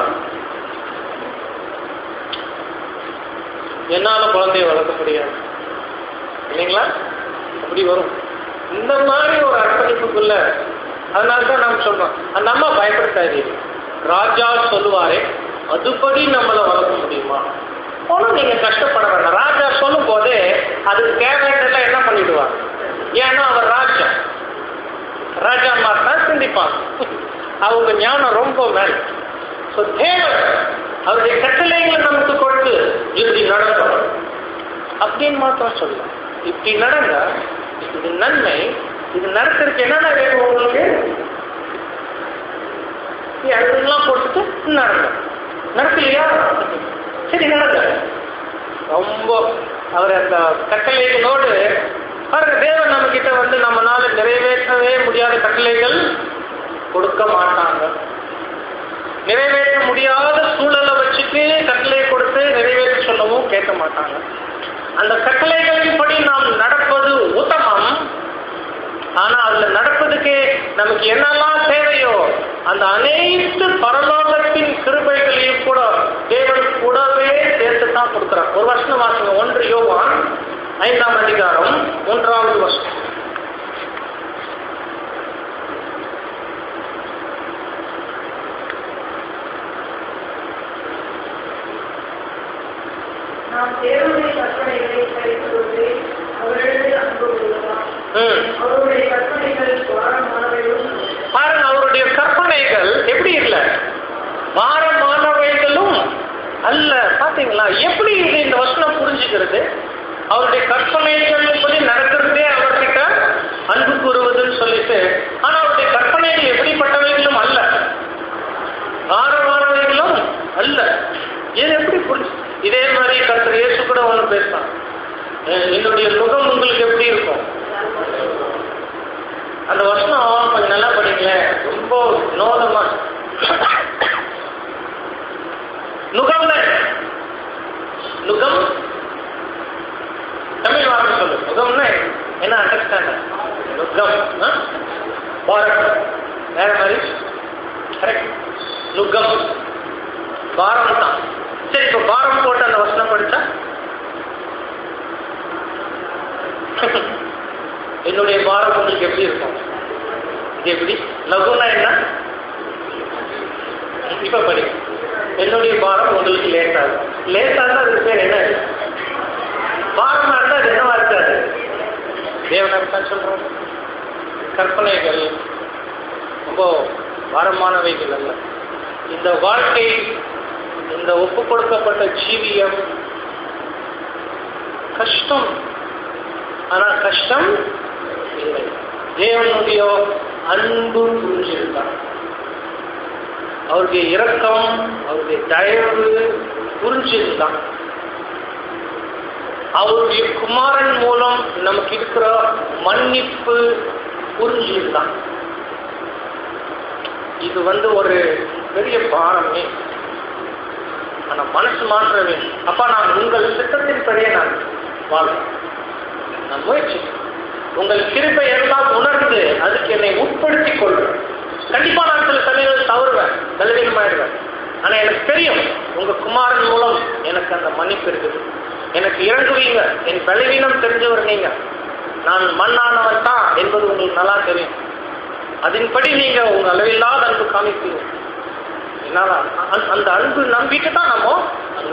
S1: என்னால குழந்தைய வளர்க்க முடியாது இல்லைங்களா அப்படி வரும் இந்த மாதிரி ஒரு அர்ப்பணிப்புக்குள்ள அதனால தான் நாம் சொல்றோம் அந்த அம்மா பயப்படுத்தாது ராஜா சொல்லுவாரே அதுபடி நம்மளை வளர்க்க முடியுமா ஒன்றும் நீங்க கஷ்டப்பட வேண்டாம் ராஜா சொல்லும் போதே அதுக்கு தேவையானதெல்லாம் என்ன பண்ணிடுவாங்க ஏன்னா அவர் ராஜா ராஜா மாதிரி தான் சிந்திப்பாங்க அவங்க ஞானம் ரொம்ப மேல் ஸோ தேவை அவருடைய கட்டளைகளை நமக்கு கொடுத்து இப்படி நடக்கணும் அப்படின்னு மாத்திரம் சொல்லலாம் இப்படி நடங்க இது நன்மை இது நடக்கிறதுக்கு என்னென்ன வேணும் உங்களுக்கு நீ அதுக்கெல்லாம் கொடுத்துட்டு நடங்க நடக்கலையா சரி நடங்க ரொம்ப அவர் அந்த கட்டளைகளோடு பாருங்க தேவன் நம்ம கிட்ட வந்து நம்மளால நிறைவேற்றவே முடியாத கட்டளைகள் கொடுக்க மாட்டாங்க நிறைவேற்ற முடியாத சூழலை வச்சுட்டு கட்டளை கொடுத்து நிறைவேற்ற சொல்லவும் கேட்க மாட்டாங்க அந்த கட்டளைகளின்படி நாம் நடப்பது உத்தமம் ஆனா அதுல நடப்பதுக்கு நமக்கு என்னெல்லாம் தேவையோ அந்த அனைத்து பரலோகத்தின் கிருபைகளையும் கூட தேவன் கூடவே சேர்த்து தான் கொடுக்கிறார் ஒரு வருஷம் வாசிங்க ஒன்று யோவான் ஐந்தாம் அதிகாரம் மூன்றாவது வருஷம்
S2: நாம் தேவனுடைய கற்பனைகளை கைக்கொண்டு அவரிடத்தில் அன்பு கொள்ளலாம்
S1: ம்
S2: அவருடைய கற்பனைகள் வாரமானவையும்
S1: பாருங்க அவருடைய கற்பனைகள் எப்படி இல்லை பாரமானவைகளும் அல்ல பாத்தீங்களா எப்படி இது இந்த வசனம் புரிஞ்சுக்கிறது அவருடைய கற்பனைகள் படி நடக்கிறதே அவர்கிட்ட அன்பு கூறுவதுன்னு சொல்லிட்டு ஆனா அவருடைய கற்பனைகள் எப்படிப்பட்டவைகளும் அல்ல பாரமானவைகளும் அல்ல இது எப்படி புரிஞ்சு இதே மாதிரி கர்த்தர் இயேசு கூட ஒன்று பேசினான் அஹ் என்னுடைய முகம் உங்களுக்கு எப்படி இருக்கும் அந்த வருஷம் கொஞ்சம் நல்லா படிங்களேன் ரொம்ப வினோதமா நுகம்ல நுகம் தமிழ் வார்த்தை சொல்லு நுகம்னா என்ன அண்டர்ஸ்டாண்ட் நுகம் பாரம் வேற மாதிரி கரெக்ட் நுகம் பாரம் தான் சரி இப்போ பாரம் போட்டு அந்த வசனம் படிச்சா என்னுடைய பாரம் உங்களுக்கு எப்படி இருக்கும் இது எப்படி லகுனா என்ன இப்ப படி என்னுடைய பாரம் உங்களுக்கு லேட்டா இருக்கும் லேட்டா இருந்தா அதுக்கு பேர் என்ன பாரமா இருந்தா அது என்னவா இருக்காது தேவனாத்தான் சொல்றோம் கற்பனைகள் ரொம்ப பாரமானவைகள் அல்ல இந்த வாழ்க்கை இந்த ஒப்பு கொடுக்கப்பட்ட ஜீவியம் கஷ்டம் ஆனா கஷ்டம் இல்லை தேவனுடைய அன்பு புரிஞ்சிருந்தான் அவருடைய இரக்கம் அவருடைய தயவு புரிஞ்சிருந்தான் அவருடைய குமாரன் மூலம் நமக்கு இருக்கிற மன்னிப்பு புரிஞ்சிருந்தான் இது வந்து ஒரு பெரிய பாரமே ஆனா மனசு மாற்ற வேண்டும் அப்பா நான் உங்கள் சித்தத்தின்படியே நான் வாழ்றேன் நான் முயற்சிக்கிறேன் உங்கள் கிருபை எல்லாம் உணர்ந்து அதுக்கு என்னை உட்படுத்திக் கொள்வேன் கண்டிப்பா நான் சில சமயங்கள் தவறுவேன் பலவீனமாயிடுவேன் ஆனா எனக்கு தெரியும் உங்க குமாரன் மூலம் எனக்கு அந்த மன்னிப்பு இருக்குது எனக்கு இறங்குவீங்க என் பலவீனம் தெரிஞ்சவர் நீங்க நான் மண்ணானவன் தான் என்பது உங்களுக்கு நல்லா தெரியும் அதன்படி நீங்க உங்க அளவில்லாத அன்பு காமிப்பீங்க என்னால அந்த- அந்த அன்பு நம்பிட்டு தான் நம்ம அங்க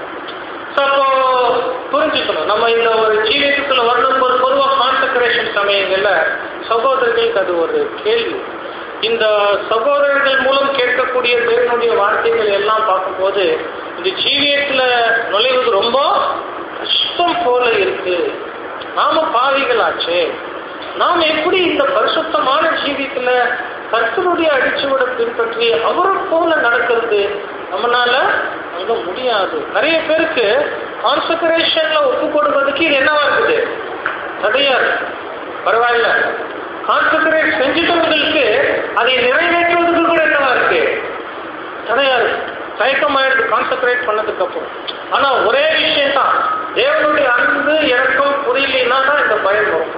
S1: ஸோ அப்போ புரிஞ்சுக்கணும் நம்ம இந்த ஒரு ஜீவியத்துக்குள்ள வரணும் ஒரு பொதுவாக கான்சன்ட்ரேஷன் சமயங்கள்ல சகோதரர்களுக்கு அது ஒரு கேள்வி இந்த சகோதரர்கள் மூலம் கேட்கக்கூடிய தேவனுடைய வார்த்தைகள் எல்லாம் பார்க்கும்போது இந்த ஜீவியத்துல நுழைவது ரொம்ப கஷ்டம் போல இருக்கு நாம பாவிகளாச்சே நாம் எப்படி இந்த பரிசுத்தமான ஜீவியத்துல கர்த்தருடைய அடிச்சுவட பின்பற்றி அவரை போல நடக்கிறது நம்மனால அங்க முடியாது நிறைய பேருக்கு கான்சன்ட்ரேஷன்ல ஒப்பு கொடுப்பதுக்கு இது என்னவா இருக்குது தடையா இருக்கு பரவாயில்ல கான்சன்ட்ரேட் செஞ்சுட்டவங்களுக்கு அதை நிறைவேற்றுவதற்கு கூட என்னவா இருக்கு தடையா இருக்கு தயக்கமாயிடுது கான்சென்ட்ரேட் பண்ணதுக்கு அப்புறம் ஆனா ஒரே விஷயம் தான் தேவனுடைய அன்பு இறக்கம் புரியலைன்னா தான் இந்த பயம் வரும்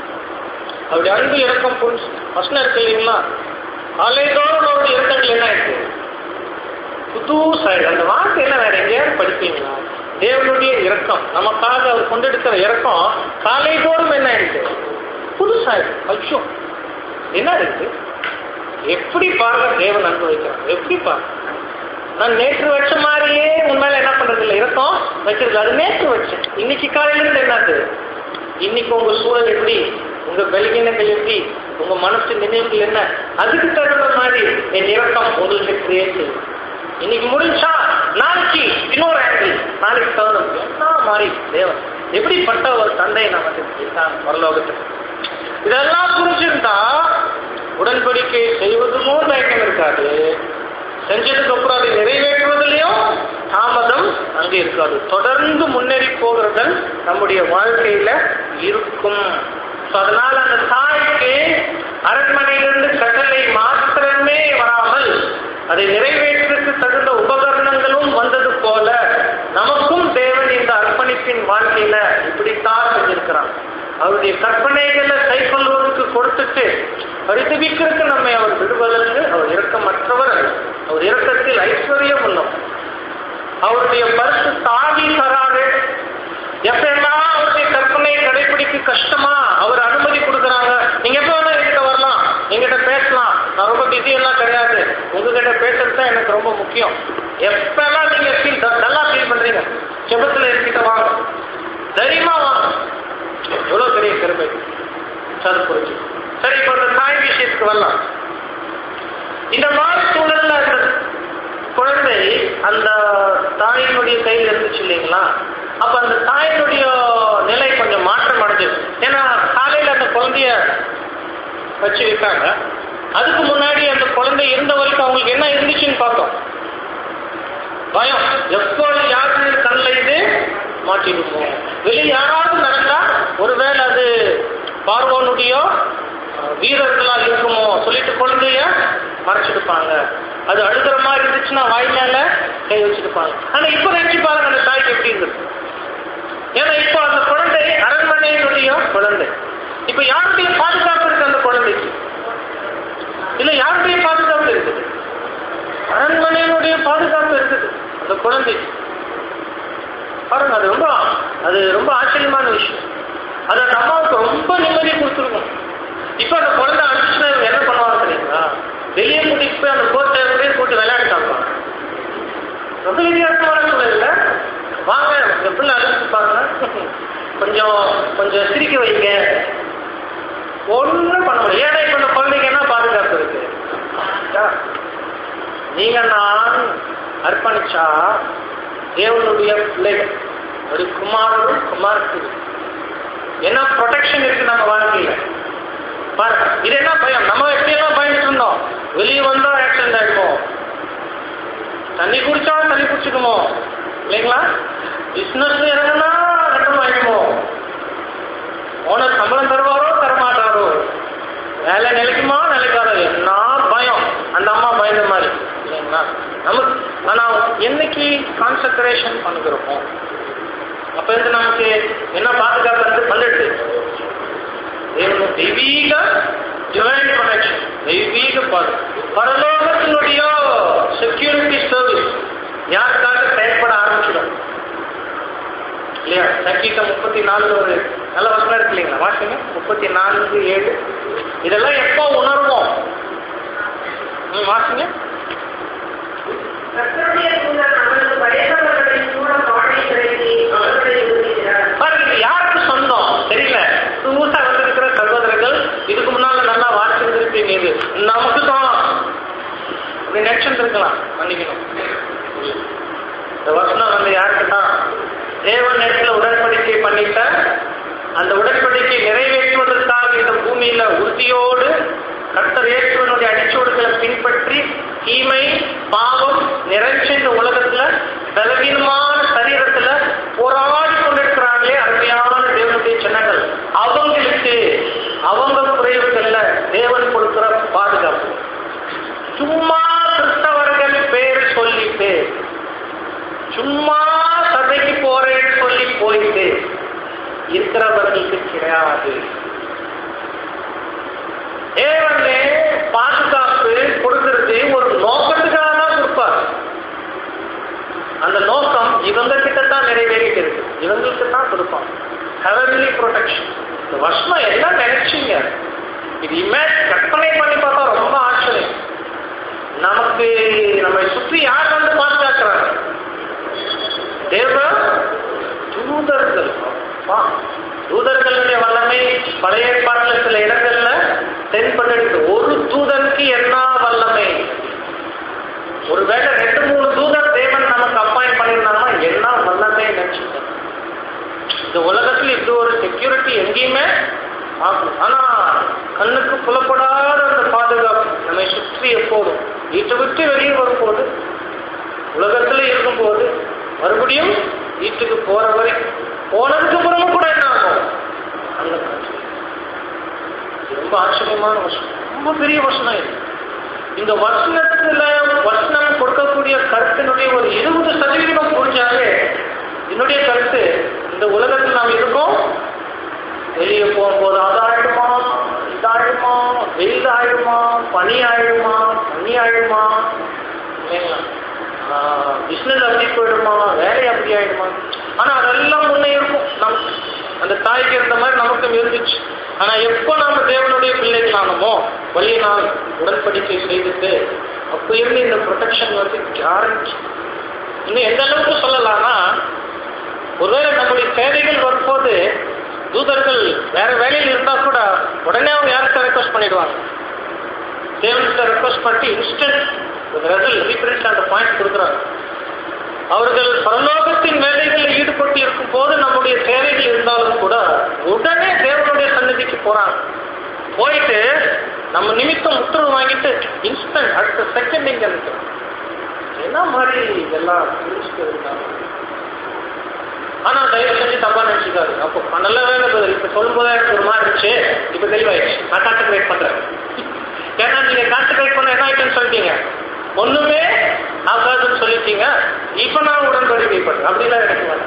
S1: அப்படி அன்பு இறக்கம் புரிஞ்சு வசனம் இருக்கு இல்லைங்களா அலைதோறும் அவருடைய இறக்கங்கள் என்ன ஆயிடுச்சு புது சைடு அந்த வார்த்தை என்ன வேற எங்கேயாவது படிப்பீங்களா தேவனுடைய இரக்கம் நமக்காக அவர் கொண்டெடுக்கிற இரக்கம் காலைதோறும் என்ன ஆயிடுச்சு புதுசாயிடுச்சு ஐயோ என்ன இருக்கு எப்படி பாருங்க தேவன் அன்பு வைக்கிறான் எப்படி பாருங்க நான் நேற்று வச்ச மாதிரியே உண்மையில என்ன பண்றது இல்லை இரக்கம் வைக்கிறது அது நேற்று வச்சேன் இன்னைக்கு காலையில இருந்து என்னது இன்னைக்கு உங்க சூழல் எப்படி உங்க பலகீனங்கள் எப்படி உங்க மனசு நினைவுகள் என்ன அதுக்கு தகுந்த மாதிரி என் இரக்கம் உங்களுக்கு கிரியேட் செய்யும் இன்னைக்கு முடிஞ்சா நாளைக்கு இன்னொரு ஆங்கிள் நாளைக்கு தகுந்த என்ன மாறி தேவன் எப்படிப்பட்ட ஒரு தந்தை நமக்கு இருக்காங்க பரலோகத்துக்கு இதெல்லாம் புரிஞ்சிருந்தா உடன்படிக்கை செய்வதுக்கும் தயக்கம் இருக்காது செஞ்சதுக்கு அப்புறம் அதை நிறைவேற்றுவதிலையும் தாமதம் அங்கே இருக்காது தொடர்ந்து முன்னேறி போகிறதல் நம்முடைய வாழ்க்கையில இருக்கும் So, அதனால அந்த தாய்க்கு அரண்மனையிலிருந்து கட்டளை மாத்திரமே வராமல் அதை நிறைவேற்றுக்கு தகுந்த உபகரணங்களும் வந்தது போல நமக்கும் தேவன் இந்த அர்ப்பணிப்பின் வாழ்க்கையில இப்படித்தான் செஞ்சிருக்கிறான் அவருடைய கற்பனைகளை கைக்கொள்வதற்கு கொடுத்துட்டு பரிதவிக்கிறதுக்கு நம்மை அவர் விடுவதற்கு அவர் இரக்கமற்றவர் அல்ல. அவர் இரக்கத்தில் ஐஸ்வர்யம் உள்ளவர் அவருடைய பரிசு தாவி தராரு எப்பெல்லாம் அவருடைய கற்பனையை கடைபிடிக்க கஷ்டமா அவர் அனுமதி கொடுக்குறாங்க நீங்க எப்ப வேணா என்கிட்ட வரலாம் என்கிட்ட பேசலாம் நான் ரொம்ப பிஸி எல்லாம் கிடையாது உங்ககிட்ட பேசுறது தான் எனக்கு ரொம்ப முக்கியம் எப்பெல்லாம் நீங்க ஃபீல் நல்லா ஃபீல் பண்றீங்க செபத்துல என்கிட்ட வாங்க தைரியமா வாங்க எவ்வளவு பெரிய கருமை சரி புரிஞ்சு சரி இப்போ இந்த தாய் விஷயத்துக்கு வரலாம் இந்த மாதிரி சூழல்ல அந்த குழந்தை அந்த தாயினுடைய கையில் இருந்துச்சு இல்லைங்களா அப்ப அந்த தாயினுடைய நிலை கொஞ்சம் மாற்றம் அடைஞ்சது ஏன்னா காலையில அந்த குழந்தைய வச்சு விட்டாங்க அதுக்கு முன்னாடி அந்த குழந்தை இருந்த வரைக்கும் அவங்களுக்கு என்ன இருந்துச்சுன்னு பார்த்தோம் பயம் எப்போ யாரு கண்ணில் இது மாட்டிடுமோ வெளியே யாராவது நடந்தா ஒருவேளை அது பார்வோனுடைய அஹ், வீரர்களா இருக்குமோ சொல்லிட்டு குழந்தைய மறைச்சிருப்பாங்க அது அழுகிற மாதிரி இருந்துச்சுன்னா வாய் மேல கை வச்சிருப்பாங்க ஆனா இப்ப நினைச்சு பாருங்க அந்த தாய்க்கு எப்படி இருந்தது ஏன்னா இப்போ அந்த குழந்தை அரண்மனையினுடைய குழந்தை இப்ப யாருடைய பாதுகாப்பு இருக்கு அந்த குழந்தைக்கு இல்ல யாருடைய பாதுகாப்பு இருக்குது அரண்மனையினுடைய பாதுகாப்பு இருக்குது அந்த குழந்தைக்கு பாருங்க அது ரொம்ப அது ரொம்ப ஆச்சரியமான விஷயம் அது அந்த அம்மாவுக்கு ரொம்ப நிம்மதி கொடுத்துருக்கும் இப்ப அந்த குழந்தை அடிச்சுன்னா இவங்க என்ன பண்ணுவாங்க தெரியுங்களா வெளியே கூட்டிட்டு போய் அந்த கோட்டை கூட்டு விளையாட காப்பாங்க ரொம்ப வித்தியாசமான சூழல் இல்ல வாங்க இந்த பிள்ளை அழைச்சிருப்பாங்க கொஞ்சம் கொஞ்சம் சிரிக்க வைங்க ஒண்ணும் பண்ண முடியும் ஏன்னா இப்ப இந்த குழந்தைக்கு என்ன பாதுகாப்பு இருக்கு ஆ. நீங்க நான் அர்ப்பணிச்சா தேவனுடைய பிள்ளைகள் ஒரு குமாரரும் குமாரத்து என்ன ப்ரொடெக்ஷன் இருக்கு நம்ம வாழ்க்கையில பாருங்க இது என்ன பயம் நம்ம எப்படியெல்லாம் பயந்துட்டு இருந்தோம் வெளியே வந்தா ஆக்சிடென்ட் ஆயிடுவோம் தண்ணி குடிச்சா தண்ணி குடிச்சுக்குமோ இல்லைங்களா பிசினஸ் இறங்குனா நட்டம் ஆயிடுமோ ஓனர் சம்பளம் தருவாரோ தரமாட்டாரோ வேலை நிலைக்குமா நிலைக்காரோ என்ன பயம் அந்த அம்மா பயந்த மாதிரி இல்லைங்களா நமக்கு ஆனா என்னைக்கு கான்சன்ட்ரேஷன் பண்ணுகிறோமோ அப்ப இருந்து நமக்கு என்ன பாதுகாப்பு வந்து வந்துடுது தேவனுடைய தெய்வீக டிவைன் ப்ரொடெக்ஷன் தெய்வீக பாது பரலோகத்தினுடைய செக்யூரிட்டி சர்வீஸ் யாருக்காக செயல்பட ஆரம்பிச்சிடும் இல்லையா சங்கீதம் முப்பத்தி நாலுல ஒரு நல்ல வசனம் இருக்கு இல்லைங்களா வாசிங்க முப்பத்தி நான்கு ஏழு இதெல்லாம் எப்போ உணர்வோம் ம், வாசிங்க
S2: கர்த்தருடைய தூதர் அவனுக்கு பயந்தவர்களின் மூலம் வாழை திறக்கி அவர்களை விரும்புகிறார்
S1: பாருங்க இது யாருக்கு சொந்தம் தெரியல புதுசா வந்திருக்கிற சகோதரர்கள் இதுக்கு முன்னால நல்லா வாசிச்சிருப்பீங்க இது நமக்கு தான் அப்படி நினைச்சுட்டு இருக்கலாம் மன்னிக்கணும் இந்த வசனம் வந்து யாருக்கு தான் தேவன் நேரத்தில் உடன்படிக்கை பண்ணிட்ட அந்த உடன்படிக்கை நிறைவேற்றுவதற்காக இந்த பூமியில உறுதியோடு கர்த்தர் இயேசுவனுடைய அடிச்சோடுகளை பின்பற்றி தீமை பாவம் நிறைஞ்ச இந்த உலகத்துல பலவீனமான சரீரத்துல போராடி கொண்டிருக்கிறாங்களே அருமையான தேவனுடைய சின்னங்கள் அவங்களுக்கு அவங்க குறைவுகள்ல தேவன் கொடுக்கிற பாதுகாப்பு சும்மா கிறிஸ்தவர்கள் பேர் சொல்லிட்டு சும்மா சபைக்கு போறேன்னு சொல்லி போயிட்டு இருக்கிறவர்களுக்கு கிடையாது தேவனே பாதுகாப்பு கொடுக்கிறது ஒரு நோக்கத்துக்காக தான் கொடுப்பார் அந்த நோக்கம் இவங்க கிட்ட தான் நிறைவேறிட்டு இருக்கு இவங்களுக்கு தான் கொடுப்பான் ஹெவன்லி ப்ரொடெக்ஷன் இந்த வருஷம் எல்லாம் நினைச்சீங்க இது இமேஜ் கற்பனை பண்ணி பார்த்தா ரொம்ப ஆச்சரியம் நமக்கு நம்மை சுற்றி யார் வந்து பாதுகாக்கிறாங்க தேவ தூதர்கள் அப்பா. தூதர்களுடைய வல்லமை பழைய ஏற்பாட்டில் சில இடங்கள்ல தென்பட்டு ஒரு தூதனுக்கு என்ன வல்லமை ஒருவேளை ரெண்டு மூணு தூதர் தேவன் நமக்கு அப்பாயின் பண்ணியிருந்தாங்கன்னா என்ன வல்லமை நினைச்சுக்கோங்க இந்த உலகத்துல இப்படி ஒரு செக்யூரிட்டி எங்கேயுமே ஆகும் ஆனா கண்ணுக்கு புலப்படாத அந்த பாதுகாப்பு நம்மை சுற்றி எப்போதும் வீட்டை விட்டு வெளியே வரும்போது உலகத்துல இருக்கும்போது மறுபடியும் வீட்டுக்கு போற வரைக்கும் போனதுக்கு அப்புறமும் கூட என்ன ஆகும் அந்த காட்சி. இது ரொம்ப ஆச்சரியமான வருஷம் ரொம்ப பெரிய வசனம் இது இந்த வசனத்துல வசனம் கொடுக்கக்கூடிய கருத்தினுடைய ஒரு இருபது சதவீதம் புரிஞ்சாலே என்னுடைய கருத்து இந்த உலகத்தில் நாம் இருக்கோம் வெளியே போகும்போது அதாயிடுமா இதாயிடுமா வெயில் ஆயிடுமா பனி ஆயிடுமா தண்ணி ஆயிடுமா இல்லைங்களா பிஸ்னஸ் அப்படி போயிடுமா வேலை அப்படி ஆயிடுமா ஆனா அதெல்லாம் முன்னே இருக்கும் நமக்கு அந்த தாய்க்கு இருந்த மாதிரி நமக்கும் இருந்துச்சு ஆனா எப்போ நாம தேவனுடைய பிள்ளைகள் ஆனமோ வழியை நான் உடன்படிக்கை செய்துட்டு அப்போ இருந்து இந்த ப்ரொடெக்ஷன் வந்து கேரண்டி இன்னும் எந்த அளவுக்கு சொல்லலாம்னா ஒருவேளை நம்முடைய தேவைகள் வரும்போது தூதர்கள் வேற வேலையில் இருந்தா கூட உடனே அவங்க யார்கிட்ட ரெக்வஸ்ட் பண்ணிடுவாங்க தேவன்கிட்ட ரெக்வஸ்ட் பண்ணி இன்ஸ்டன்ட் ரிசல்ட் ரீப்ரண்ட் அந்த பாயிண்ட் கொடுக்குறாங்க அவர்கள் பரலோகத்தின் வேலைகளில் ஈடுபட்டு இருக்கும் போது நம்முடைய தேவைகள் இருந்தாலும் கூட உடனே தேவனுடைய சன்னதிக்கு போறாங்க போயிட்டு நம்ம நிமித்தம் உத்தரவு வாங்கிட்டு இன்ஸ்டன்ட் அடுத்த செகண்ட் இங்க இருக்கு என்ன மாதிரி இதெல்லாம் புரிஞ்சுட்டு இருந்தாங்க ஆனா தயவு செஞ்சு தப்பா நினைச்சுக்காது அப்போ நல்ல வேலை பதில் இப்ப சொல்லும் போது எனக்கு ஒரு மாதிரி இருந்துச்சு இப்ப தெளிவாயிடுச்சு நான் கான்சென்ட்ரேட் பண்றேன் ஏன்னா நீங்க கான்சென்ட்ரேட் பண்ண என்ன ஆயிட்டுன்னு சொல்லிட்டீங்க ஒண்ணுமே ஆகாதுன்னு சொல்லிட்டீங்க இப்ப நான் உடன்படிக்கை பண்றேன் அப்படிலாம் எனக்கு வேண்டாம்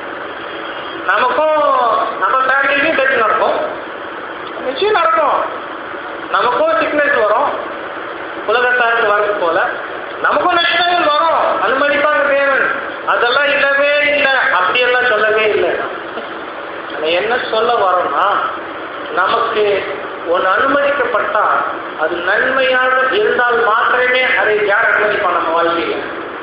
S1: நமக்கும் நம்ம ஃபேமிலிலையும் டெத் நடக்கும் நிச்சயம் நடக்கும் நமக்கும் சிக்னஸ் வரும் உலகத்தாருக்கு வரது போல நமக்கும் நஷ்டங்கள் வரும் அனுமதிப்பாங்க தேவன் அதெல்லாம் இல்லவே இல்லை அப்படியெல்லாம் சொல்லவே இல்லை நம்ம என்ன சொல்ல வரோம்னா நமக்கு ஒன்று அனுமதிக்கப்பட்டா அது நன்மையாக இருந்தால் மாத்திரமே அதை யார் அனுமதிப்பான் நம்ம வாழ்க்கையில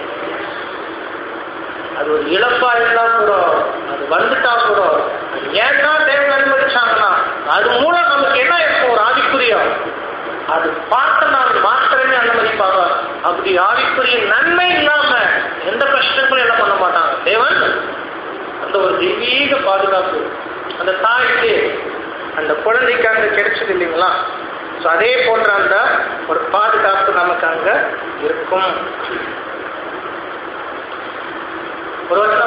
S1: அது ஒரு இழப்பா இருந்தா கூட அது வந்துட்டா கூட அது ஏன் தான் தேவன் அனுமதிச்சாங்கன்னா அது மூலம் நமக்கு என்ன இருக்கும் ஒரு ஆதிக்குரியம் அது பார்த்த நாள் மாத்திரமே அனுமதிப்பாங்க அப்படி ஆவிக்குரிய நன்மை இல்லாம எந்த கஷ்டங்களும் என்ன பண்ண மாட்டாங்க தேவன் அந்த ஒரு தெய்வீக பாதுகாப்பு அந்த தாய்க்கு அந்த குழந்தைக்கு அங்க கிடைச்சது இல்லைங்களா ஸோ அதே போன்ற அந்த ஒரு பாதுகாப்பு நமக்கு அங்க இருக்கும் ஒரு வருஷம்